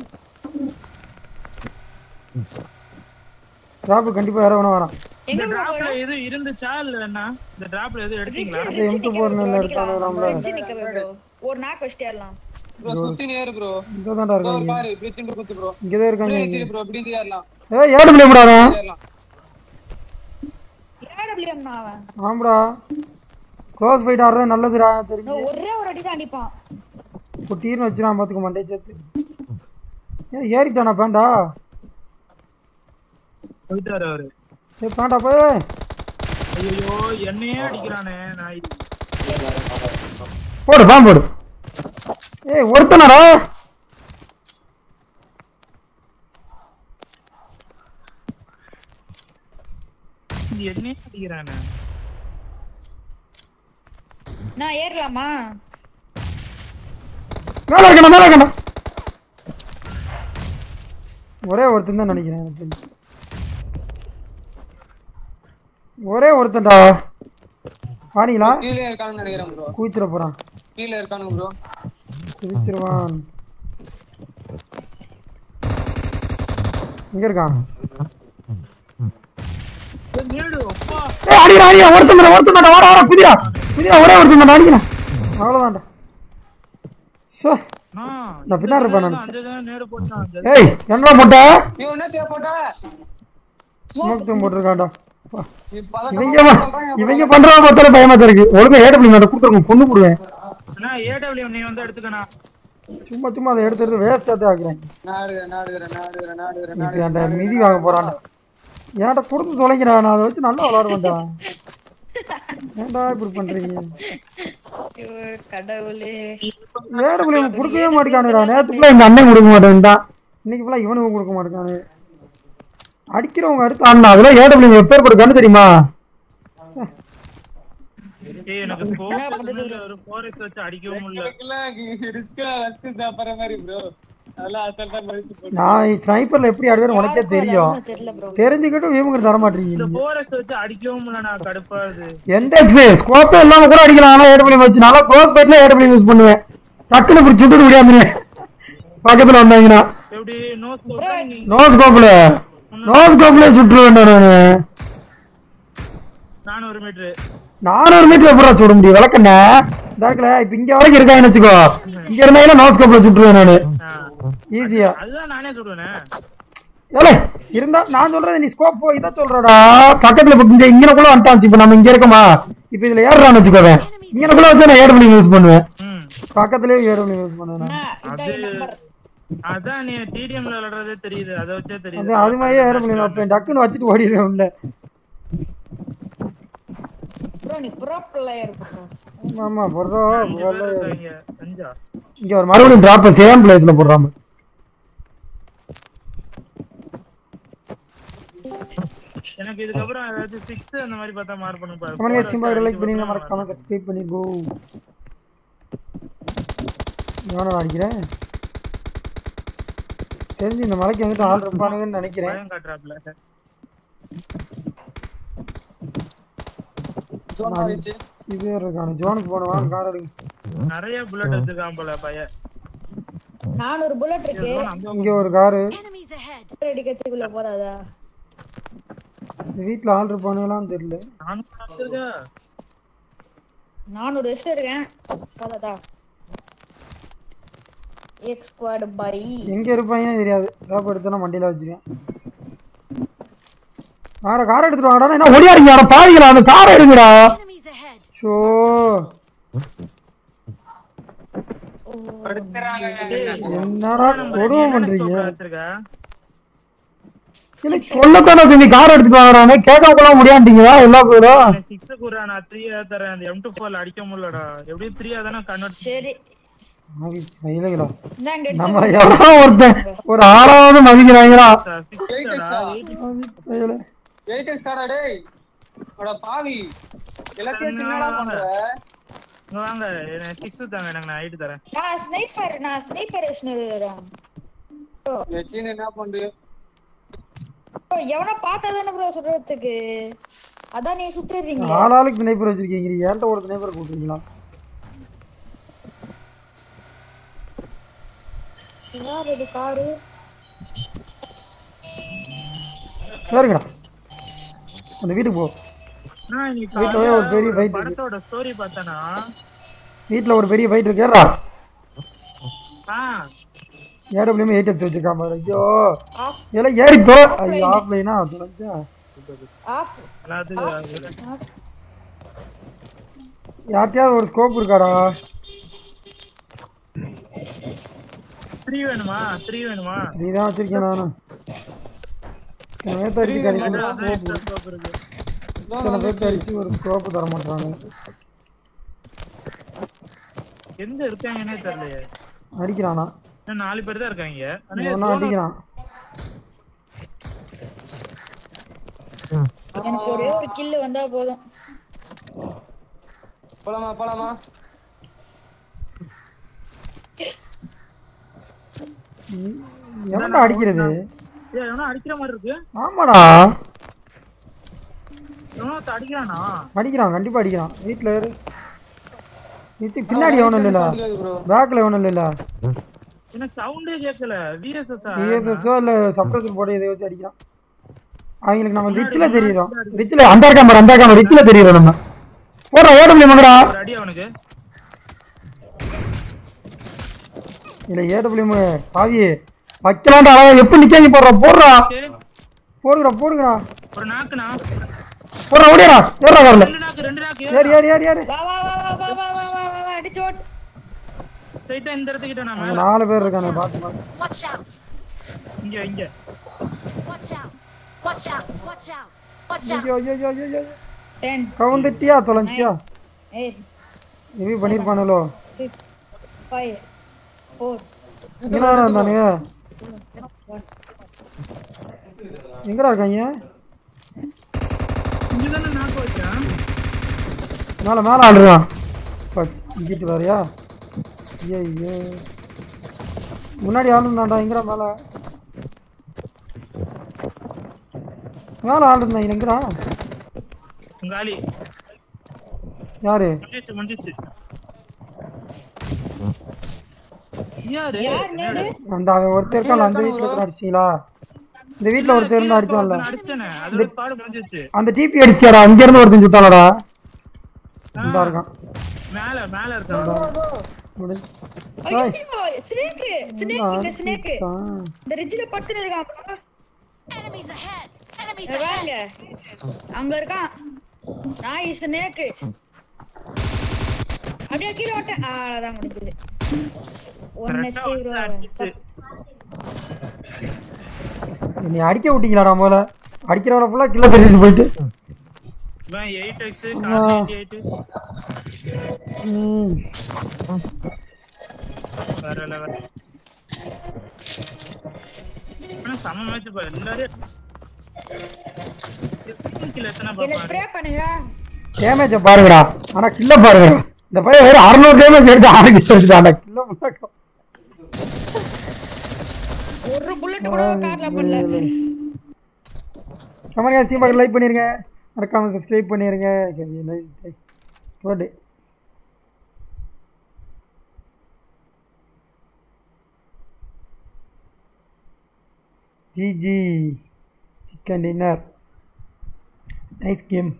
டிராப்பு கண்டிப்பா வேற எவன வரான் இந்த டிராப்ல எது இருந்துச்சா இல்ல என்ன இந்த டிராப்ல எது எடுத்தீங்களா அது எம்டி போர்னு எடுத்தானே நம்மள அடிச்சு நிக்கவே ப்ரோ ஒரு நாக் வச்சுட்டே ஏறலாம் ப்ரோ சுத்தி நேரு ப்ரோ இங்க தான்டா ப்ரோ இருக்காங்க பாரு பிரிட்ஜ் குத்து ப்ரோ இங்க தான் இருக்காங்க இப்படி இங்க. ஏறு ப்ரோ இப்படி ஏறலாம் ஏய் ஏடபிள்யூ போடாத ஏறலாம் ஏடபிள்யூஎம் நான் அவன் ஆமாடா க்ளோஸ் ஃபைட் ஆடுறது நல்லதுடா தெரிஞ்சு நான் ஒரே ஒரு அடி தான் அடிப்பான் குட்டீர்னு வச்சுறான் பாத்துக்க மண்டே சேர்த்து ஏன் ஏறிட்டானா பேண்டா போயிட்டாரு அவரு ஏ பேண்டா போய் ஐயோ என்னையே அடிக்கிறானே நாய் போடு பாம்பு போடு ஏய் ஒருத்தனடா இது என்னையே அடிக்கிறானே நான் ஏறலாமா மேல இருக்கணும் மேல இருக்கணும் ஒரே ஒருத்தன் தான் நினைக்கிறேன் எனக்கு தெரிஞ்சு. ஒரே ஒருத்தன்டா வாரீங்களா கீழே இருக்கான்னு நினைக்கிறேன் ப்ரோ கூச்சிட போறான் கீழே இருக்கானு ப்ரோ சிரிச்சிருவான் எங்க இருக்கான் ஏய் அடிடா அடிடா ஒருத்தன் தான் ஒருத்தன் தான் வாடா வாடா புதியா புதியா ஒரே ஒருத்தன் தான் அடிக்கிறேன் அவ்வளவுதான்டா ஷோ நான் பின்னாடி இருப்பேன் நான் நேரு போட்டான் ஏய் என்ன போட்ட நீ என்ன செய்ய போட்ட ஸ்மோக் போட்டிருக்கான்டா அப்பா. நீ பதட்டமா இவங்க ப- இவங்க பண்றத பார்த்தாலே பயமா தான் இருக்கு ஒழுங்கா ஏடபிள்யூ மேல கொடுத்துருங்க கொண்டு போடுவேன் அண்ணா ஏடபிள்யூ நீ வந்து எடுத்துக்கண்ணா சும்மா சும்மா அதை எடுத்து எடுத்து வேஸ்டா தான் ஆக்குறேன் நாடு நாடு நாடு நாடு இப்ப அந்த மிதி வாங்க போறான்டா ஏன்டா கொடுத்து தொலைங்கிறான் நான் அதை வச்சு நல்லா விளாடுவேன்டா ஏன்டா இப்படி பண்றீங்க கடவுளே ஏடபிள்யூ கொடுக்கவே மாட்டேங்கானுடா நேரத்துக்குள்ள எங்க அண்ணன் கொடுக்க மாட்டேன்டான் இன்னைக்கு ஃபுல்லா இவனுக்கு கொடுக்க மாட்டேங்கானு அடிக்கிறவங்க அடுத்து ஆனா அதெல்லாம் ஏடபிள்யூ எப்பேர் கொடுக்கான்னு தெரியுமா ஏய் எனக்கு ஸ்கோப் ஒரு ஃபோரக்ஸ் வச்சு அடிக்கவும் முடியல ரிஸ்க்ல வச்சு சாப்பிடுற மாதிரி ப்ரோ அதெல்லாம் அசல்ட்டா மதிச்சு போட்டு நான் ஸ்னைப்பர்ல எப்படி ஆடுவேன்னு உனக்கே தெரியும் தெரியல ப்ரோ தெரிஞ்சுக்கிட்டும் இவங்க தர மாட்டீங்க இந்த ஃபோரக்ஸ் வச்சு அடிக்கவும் முடியல நான் கடுப்பாது எந்த எக்ஸ் ஸ்கோப்பே இல்லாம கூட அடிக்கலாம் ஆனா ஏடபிள்யூ வச்சு நல்லா க்ளோஸ் பைட்ல ஏடபிள்யூ யூஸ் பண்ணுவேன் டக்குனு இப்படி சுட்டு முடியாந்துருவேன் பக்கத்துல வந்தாங்கன்னா எப்படி நோ ஸ்கோப் நீ நோ ஸ்கோப்ல நோ ஸ்கோப்ல சுட்டுருவேன் நானு நானூறு மீட்டர் நானூறு மீட்டர் எப்படா சுட முடியும் விளக்கண்ண தாக்கல இப்ப இங்க வரைக்கும் இருக்காங்கன்னு வச்சுக்கோ இங்க இருந்தாங்கன்னா நோ ஸ்கோப்ல சுட்டுருவேன் நானு ஈஸியா அதுதான் நானே சொல்றேனே ஏலே இருந்தா நான் சொல்றது நீ ஸ்கோப் இதை சொல்றடா பக்கத்துல இப்ப இங்க இங்கனக்குள்ள வந்துட்டான் இப்ப நம்ம இங்க இருக்கோமா இப்ப இதுல ஏறுறான்னு வச்சுக்கோவேன் இங்கனக்குள்ள வச்சு நான் ஏடபிள்யூ யூஸ் பண்ணுவேன் பக்கத்துலயே ஏடபிள்யூ யூஸ் பண்ணுவேன் அது அதான் நீ டிடிஎம்ல விளையாடுறதே தெரியுது அதை வச்சே அது தெரியுது அது மாதிரியே ஏடபிள்யூ வைப்பேன் டக்குன்னு வச்சுட்டு ஓடிடுவேன் உள்ள ப்ரோ நீ ப்ரோ பிளேயர் ப்ரோ ஆமா போடுறோம் அஞ்சு பேர் இருக்காங்க அஞ்சா இங்க ஒரு மறுபடியும் டிராப் சேம் பிளேஸ்ல போடுறாம எனக்கு இதுக்கப்புறம் ஏதாச்சும் சிக்ஸ் அந்த மாதிரி பார்த்தா மார்க் பண்ணும் பாரு கமெண்ட் சிம்பா லைக் பண்ணி மறக்காம சப்ஸ்கிரைப் பண்ணி கோ நானும் அடிக்கிறேன் தெரிஞ்சு இந்த மலைக்கு வந்துட்டு ஆள் இருப்பானுங்கன்னு நினைக்கிறேன் பயம் காட்டுறாப்ல நான் இது இருக்கானு ஜோனுக்கு போனவா கார் எடுங்க நிறைய புல்லட் வச்சிருக்கான் போல பையன் நானூறு புல்லட் இருக்கு இங்க ஒரு காரு அடிக்கிறதுக்குள்ள போதாதா இந்த வீட்ல ஆள் இருப்பானுங்களான்னு தெரியல நானும் வச்சிருக்கேன் நானூறு வருஷம் இருக்கேன் போதாதா எக்ஸ் ஸ்குவாட் பை எங்க இருப்பாங்கன்னு தெரியாது டிராப் எடுத்தா மண்டியில வச்சிருக்கேன் வேற கார் எடுத்துட்டு வாங்கடா என்ன ஒடியாருங்க யாரும் பாருங்களா அந்த காரை எடுங்கடா ஷோ என்னடா கொடுமை பண்றீங்க இல்லை சொல்லத்தானே செஞ்சு கார் எடுத்துட்டு வாங்குறானே கேட்க கூட முடியாண்டீங்களா எல்லா பேரும் சிக்ஸ் கூறா நான் த்ரீ தரேன் அந்த எம் டூ ஃபோர்ல அடிக்க முடியலடா எப்படியும் த்ரீ தானே கன்வெர்ட் சரி ஆவி, கையிலங்களா இந்தாங்க நம்ம எடுத்துக்கோங்க. எவனோ ஒருத்தன் ஒரு ஆறாவது மதிக்கிறாங்களா எயிட் ஸ்டாரா டேய் அட பாவி எல்லாத்தையும் சின்னடா பண்ற இங்க வாங்க எனக்கு சிக்ஸ் தாங்க எனக்கு நான் எயிட் தரேன் நான் ஸ்னைப்பர் நான் ஸ்னைப்பர் இருக்கிறேன் எச்சின் என்ன பண்றது எவனா பார்த்தா தானே ப்ரோ சொல்றதுக்கு அதான் நீ சுட்டுறீங்க ஆளாளுக்கு ஸ்னைப்பர் வச்சிருக்கீங்க ஏன்ட்ட ஒரு ஸ்னைப்பர் கூட்டுறீங்களா யார் இது காரு சரிங்கடா அந்த வீட்டுக்கு போ நான் இன்னைக்கு வீட்டுல போய் ஒரு பெரிய காலையில fight இருக்கு. படத்தோட ஸ்டோரி பார்த்தேனா வீட்ல ஒரு பெரிய ஃபைட் இருக்கேடா ஆ ஏடபிள்யூமே எயிட் எடுத்து வச்சிருக்கான் பாரு ஐயோ இதெல்லாம் ஏறி தோ ஐயோ ஆஃப்லைனா தொலைஞ்சா ஆஃப் எல்லாத்துக்கும் யார்கிட்டயாவது ஒரு ஸ்கோப் இருக்காடா த்ரீ வேணுமா த்ரீ வேணுமா நீ தான் வச்சிருக்கேன் நானும் சில பேர்த்த அடிச்சு கிடைக்கும் அதான் ஸ்கோப் extra scope இருக்கு சில பேர்த்த அடிச்சு ஒரு ஸ்கோப் தர மாட்டாங்க எங்க இருக்காங்கன்னே தெரியலையே அடிக்கிறானா இன்னும் நாலு பேர் தான் இருக்காங்க ஆனா இவனா zone- அடிக்கிறான் எனக்கு ஒரே ஒரு கில்லு வந்தா போதும் போலாமா போலாமா எவன்டா அடிக்கிறது ஏய் எவனோ அடிக்கிற மாதிரி இருக்கு ஆமாடா எவனோ ஒருத்தன் அடிக்கிறானா அடிக்கிறான் கண்டிப்பா அடிக்கிறான் வீட்டுல இரு நித்தி பின்னாடி எவனும் இல்லைல்ல பேக்ல எவனும் இல்லைல்ல எனக்கு சவுண்டே கேட்கல விஎஸ்எஸ் டிஎஸ்எஸ்ஓ இல்ல சப்ரஸர் போட்டு இதை வச்சு அடிக்கிறான் அவங்களுக்கு நம்ம ரிச்ல தெரியுறோம் ரிச்ல அந்த கேமரா அந்த கேமரா ரிச்ல தெரியுறோம் நம்ம போடுறா ஓட முடியுமாடா ஒரு அடி அவனுக்கு இல்ல ஏடபிள்யூம் பாவி வைக்கலாம்டா அழகா எப்படி நிக்காங்க போடுறா போடுறா போடுங்கடா போடுங்கடா ஒரு நாக்குனா போடுறா ஓடிடா ஏறா வரல ரெண்டு நாக்கு ரெண்டு நாக்கு ஏறி ஏறி ஏறி ஏறி வா வா வா வா வா வா வா வா வா அடிச்சு ஓட்டு ஸ்ட்ரைட்டா இந்த இடத்துக்கிட்ட நான் அங்க மேல நாலு பேர் இருக்கானே பாத்து பாத்து Watch out! இங்க இங்க Watch out! Watch out! Watch out! Watch out! ஐயோ ஐயோ ஐயோ ஐயோ டென் கவுந்துட்டியா தொலைஞ்சியா எயிட் இவி பண்ணிருப்பானுலோ சிக்ஸ் ஃபைவ் ஃபோர் எங்கடா இருந்தானுங்க எங்கடா இருக்காங்க இங்க தானே நாக்கு வச்சேன் மேல மேல ஆடுறான் இங்கிட்டு வேறயா ஐயோ முன்னாடி ஆள் இருந்தான்டா எங்கடா மேல மேல ஆள் இருந்தாங்க எங்கடா காலி யாரு முடிஞ்சிச்சு முடிஞ்சிச்சு யாரு யார் நேரு அந்த அவன் ஒருத்தர் இருக்கான் அந்த வீட்டுல இருந்து அடிச்சீங்களா இந்த வீட்டுல ஒருத்தர் இருந்து அடிச்சான்ல அடிச்சேனே அதோட ஸ்பாட் முடிஞ்சிச்சு அந்த டிபி அடிச்சியாடா அங்க இருந்து ஒருத்தன் சுட்டானடா இந்த இருக்கான் மேல மேல இருக்கான் முடிஞ்சு ஐயோ ஸ்னேக் ஸ்னேக் இங்க ஸ்னேக் சுட்டான். இந்த ரிட்ஜ்ல படுத்துட்டு இருக்கான் bro. Enemies ahead! Enemies இங்க பாருங்க ahead! அங்க இருக்கான் நாய் ஸ்னேக் அப்படியே கீழே ஓட்டேன் ஆ, அதான் முடிஞ்சது ஒன் கரெக்டா ஹெச்பி வந்து அடிச்சிச்சு நீ அடிக்க விட்டீங்களாடா போல அடிக்கிறவன ஃபுல்லா கில்ல தெரிஞ்சுட்டு போயிட்டு இவன் எயிட் எக்ஸ் கார்த்தி எயிட் ம். வேற லெவல் ஆனா செம்ம மேட்ச் பா எல்லாரும் கில் எத்தனை என்ன பாப்பாரு ஸ்ப்ரே பண்ணுங்க டேமேஜ பாருங்கடா ஆனா கில்ல பாருங்கடா இந்த பையன் வெறும் அறுநூறு டேமேஜ் எடுத்து ஆறு கில் எடுத்துட்டான்டா கில்ல ஃபுல்லா ஒரு புல்லட் கூட கார்ல பண்ணல கமெண்ட் ஸ்டீம் பார்க்க லைக் பண்ணிருங்க மறக்காம சப்ஸ்கிரைப் பண்ணிருங்க good GG chicken dinner nice game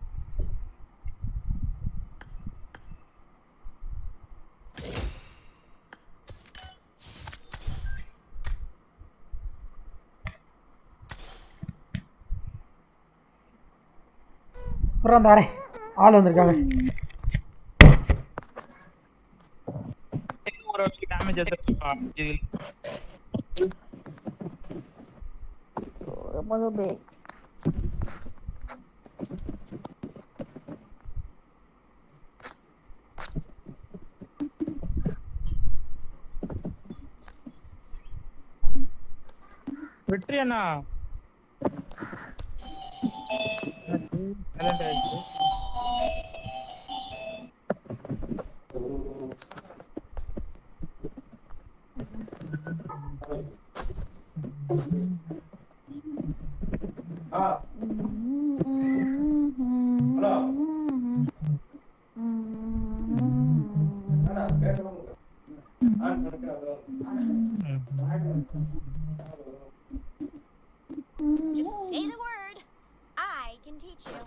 அப்புறம் அந்த வரேன் ஆள் வந்திருக்காங்க ஒரு டேமேஜ் எடுத்துருப்பான் வெற்றி அண்ணா Silent ஆயிடுச்சு. Just say the word. I can teach you.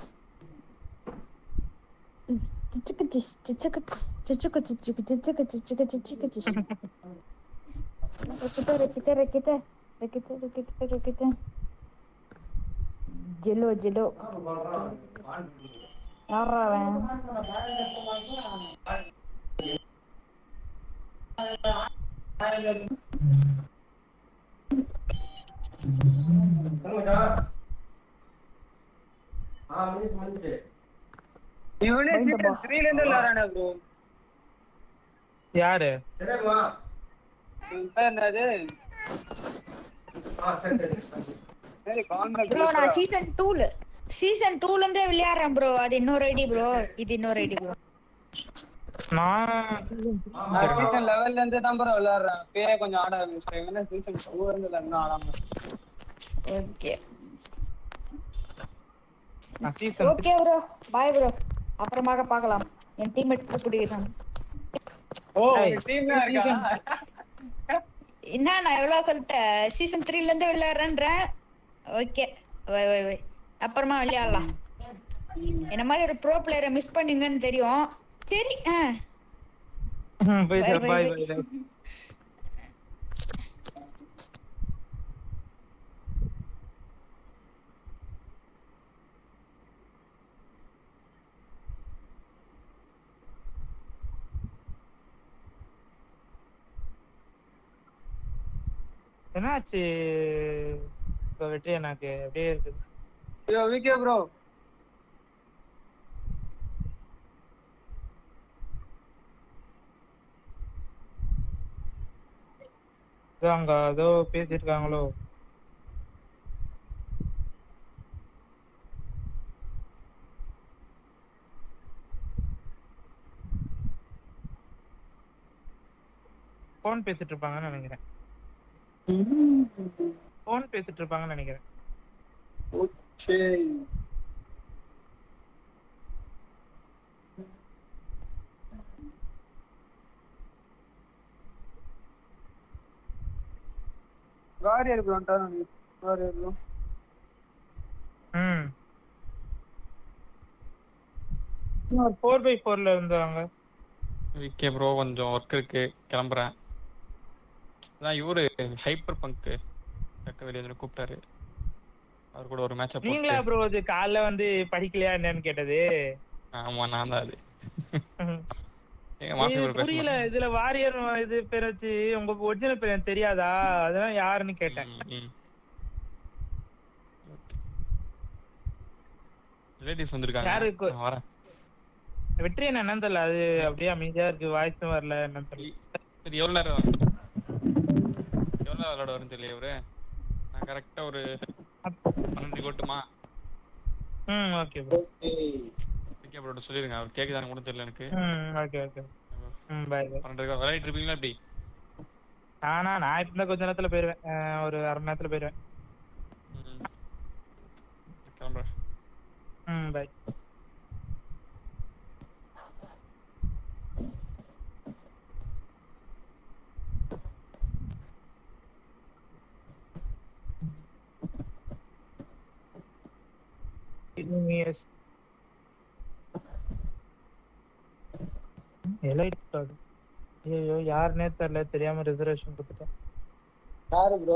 ஜெலோ ஜெலோ யாரா அவன் இவனே சீசன் த்ரீல இருந்து விளையாடுறானே ப்ரோ யாரு என்னது சரி கான்ட்ராக்ட் ப்ரோ நான் சீசன் 2ல சீசன் 2ல இருந்தே விளையாடுறேன் ப்ரோ அது இன்னொரு ஐடி ப்ரோ இது இன்னொரு ஐடி ப்ரோ நான் நான் சீசன் லெவல்ல இருந்து தான் ப்ரோ விளையாடுறேன் பேரே கொஞ்சம் ஆட ஆரம்பிச்சிட்டேன் இவனே சீசன் டூ இருந்து இன்னும் ஆடாம ஓகே நான் season okay bro bye bro அப்புறமாக பார்க்கலாம் என் டீம்மேட் கூப்பிடுகிறேன் ஓ ஏய், டீம்ல இருக்கா என்ன நான் எவ்வளவு சொல்லிட்டேன் சீசன் த்ரீல இருந்து விளையாடுறேன்றேன் ஓகே வை வை வை அப்புறமா விளையாடலாம் என்ன மாதிரி ஒரு ப்ரோ பிளேயரை மிஸ் பண்ணீங்கன்னு தெரியும் சரி ஆ ம், போய் Bye, sir, bye, bye, bye. bye, bye. என்னாச்சு இப்ப வெற்றி எனக்கு அப்படியே இருக்குது ஐயோ விகே ப்ரோ இதோ அங்க ஏதோ பேசிட்டு இருக்காங்களோ போன் பேசிட்டு இருப்பாங்கன்னு நினைக்கிறேன் போன் பேசிட்டு இருப்பாங்கன்னு நினைக்கிறேன் ஓகே வாரியர் ப்ரோ வந்துட்டாரு வாரியர் ப்ரோ ம் ஃபோர் பை ஃபோர்ல இருந்தாங்க விகே ப்ரோ கொஞ்சம் ஒர்க் இருக்கு கிளம்புறேன் அதான் இவரு ஹைப்பர் பங்க் டக்கு வெளியே வந்து கூப்பிட்டாரு அவர் கூட ஒரு மேட்சை நீங்களா போட்டு ப்ரோ இது காலைல வந்து படிக்கலையா என்னன்னு கேட்டது ஆமா நான் தான் அது ஏங்க மாஃபி இது ப்ரோ பேச புரியல இதுல வாரியர் இது பேர் வச்சு உங்க ஒரிஜினல் பேர் எனக்கு தெரியாதா அதெல்லாம் யாருன்னு கேட்டேன் ரிலேட்டிவ்ஸ் வந்திருக்காங்க யாருக்கு? நான் வரேன் வெற்றி என்ன என்னன்னு தெரியல அது அப்படியே அமைதியா இருக்கு வாய்ஸும் வரல என்னன்னு தெரியல சரி எவ்வளவு நேரம் எவ்வளவு நேரம் விளையாட வரும்னு தெரியல இவரு நான் கரெக்டா ஒரு பன்னெண்டு கொட்டுமா ம் ஓகே ப்ரோ விகே ப்ரோட்ட சொல்லிருங்க அவர் கேக்குதான்னு கூட தெரியல எனக்கு ம் ஓகே ஓகே ம் பை பை பன்னெண்டு விளையாடிட்டு இருப்பீங்களா எப்படி நானா நான் இப்ப கொஞ்ச நேரத்துல போயிருவேன் அஹ் ஒரு அரை மணி நேரத்துல போயிருவேன் கிளம்புறேன் ம் பை Yes. எலைட் கார்டு ஐயோ யாருன்னே தெரியல தெரியாம ரிசர்வேஷன் கொடுத்துட்டேன் யாரு ப்ரோ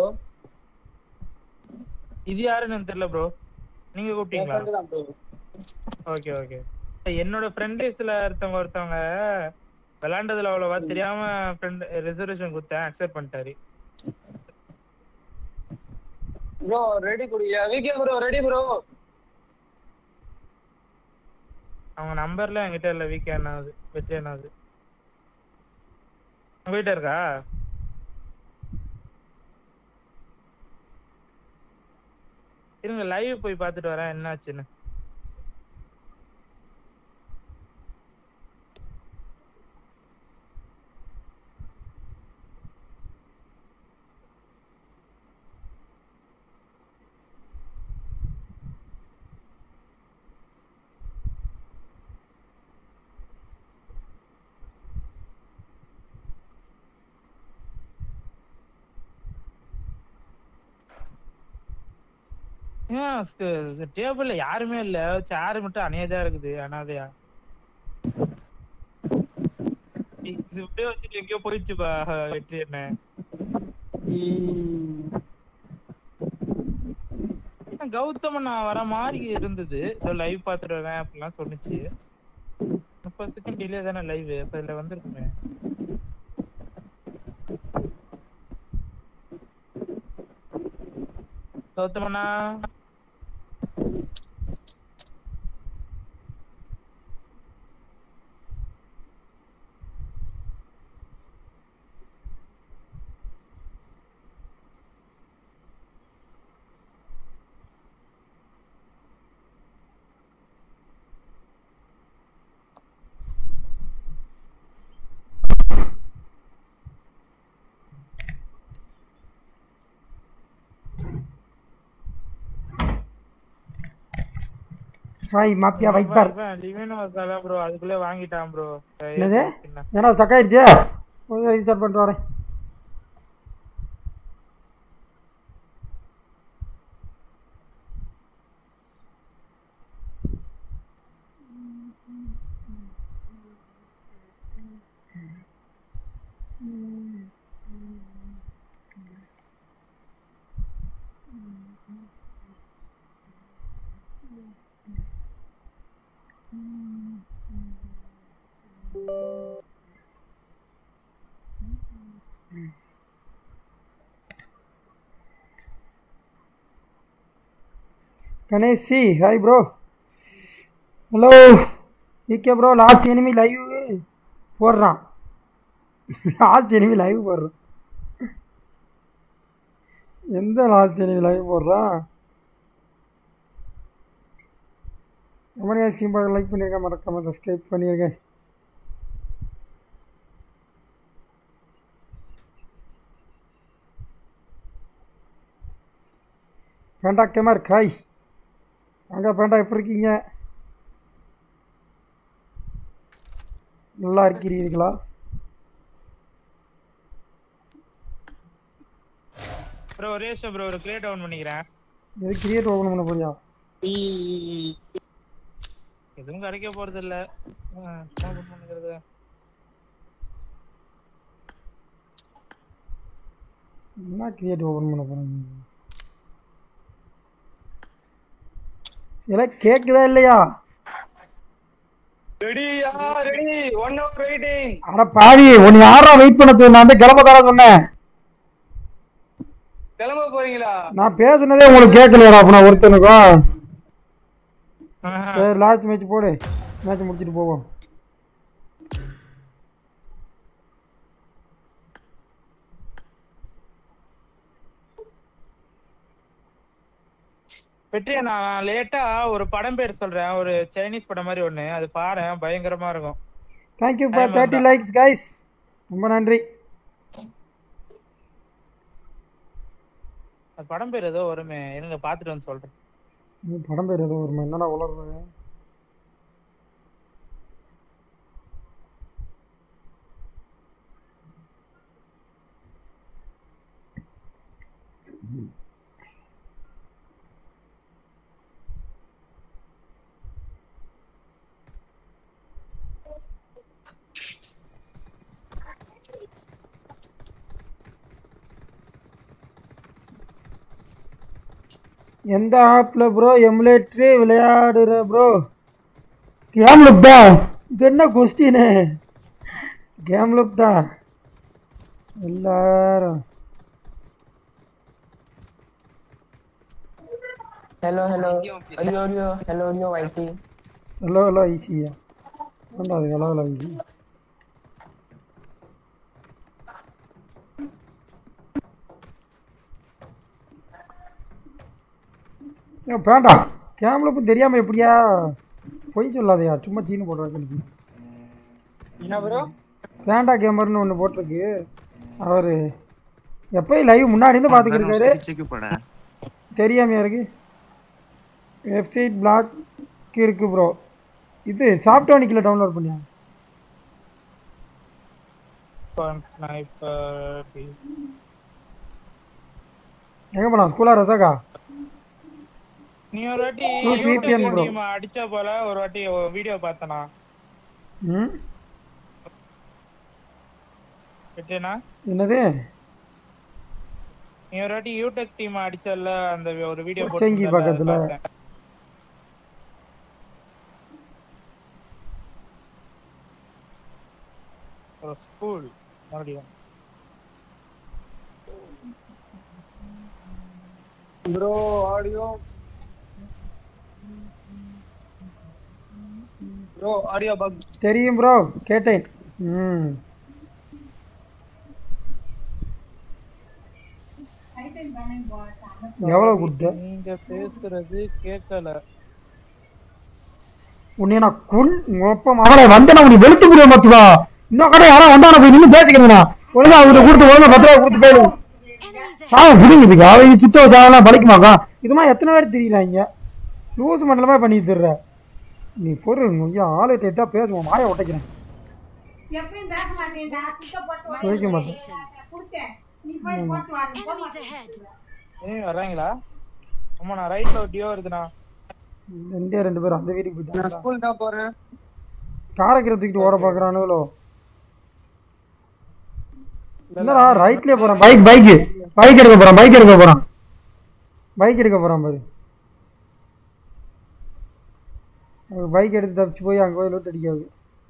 இது யாருன்னு தெரியல ப்ரோ நீங்க கூப்பிட்டீங்களா தான் ப்ரோ ஓகே ஓகே என்னோட ஃப்ரெண்ட்ஸ்ல ஒருத்தவங்க ஒருத்தவங்க விளையாண்டதுல அவ்வளவா தெரியாம ஃப்ரெண்ட் ரிசர்வேஷன் கொடுத்தேன் அக்செப்ட் பண்ணிட்டாரு ப்ரோ ரெடி குடியா விகே ப்ரோ ரெடி ப்ரோ அவங்க நம்பர்ல என்கிட்ட இல்ல வீக் என்னாவது வெற்றி என்னாவது உங்ககிட்ட இருக்கா இருங்க லைவ் போய் பார்த்துட்டு வரேன் என்னாச்சுன்னு ஏன் டேபிள்ல யாருமே இல்ல சேர் மட்டும் அணையதா இருக்குது அனாதையா இது இப்படியே வச்சுட்டு எங்கேயோ போயிடுச்சுப்பா வெற்றி என்ன கௌதம் நான் வர மாதிரி இருந்தது லைவ் பாத்துட்டு வரேன் அப்படிலாம் சொன்னுச்சு முப்பது செகண்ட் டிலே தானே லைவ் அப்ப இதுல வந்திருக்குமே கௌதமண்ணா ஹாய் மாப்பியா வைப்பர் லிவின் வந்தாலும் ப்ரோ அதுக்குள்ளே வாங்கிட்டான் ப்ரோ என்னது ஏன்னா சக்காயிடுச்சு ரீசார்ட் பண்ணிட்டு வரேன் கணேஷ் சி hi bro hello okay bro last enemy live போடுறான் லாஸ்ட் எனிமி லைவ் போடுறான் எந்த லாஸ்ட் எனிமி லைவ் போடுறான் கமெண்ட் ஸ்டீம் பார்க்க லைக் பண்ணியிருக்கேன் மறக்காம சப்ஸ்கிரைப் பண்ணியிருக்கேன் பேண்டா கேமர் காய் வாங்க பேண்டா எப்படி இருக்கீங்க நல்லா இருக்கிறீர்களா ப்ரோ ஒரே ப்ரோ ஒரு கிரியேட் டவுன் பண்ணிக்கிறேன் இது கிரியேட் ஓப்பன் பண்ண போறியா எதுவும் கிடைக்க போறது இல்ல ஆ, சும்மா பண்ணுறது என்ன கிரியேட் ஓப்பன் பண்ண போறீங்க இதெல்லாம் கேக்குதா இல்லையா ரெடியா ரெடி ஒன் ஹவர் வெயிட்டிங் அட பாவி உன்னை யாரா வெயிட் பண்ண சொன்ன நான் வந்து கிளம்ப தர சொன்னேன் கிளம்ப போறீங்களா நான் பேசுனதே உங்களுக்கு கேட்கலையா அப்ப நான் ஒருத்தனுக்கும் சரி லாஸ்ட் மேட்ச் போடு மேட்ச் முடிச்சிட்டு போவோம் வெற்றியா நான் லேட்டா ஒரு படம் பேர் சொல்றேன் ஒரு சைனீஸ் படம் மாதிரி ஒண்ணு அது பாரு பயங்கரமா இருக்கும் தேங்க்யூ ஃபார் Time தேர்ட்டி வந்தா. லைக்ஸ் கைஸ் ரொம்ப நன்றி அது படம் பேர் ஏதோ வருமே இருங்க பாத்துட்டு வந்து சொல்றேன் உம், படம் பேர் ஏதோ வருமா என்னடா உளர்றது எந்த ஆப்ல ப்ரோ எமுலேட்ரி விளையாடுற ப்ரோ கேம் லுக் தான் இது என்ன கொஸ்டின் கேம் லுக் தான் எல்லாரும் Hello, hello. Audio, audio. Hello, audio, YC. Hello hello ஈஸியா வேண்டாம் அது ஹலோ ஹலோ ஈஸி ஏன் வேண்டாம் கேம்ல இப்போ தெரியாம எப்படியா பொய் சொல்லாதயா சும்மா சீனு போடுறாங்க என்ன ப்ரோ வேண்டா கேமர்னு ஒன்று போட்டிருக்கு அவர் எப்பயும் லைவ் முன்னாடி இருந்து பார்த்துக்கிட்டு இருக்காரு தெரியாமையா இருக்கு வெப்சைட் பிளாக் இருக்கு ப்ரோ இது சாஃப்ட்வேனிக்கில் டவுன்லோட் பண்ணியா ஸ்னைப்பர் எங்கே போலாம் ஸ்கூலா ரசாக்கா நீ ஒரு வாட்டி Choose VPN bro. நீ அடிச்ச போல ஒரு வாட்டி வீடியோ பார்த்தனா ம் வெற்றினா என்னது நீ ஒரு வாட்டி யூடெக் டீம் அடிச்சல்ல அந்த ஒரு வீடியோ செங்கி பக்கத்துல. ஒரு ஸ்கூல் மறுபடியும் bro audio bro audio bug தெரியும் ப்ரோ கேட்டேன் ம் எவ்வளவு கொடுத்த நீங்க பேசுறது கேட்கல உன்னை நான் கொன் ஒப்பம் அவளை வந்தேன் உன்னை வெளுத்து முடிய மாத்துவா இன்னும் கடை யாரா வந்தான போய் நின்று பேசிக்கிறேன் ஒழுங்கா அவர்கிட்ட கொடுத்து ஒழுங்கா பத்து ரூபா கொடுத்து போயிடும் சாவம் பிடிங்குதுக்கா அவன் சுத்த சாவெல்லாம் பழிக்குமாக்கா இது மாதிரி எத்தனை பேர் தெரியல இங்க லூஸ் மண்டலமா பண்ணி தர்ற நீ பொறு ஐயா ஆளை டேட்டா பேசுவோம் வாயை உடைக்கிறேன் எப்பயும் பேச மாட்டேன்டா குட்டை போட்டு வைக்க வைக்க மாட்டேன். கொடுத்தேன் நீ போய் ம். போட்டு வாங்க போ Enemies ahead. ஏய் வர்றாங்களா ஆமா நான் ரைட்ல ஒரு டியோ வருதுண்ணா ரெண்டே ரெண்டு பேரும் அந்த வீட்டுக்கு நான் போயிட்டாங்க ஸ்கூல் தான் போறேன் காரைக்கிற தூக்கிட்டு ஓட பாக்குறானுங்களோ என்னடா ரைட்லயே போறான் பைக் பைக் பைக் எடுக்க போறான் பைக் எடுக்க போறான் பைக் எடுக்க போறான் பாரு பைக் எடுத்து தப்பிச்சு போய் அங்க போய் லூட் அடிக்காது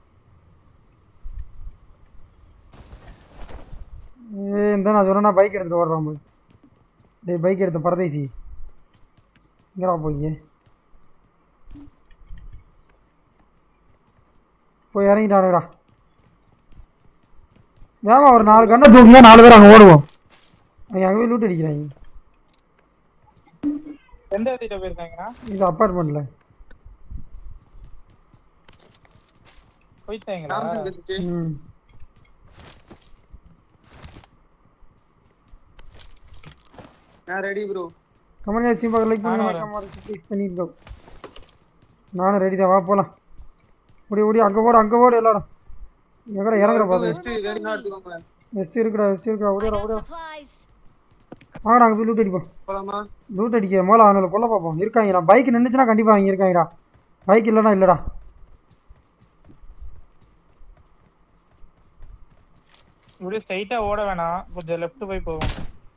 ஏ இந்த நான் சொன்னா பைக் எடுத்துட்டு ஓடுறான் பாரு டேய் பைக் எடுத்த பரதேசி எங்கடா போய் போய் இறங்கிட்டானுடா வேமா ஒரு நாலு கண்ணை தூக்குங்க நாலு பேர் அங்கே ஓடுவோம் அவங்க அங்கே போய் லூட் அடிக்கிறாங்க எந்த இடத்துல போயிருக்காங்கண்ணா இது அப்பார்ட்மெண்ட்ல போயிட்டாங்களா ம் நான் ready bro comment guys team like நானும் பண்ணுங்க வரேன். கமெண்ட் ப்ளீஸ் பண்ணிருக்கோம் நானும் ரெடி தான் வா போலாம் ஓடி ஓடி அங்கே ஓடு அங்கே ஓடு எல்லாரும் எங்கடா இறங்குற பாத்து வெஸ்ட் ரெடி எடுத்துக்கோங்க வெஸ்ட் இருக்குடா வெஸ்ட் இருக்குடா I ஓடிடா got ஓடிடா supplies. வாங்கடா அங்கே போய் லூட் அடிப்போம் போலாமா லூட் அடிக்க முதல்ல அவனுல கொல்ல பார்ப்போம் இருக்காங்க நான் பைக் நின்றுச்சுன்னா கண்டிப்பாக அவங்க இருக்காங்கடா பைக் இல்லைனா இல்லைடா இப்படியே ஸ்ட்ரைட்டா ஓட வேணாம் கொஞ்சம் லெஃப்ட் போய் போவோம்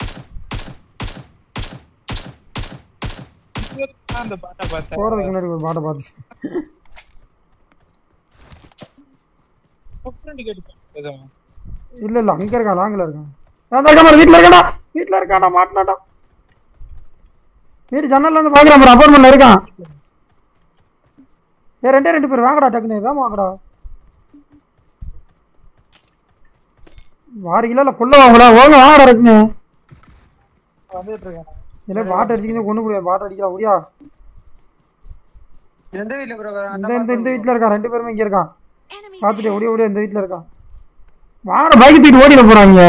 அந்த பாட்டை பார்த்தேன் போகிறதுக்கு முன்னாடி ஒரு பாட்டை பார்த்து கேட்டு இல்லை இல்லை அங்கே இருக்கான் லாங்கில் இருக்கான் அதான் இருக்கான் பாரு, வீட்டில் இருக்காடா வீட்டில் இருக்காடா மாட்டினாடா வீட்டு ஜன்னல்ல இருந்து பார்க்குறான் பாரு அப்பார்ட்மெண்ட்டில் இருக்கான் ஏ ரெண்டே ரெண்டு பேர் வாங்கடா டக்குனு வேமா வாங்கடா ஆறு கிலோல கொள்ள வாங்கடா ஓங்க வாங்கடா டக்குனு வந்துட்டு இருக்கேன் இல்லை பாட்டு அடிச்சுக்கிட்டு கொண்டு போய் பாட்டு அடிக்கலாம் முடியா எந்த வீட்ல ப்ரோ இந்த இந்த இந்த வீட்டில் இருக்கான் ரெண்டு பேருமே இங்கே இருக்கான் பார்த்துட்டு ஓடி ஓடி இந்த வீட்டில் இருக்கான் வாங்கடா பைக் தூக்கிட்டு ஓடிட போகிறாங்க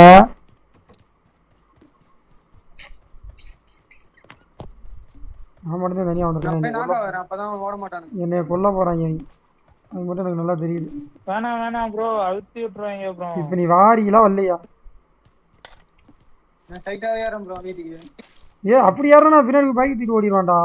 நான் மட்டும் தான் தனியாக நான் போய் வந்துருக்கேன் நாக்கா வரேன் அப்பதான் ஓட மாட்டானுங்க என்னை கொல்ல போறாங்க அவங்க. அது மட்டும் எனக்கு நல்லா தெரியுது வேணாம் வேணாம் ப்ரோ அழுத்தி விட்டுருவாங்க அப்புறம் இப்ப நீ வாரிகளா வரலையா நான் ஸ்ட்ரைட்டாவே ஏறேன் ப்ரோ வீட்டுக்கு ஏ அப்படி யாரும் பின்னாடி பைக் தூக்கிட்டு ஓடிடுவான்டா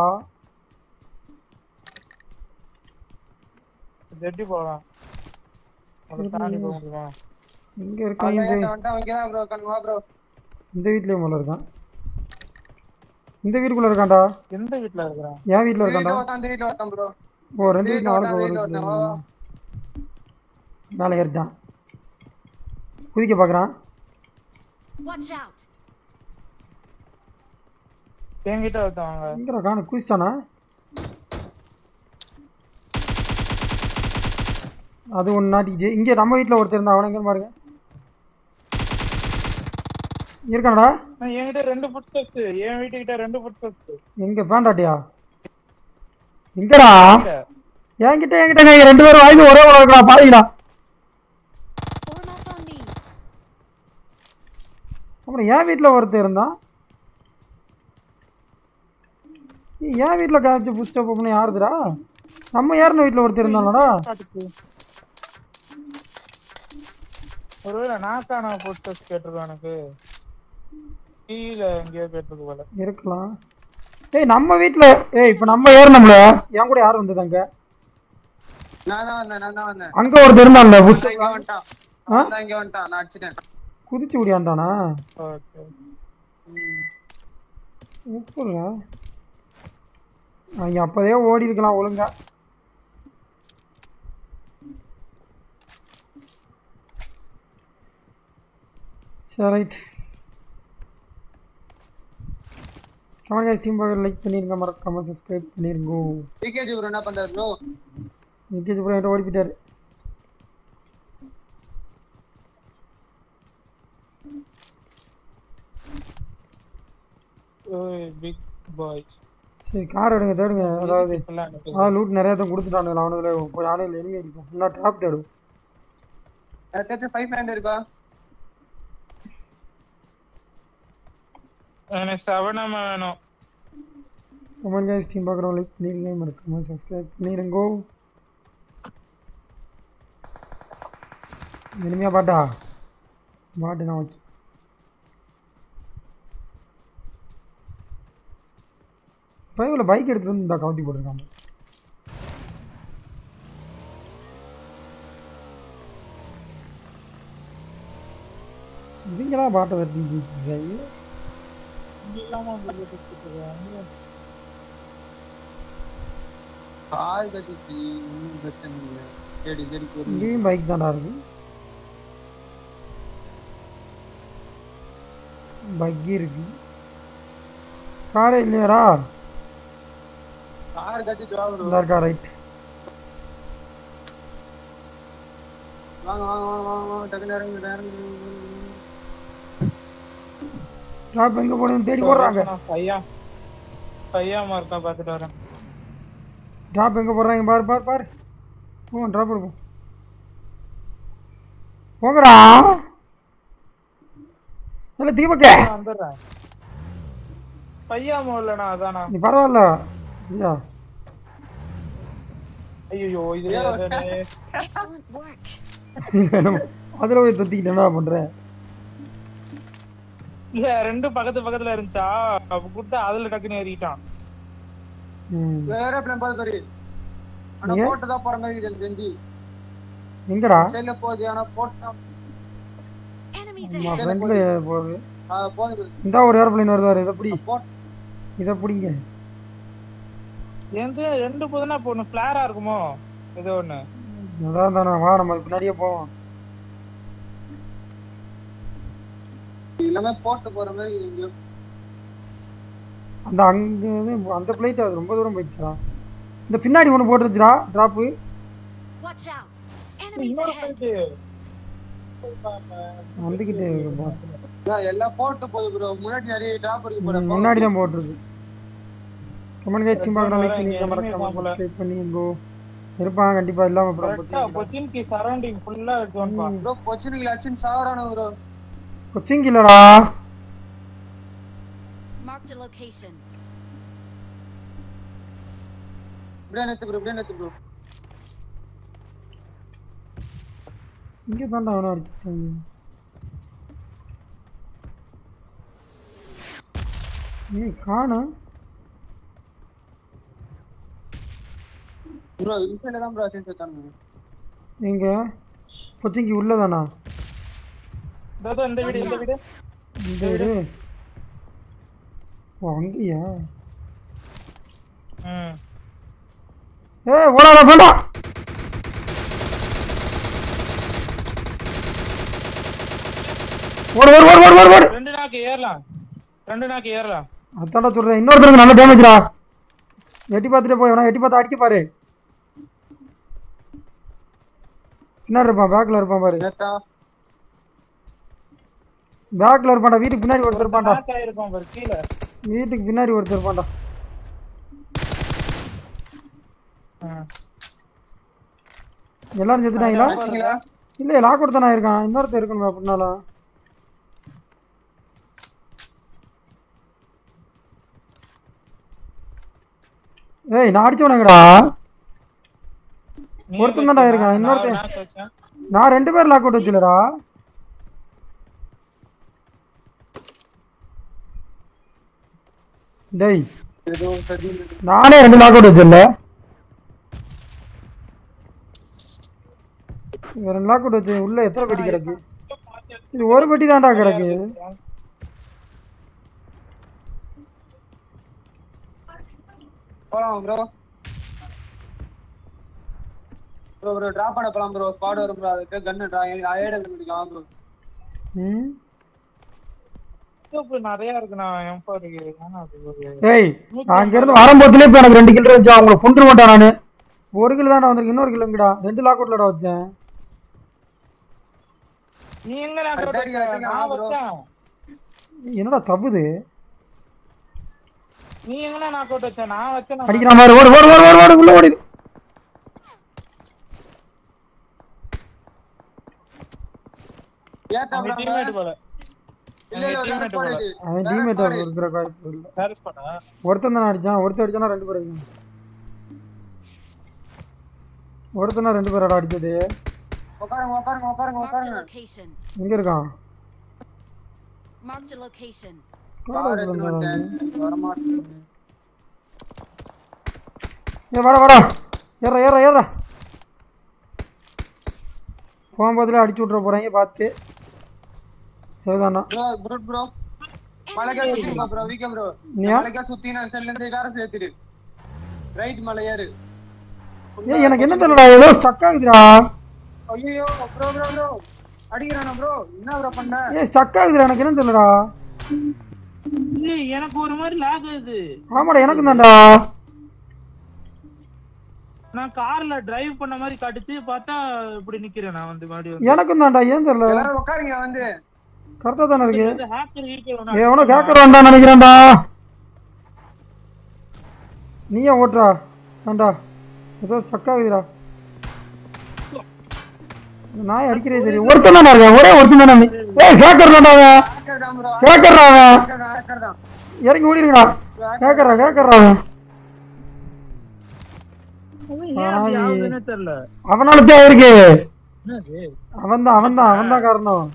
ஜெட்டி போகலாம் அதை தாண்டி போக முடியுமா இங்க இருக்கான் இந்த வந்துட்டான் இங்க தான் ப்ரோ கண் வா ப்ரோ இந்த வீட்லயும் போல இருக்கான் இந்த வீட்டுக்குள்ள இருக்கான்டா எந்த வீட்டுல இருக்கிறான் என் வீட்டுல இருக்கான்டா அந்த வீட்ல வரட்டான் ப்ரோ ஓ ரெண்டு இந்த வீட்டுல வீட்ல ஆளுக்கு ஒருத்தன், ஒரு இந்த வீட்ல வீட்டுல ஒருத்தன், மேலே ஏறிட்டான் குதிக்க பாக்குறான் Watch out. என்கிட்ட ஒருத்தவங்க எங்கடா காண குதிச்சிட்டானா அது ஒன்று நாட்டிக்கிச்சு இங்க நம்ம வீட்டுல ஒருத்தர் இருந்தான் அவனை எங்க பாருங்க இருக்கானடா என்கிட்ட ரெண்டு ஃபுட் ஸ்டெப்ஸ் என் வீட்டுக்கிட்ட ரெண்டு ஃபுட் ஸ்டெப்ஸ் எங்க பேண்டாட்டியா எங்கடா என்கிட்ட என்கிட்ட நீங்க ரெண்டு பேரும் வாய்ந்து ஒரே உலக இருக்கா பாருங்கடா அப்புறம் என் வீட்டில் ஒருத்தர் இருந்தான் ஏய், என் வீட்டில் காய்ச்சி புஷ்டப் பண்ணி யாருதுடா நம்ம யாருன்னு வீட்டில் ஒருத்தர் இருந்தானடா ஒருவேளை நாக்கான ஃபுட் ஸ்டெப்ஸ் கேட்டிருக்கோம் எனக்கு கீழே எங்கேயோ கேட்டிருக்கு போல இருக்கலாம் ஏய் நம்ம வீட்டில் ஏய் இப்போ நம்ம ஏறணும்ல என் கூட யார் வந்தது அங்க நான் தான் வந்தேன் நான் தான் வந்தேன் அங்க ஒருத்தர் இருந்தான்ல அவன் புஷ்டப் இங்க வந்துட்டான் ஆ? அவன் தான் இங்க வந்துட்டான் நான் அடிச்சிட்டேன் குதிச்சு ஓடியாண்டானா ஓகே எப்படா அவங்க அப்போதே ஓடி இருக்கலாம் ஒழுங்கா சரி ரைட் கமெண்ட் கைஸ் டீம் பக்கம் லைக் பண்ணிருங்க மறக்காம சப்ஸ்கிரைப் பண்ணிருங்க பிகேஜி ப்ரோ என்ன பண்றாரு ப்ரோ நிக்கேஜ் ப்ரோ என்கிட்ட ஓடி போயிட்டாரு ஓய் பிக் பாய் சரி கார் எடுங்க தேடுங்க அதாவது ஆ லூட் நிறைய தான் கொடுத்துட்டானுங்க அவனுங்களே போய் ஆணையில் எனிமே அடிக்கும் இன்னும் டாப் தேடும் ஏதாச்சும் ஃபைவ் ஹண்ட்ரட் இருக்கா எனக்கு செவனமா வேணும் கமெண்ட் கைஸ் டீம் பார்க்குறோம் லைக் பண்ணிருங்க மறக்காம சப்ஸ்கிரைப் பண்ணிருங்கோ இனிமையா பாட்டா பாட்டு நான் வச்சு டிரைவில் பைக் எடுத்துட்டு வந்து இந்த கவுத்தி போட்டிருக்காங்க இவங்களா பாட்டை வெட்டி கார் கட்டிச்சு ஒன்றும் பிரச்சனை இல்லை தேடி தேடி போய் இங்கேயும் பைக் தான்டா இருக்கு பக்கி இருக்கு காரே இல்லையாடா கார் கட்டிட்டு வா bro. இந்த இருக்கா ரைட் வாங்க வாங்க வாங்க வாங்க வாங்க டக்குனு இறங்கு இறங்கு ட்ராப் எங்க போகணும்னு தேடி போடுறாங்க பையா பையா மார்க்கா பார்த்துட்டு வரேன் ட்ராப் எங்க போடுறாங்க பாரு பாரு பாரு போ ட்ராப் இருக்கும் போங்கடா இல்ல தீபக்க நான் வந்துடுறேன் பையா மோல்லண்ணா அதானா நீ பரவாயில்ல ஐயா ஐயோ இது அதானே. Excellent work. அதுல போய் தொத்திக்கிட்டு என்ன பண்ற இல்ல ரெண்டும் பக்கத்து பக்கத்துல இருந்துச்சா அப்ப கூப்பிட்டு அதுல டக்குன்னு ஏறிட்டான் ம். வேற பிளான் பார்த்து பாரு ஆனா நீங்க? போட்டு தான் போற மாதிரி இருக்குது எனக்கு தெரிஞ்சு எங்கடா சைடுல போகுது ஆனா போட்டா Enemies நம்ம ahead. ஃப்ரெண்ட்ல போகுது ஆ, போகுது இந்த ஒரு ஏரோப்ளைன் வருவாரு இதை பிடி இதை பிடிங்க எந்த ரெண்டு போதுன்னா இப்போ ஒண்ணு ஃபிளாரா இருக்குமோ ஏதோ ஒண்ணு அதான் தானே வா நம்ம பின்னாடியே போவோம் எல்லாமே போட்டு போற மாதிரி எங்கேயோ அந்த அங்க இருந்து- அந்த பிளைட் அது ரொம்ப தூரம் போயிடுச்சா இந்த பின்னாடி ஒன்று போட்டுருச்சுடா ட்ராப்பு Watch out. Enemies இன்னொரு ahead. ஃப்ரெண்ட்ஸ் வந்துக்கிட்டு அதான் எல்லாம் போட்டு போகுது ப்ரோ முன்னாடி நிறைய டிராப் இருக்கு போற முன்னாடி தான் போட்டிருக்கு கமெண்ட் கேஸ் டீம் பார்க்குறோம் லைக் பண்ணி இங்க கேமரா enemy கமெண்ட் பாக்கல. சப்ஸ்கிரைப் பண்ணி ப்ரோ இருப்பான் கண்டிப்பா இல்லாம கரெக்டா அப்புறம் கொச்சின்க்கு சரௌண்டிங் ஃபுல்லா எடுத்துவான்பா ப்ரோ கொச்சினுக்கு லட்சம் சாவரான ப்ரோ கொச்சிங் இல்லடா Marked a location. இப்படியே நேத்து ப்ரோ இப்படியே நேத்து ப்ரோ இங்கே தான்டா அவனை அடிச்சுட்டாங்க ஏய் காணோம் ப்ரோ இன்சைட்ல தான் ப்ரோ அசைன் வச்சானுங்க எங்க கொச்சிங்கி உள்ளதானா இதோ இந்த வீடு இந்த வீடு இந்த வீடு ஓ அங்கேயா ம் ஏய் ஓடாத வேண்டாம் ஓடு ஓடு ஓடு ஓடு ஓடு ஓடு ரெண்டு நாக்கு ஏறலாம் ரெண்டு நாக்கு ஏறலாம் அதான்டா சொல்றேன் இன்னொருத்தருக்கு நல்ல டேமேஜ்டா எட்டி பார்த்துட்டே போய் வேணா எட்டி பார்த்து அடிக்க பாரு பின்னாடி இருப்பான் பேக்ல இருப்பான் பாரு நேத்தா பேக்ல இருப்பான்டா வீட்டுக்கு பின்னாடி ஒருத்தர் இருப்பான்டா நாக்கு ஆயிருக்கும் பாரு கீழே வீட்டுக்கு பின்னாடி ஒருத்தர் இருப்பான்டா ம். எல்லாரும் செத்துட்டாங்களா வச்சிங்களா? இல்ல லாக் கொடுத்தானா இருக்கான் இன்னொருத்தர் இருக்கணும் அப்படின்னாலும் ஏய் நான் அடிச்சவனங்கடா நீ ஒருத்தன் தான்டா வச்சியா? இருக்கான் நான் இன்னொருத்தன் நாக்கு வச்சேன். நான் ரெண்டு பேர் லாக் அவுட் வச்சுலடா டேய் ஏதோ சதி நானே ரெண்டு லாக் அவுட் வச்சிடல ரெண்டு லாக் அவுட் வச்சு உள்ள எத்தனை பெட்டி கிடக்கு இது ஒரு பெட்டி தான்டா கிடக்கு போலாம் ப்ரோ ப்ரோ ப்ரோ டிராப் பண்ண போலாம் ப்ரோ ஸ்குவாட் வரும் ப்ரோ அதுக்கு கன்னு ஏட கண்டுக்கலாம் ப்ரோ ம் சூப்பு நிறைய இருக்கு நான் எம் ஆனா அது ஒரு டேய் நான் அங்க இருந்து வரும்போதுல இப்ப எனக்கு ரெண்டு கிலோ இருந்துச்சு அவங்கள கொண்டு மாட்டான் நானு ஒரு கிலோ தான் வந்திருக்கு இன்னொரு கிலோங்கடா ரெண்டு லாக் அவுட்லடா வச்சேன் நீ எங்க நாக்கு அடி, அடி, வச்ச? அடி, நான் bro. வச்சேன் என்னடா தப்புது நீ எங்கண்ணா நாக் அவுட் வச்ச நான் வச்சேன் அடிக்கிற மாதிரி ஓடு ஓடு ஓடு ஓடு ஓடு உள்ள ஓடி ஏத்தா ப்ரோ டீம்மேட் போல இல்ல இல்ல teammate squad போல. இது. அவன் வேற டீமேட் squad. இருக்கிற வாய்ப்பு இல்லை பேரிஸ் பண்ணா ஒருத்தன் தானே அடிச்சான் ஒருத்தன் அடிச்சானா ரெண்டு பேர் அடிச்சான் ஒருத்தனா ரெண்டு பேரடா அடிச்சது உட்காருங்க உட்காருங்க உட்காருங்க Marked a உட்காருங்க location. எங்க இருக்கான் Marked a location. கார் எடுத்துட்டு வந்துட்டேன் வரமாட்டேன் ஏ வாடா வாடா ஏறா ஏறா ஏறா போகும்போதுல அடிச்சு விட்ற போறாங்க பார்த்து சரிதாண்ணா ப்ரோ ப்ரோ ப்ரோ மலைக்கா சுத்திருப்பா ப்ரோ வீக்கே ப்ரோ ஏன்? மலைக்கா சுத்தி நான் செல்ல இருந்து கார சேர்த்துடு ரைட் மலை ஏறு ஏய் எனக்கு என்ன தெரியலடா ஏதோ ஸ்டக் ஆகுதுடா ஐயோ ப்ரோ ப்ரோ ப்ரோ அடிக்கிறானா ப்ரோ என்ன ப்ரோ பண்ண ஏய் ஸ்டக் ஆகுதுடா எனக்கு என்ன தெரியலடா ஏய், எனக்கு ஒரு மாதிரி லாக் ஆகுது ஆமாடா எனக்கு தான்டா நான் கார்ல டிரைவ் பண்ண மாதிரி காட்டுச்சு பார்த்தா இப்படி நிக்கிறேன் நான் வந்து மறுபடியும் எனக்கும் தான்டா ஏன் தெரியல எல்லாரும் உட்காருங்க வந்து கரெக்டா தானே இருக்கு ஹேக்கர் ஏ எவனோ கேட்கற வேண்டாம் நினைக்கிறேன்டா நீயே ஓட்டுறா வேண்டா ஏதோ ஸ்டக் ஆகுதுடா இந்த நாய் அடிக்கிறதே தெரியும் ஒருத்தன் தானே இருக்கேன் ஒரே ஒருத்தன் தானே ஏய் கேட்கறா அவன் கேட்கறா அவன் இறங்கி ஓடிருக்கா கேட்கறா கேட்கறா அவன் ஏன் அப்படி ஆகுதுன்னு தெரியல அவனால தான் இருக்கு என்னது? அவன் தான் அவன் தான் அவன் தான் காரணம்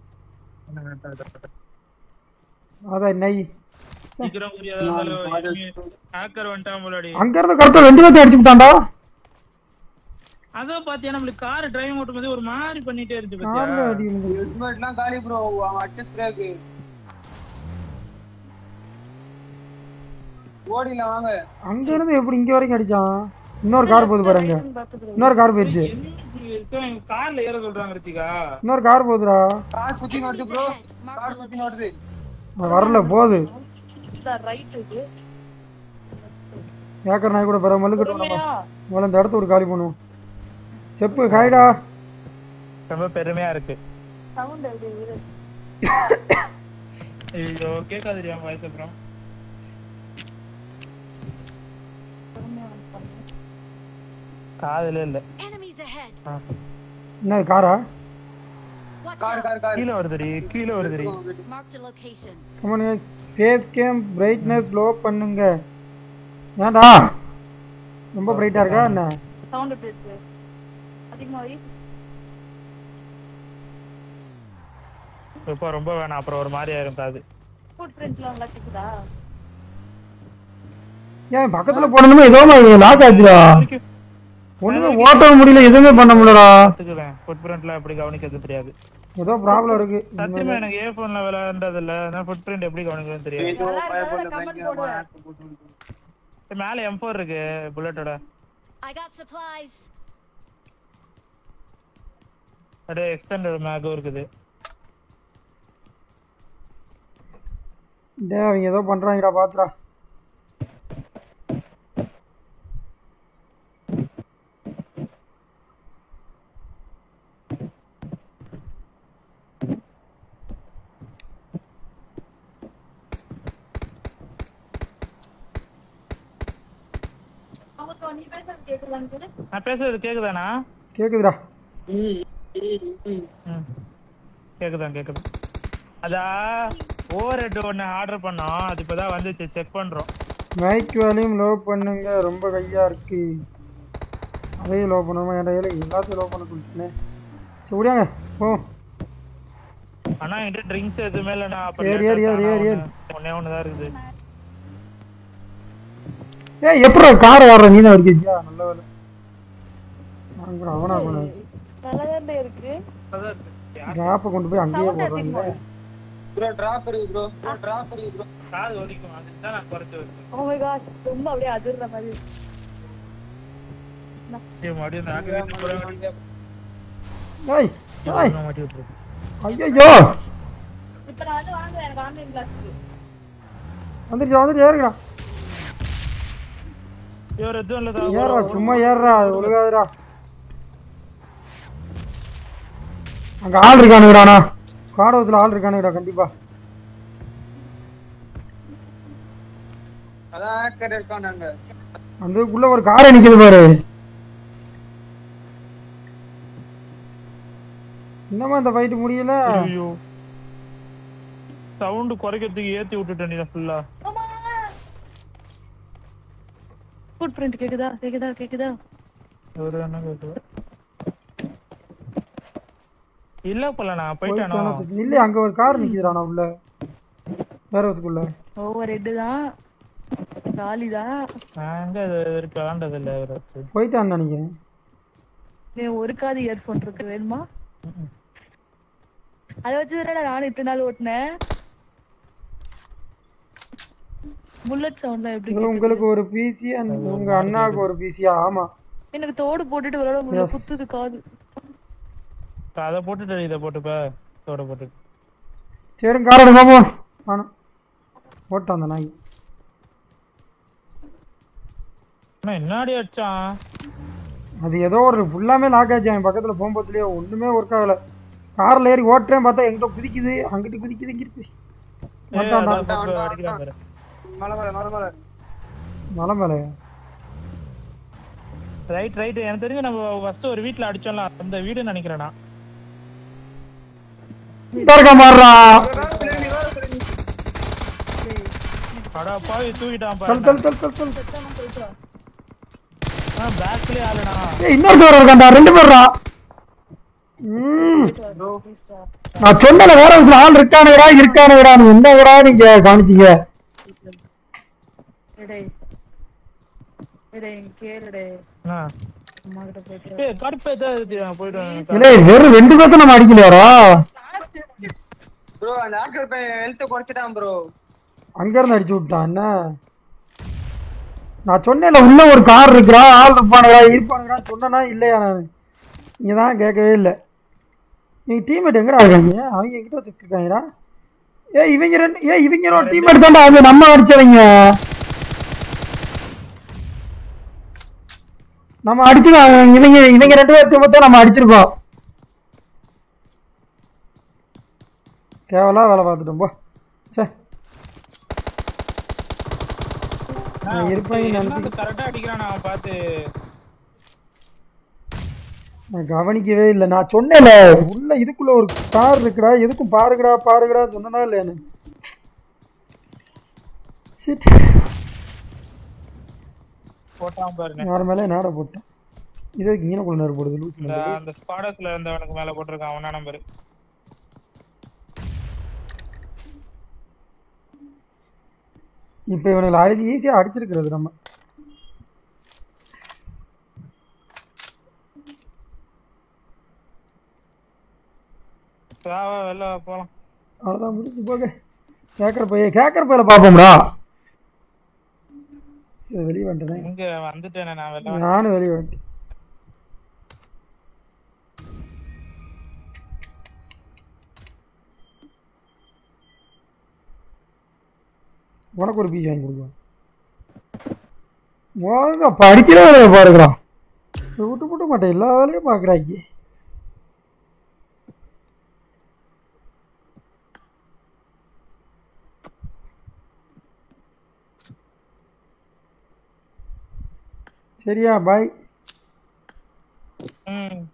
அதான் நை சீக்கிரம் ஹேக்கர் வந்துட்டான் போலடி அங்க இருந்து கரெக்டா ரெண்டு பேர்த்தையும் அடிச்சு விட்டான்டா அதான் பாத்தியா நம்மளுக்கு கார் டிரைவ் ஓட்டும் போது ஒரு மாதிரி பண்ணிட்டே இருக்கு கார்ல பாத்தியா அடி விழுந்தது. ஹெல்மெட்லாம் காலி ப்ரோ அவன் அடிச்ச பிரேக் ஓடில வாங்க அங்க இருந்து எப்படி இங்க வரைக்கும் அடிச்சான் இன்னொரு கார் போகுது பாருங்க இன்னொரு கார் போயிடுச்சு கார்ல ஏற சொல்றாங்க ரித்திகா இன்னொரு கார் போகுதுடா கார் சுத்தி வருது ப்ரோ கார் சுத்தி வருது அது வரல போகுது ரைட் இருக்கு ஏக்கர் நாய் கூட பிற மல்லுக்கட்டும் நம்ம முதல்ல இந்த இடத்த ஒரு காலி பண்ணுவோம் செப்பு ஹாய்டா ரொம்ப பெருமையா இருக்கு சவுண்ட் எப்படி இரு ஐயோ கேட்காதுரியா வாய்ஸ் அப்புறம் காதுல இல்ல Enemies ahead. ஆ. என்ன இது காரா Watch car out. Car car கீழே வருதுடி கீழே வருதுடி Marked a location. கமன் ஃபேஸ் கேம் பிரைட்னஸ் லோ பண்ணுங்க ஏன்டா ரொம்ப பிரைட்டா இருக்கா என்ன சவுண்ட் எப்படி இருக்கு அதிகமா வை இப்போ ரொம்ப வேணாம் அப்புறம் ஒரு மாதிரி ஆயிரும் காது ஃபுட் பிரிண்ட்லாம் நல்லா கேக்குதா ஏன் பக்கத்துல போனதுமே ஏதோ லாக் ஆச்சுடா ஒண்ணுமே ஓட்டவும் முடியல எதுவுமே பண்ண முடியலடா பாத்துக்குவேன் ஃபுட் பிரிண்ட்லாம் எப்படி கவனிக்கிறது தெரியாது ஏதோ ப்ராப்ளம் இருக்கு சத்தியமா எனக்கு ஏ போன்ல விளையாண்டது இல்ல நான் ஃபுட் பிரிண்ட் எப்படி கவனிக்கிறது தெரியாது ஏதோ பயப்பட பயங்கரமா இது மேல எம் ஃபோர் இருக்கு புல்லட்டோட I got supplies. அப்படியே எக்ஸ்டெண்டட் மேகும் இருக்குது டேய் அவங்க ஏதோ பண்றாங்கடா பாத்துடா அவங்க நீ பேசுறது கேக்குதான்னு நான் பேசுறது கேக்குதாண்ணா கேக்குதுடா ம். கேக்குதான் கேக்குது அதா ஓவர் ஹெட் ஒன்று ஆர்டர் பண்ணோம் அது இப்போதான் வந்துச்சு செக் பண்றோம் மைக் வேலையும் லோ பண்ணுங்க ரொம்ப கையா இருக்கு அதையும் லோ பண்ணணுமா என் கையில எல்லாத்தையும் லோ பண்ண கொடுத்துனேன் சரி விடியாங்க போ ஆனா என்கிட்ட ட்ரிங்க்ஸ் எதுவுமே இல்லைண்ணா அப்ப ஏறு, ஏறு, ஏறு, ஏறு, ஏறு. ஒன்னே ஒன்று தான் இருக்குது ஏய் எப்படி கார் வர்ற நீ தான் இருக்கியா நல்ல வேலை நான் கூட அவனா கூட நல்லா இருக்கு டிராப்பை கொண்டு போய் அங்கேயே போடுறாங்க ப்ரோ டிராப் இருக்கு ப்ரோ ப்ரோ டிராப் இருக்கு ப்ரோ காது ஒலிக்கும் அதுக்கு தான் நான் குறைச்சு வச்சேன் ஓ மை காட் ரொம்ப அப்படியே அதிர்ற மாதிரி ஏய், மறுபடியும் இந்த ஆக்கு வீட்டுக்கு போற வழி. ஏய் ஏய் இவனை மாட்டி விட்டுரு. ஐயோ இப்ப நான் வந்து வாங்குறேன் எனக்கு ஆன்லைன் கிளாஸ் வந்துருச்சு வந்துருச்சு ஏறுடா இவர் எதுவும் இல்லதா ஏறுடா சும்மா ஏறுடா அது ஒழுகாதுடா அங்க ஆள் இருக்கானுங்கடாண்ணா காடவத்துல ஆள் இருக்கானுங்கடா கண்டிப்பா அதான் ஹேக்கர் இருக்கான் நாங்க அந்த உள்ள ஒரு காரை நிக்குது பாரு இன்னமா இந்த ஃபைட் முடியல ஐயோ சவுண்ட் குறைக்கிறதுக்கு ஏத்தி விட்டுட்டேன் நீ ஃபுல்லா ஃபுட் பிரிண்ட் கேக்குதா கேக்குதா கேக்குதா ஒரு என்ன கேக்குது இல்ல போல நான் போயிட்டானோ இல்ல அங்க ஒரு கார் நிக்குதுடா நான் உள்ள வேற ஹவுஸ்க்குள்ள ஓவர் ஹெட் தான் காலி தான் அங்க அது இருக்கு விளாண்டது இல்ல இவரை வச்சு போயிட்டான்னு நினைக்கிறேன் நீ ஒரு காது இயர்போன் இருக்கு வேணுமா அதை வச்சு தானே நானும் இத்தனை நாள் ஓட்டினேன் புல்லட் சவுண்ட்லாம் எப்படி இதுல உங்களுக்கு ஒரு பிசி உங்க அண்ணாவுக்கு ஒரு பிசியா ஆமா எனக்கு தோடு போட்டுட்டு விளையாட முடியல Yes. குத்துது காது அதை போட்டுட்டு இதை போட்டுப்ப தோட போட்டு சரி கார் எடுங்க போ ஆனா ஓட்டான் அந்த நாய் அண்ணா என்னாடி அடிச்சான் அது ஏதோ ஒரு ஃபுல்லாமே லாக் ஆச்சு அவன் பக்கத்துல போகும்போதுலயே ஒண்ணுமே ஒர்க் ஆகல கார்ல ஏறி ஓட்டுறேன் பார்த்தா எங்கிட்ட குதிக்குது அங்கிட்டு குதிக்குது இங்கிட்டு ஏய், வந்துட்டான்டா. அதான் இப்ப அடிக்கிறான் பாரு. மலை மலை மலை மலை மலை மேல ரைட் ரைட் எனக்கு தெரிஞ்சு நம்ம ஃபர்ஸ்ட் ஒரு வீட்ல அடிச்சோம்ல அந்த வீடு நினைக்கிறேன் நான் இருக்க மாறுறா அடா பாவி தூக்கிட்டான் சொல் பாரு சொல் சொல் சொல் சொல் பேக்லயே ஆளுனா ஏய் இன்னொரு டோர் இருக்கான்டா ரெண்டு பேர்டா ம் நான் சொன்னல வேற ஒரு ஆள் இருக்கானுடா இருக்கானுடா நீ என்னடா நீங்க கவனிச்சீங்க டேய் டேய் கேளுடே ஆ. அம்மா கிட்ட போயிட்டு ஏய் கடுப்பு ஏதாவது போயிடுவேன் இல்ல வெறும் ரெண்டு பேர்த்த நம்ம அடிக்கலையாரா ப்ரோ அந்த ஆக்டர் பையன் ஹெல்த் குறைச்சிட்டான் ப்ரோ அங்க இருந்து அடிச்சு விட்டான் என்ன நான் சொன்னேன்ல உள்ள ஒரு கார் இருக்குடா ஆள் இருப்பானுடா இருப்பானுடா சொன்னனா இல்லையா நான் இங்க தான் கேட்கவே இல்லை நீங்க டீம்மேட் எங்கடா இருக்காங்க அவங்க எங்கிட்ட வச்சுருக்காங்கடா ஏ இவங்க ரெண்டு ஏ இவங்க ஒரு டீம்மேட் தான்டா அது நம்ம அடிச்சவங்க நம்ம அடிச்சிருக்காங்க இவங்க இவங்க ரெண்டு பேர்த்து பார்த்தா நம்ம அடிச்சிருக்கோம் கேவலா வேலை பார்த்துட்டோம் போ சே நான் இருப்பேன் நினைச்சு கரெக்டா அடிக்கிறான் அவன் பார்த்து நான் கவனிக்கவே இல்லை நான் சொன்னேன்ல உள்ள இதுக்குள்ள ஒரு கார் இருக்குடா எதுக்கும் பாருங்கடா பாருங்கடா சொன்னனா இல்லை எனக்கு Shit. போட்டான் பாருங்க யார் மேலே நேர போட்டேன் இது மீனக்குள்ள நேரம் போடுது லூஸ் இந்த அந்த ஸ்குவாடர்ஸ்ல இருந்தவனுக்கு மேல போட்டிருக்கான் அவனா நம்பர் இப்போ இவனுங்களை அடிச்சு ஈஸியாக அடிச்சிருக்கிறது நம்ம வா வா வெளில வா, போலாம் அவ்வளோதான் முடிஞ்சு போக கேட்குற பைய கேட்குற பையில பார்ப்போம்டா சரி, வெளியே வந்துட்டேன் இங்க வந்துட்டேனே நான் வெளில நானும் வெளியே வந்துட்டேன் உனக்கு ஒரு பீச் வாங்கி கொடுக்குறோம் வாங்க படிக்கிற வேலையை பாருக்கிறான் விட்டு விட்டு மாட்டேன் எல்லா வேலையும் பார்க்குறாங்க சரியா பாய் ம்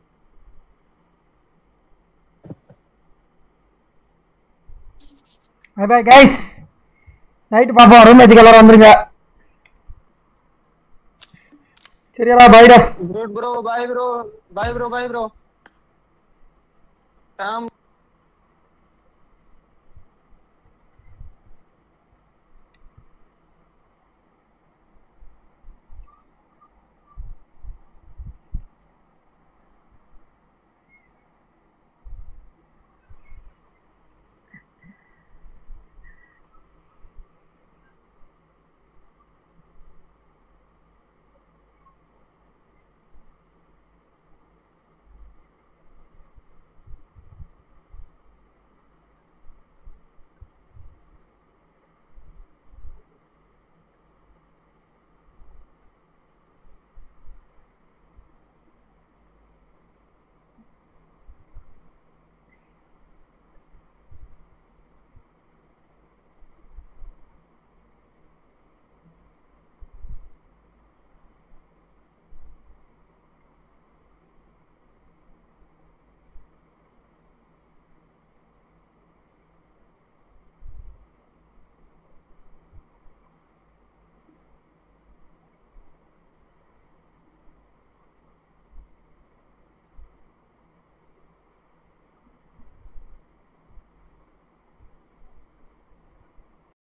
பாய் பாய் கைஸ் நைட்டு பார்ப்போம் ரூம் மேட்சுக்கு எல்லாரும் வந்துருங்க சரியாடா பாய்டா bro bro bye bro bye bro bye bro Tom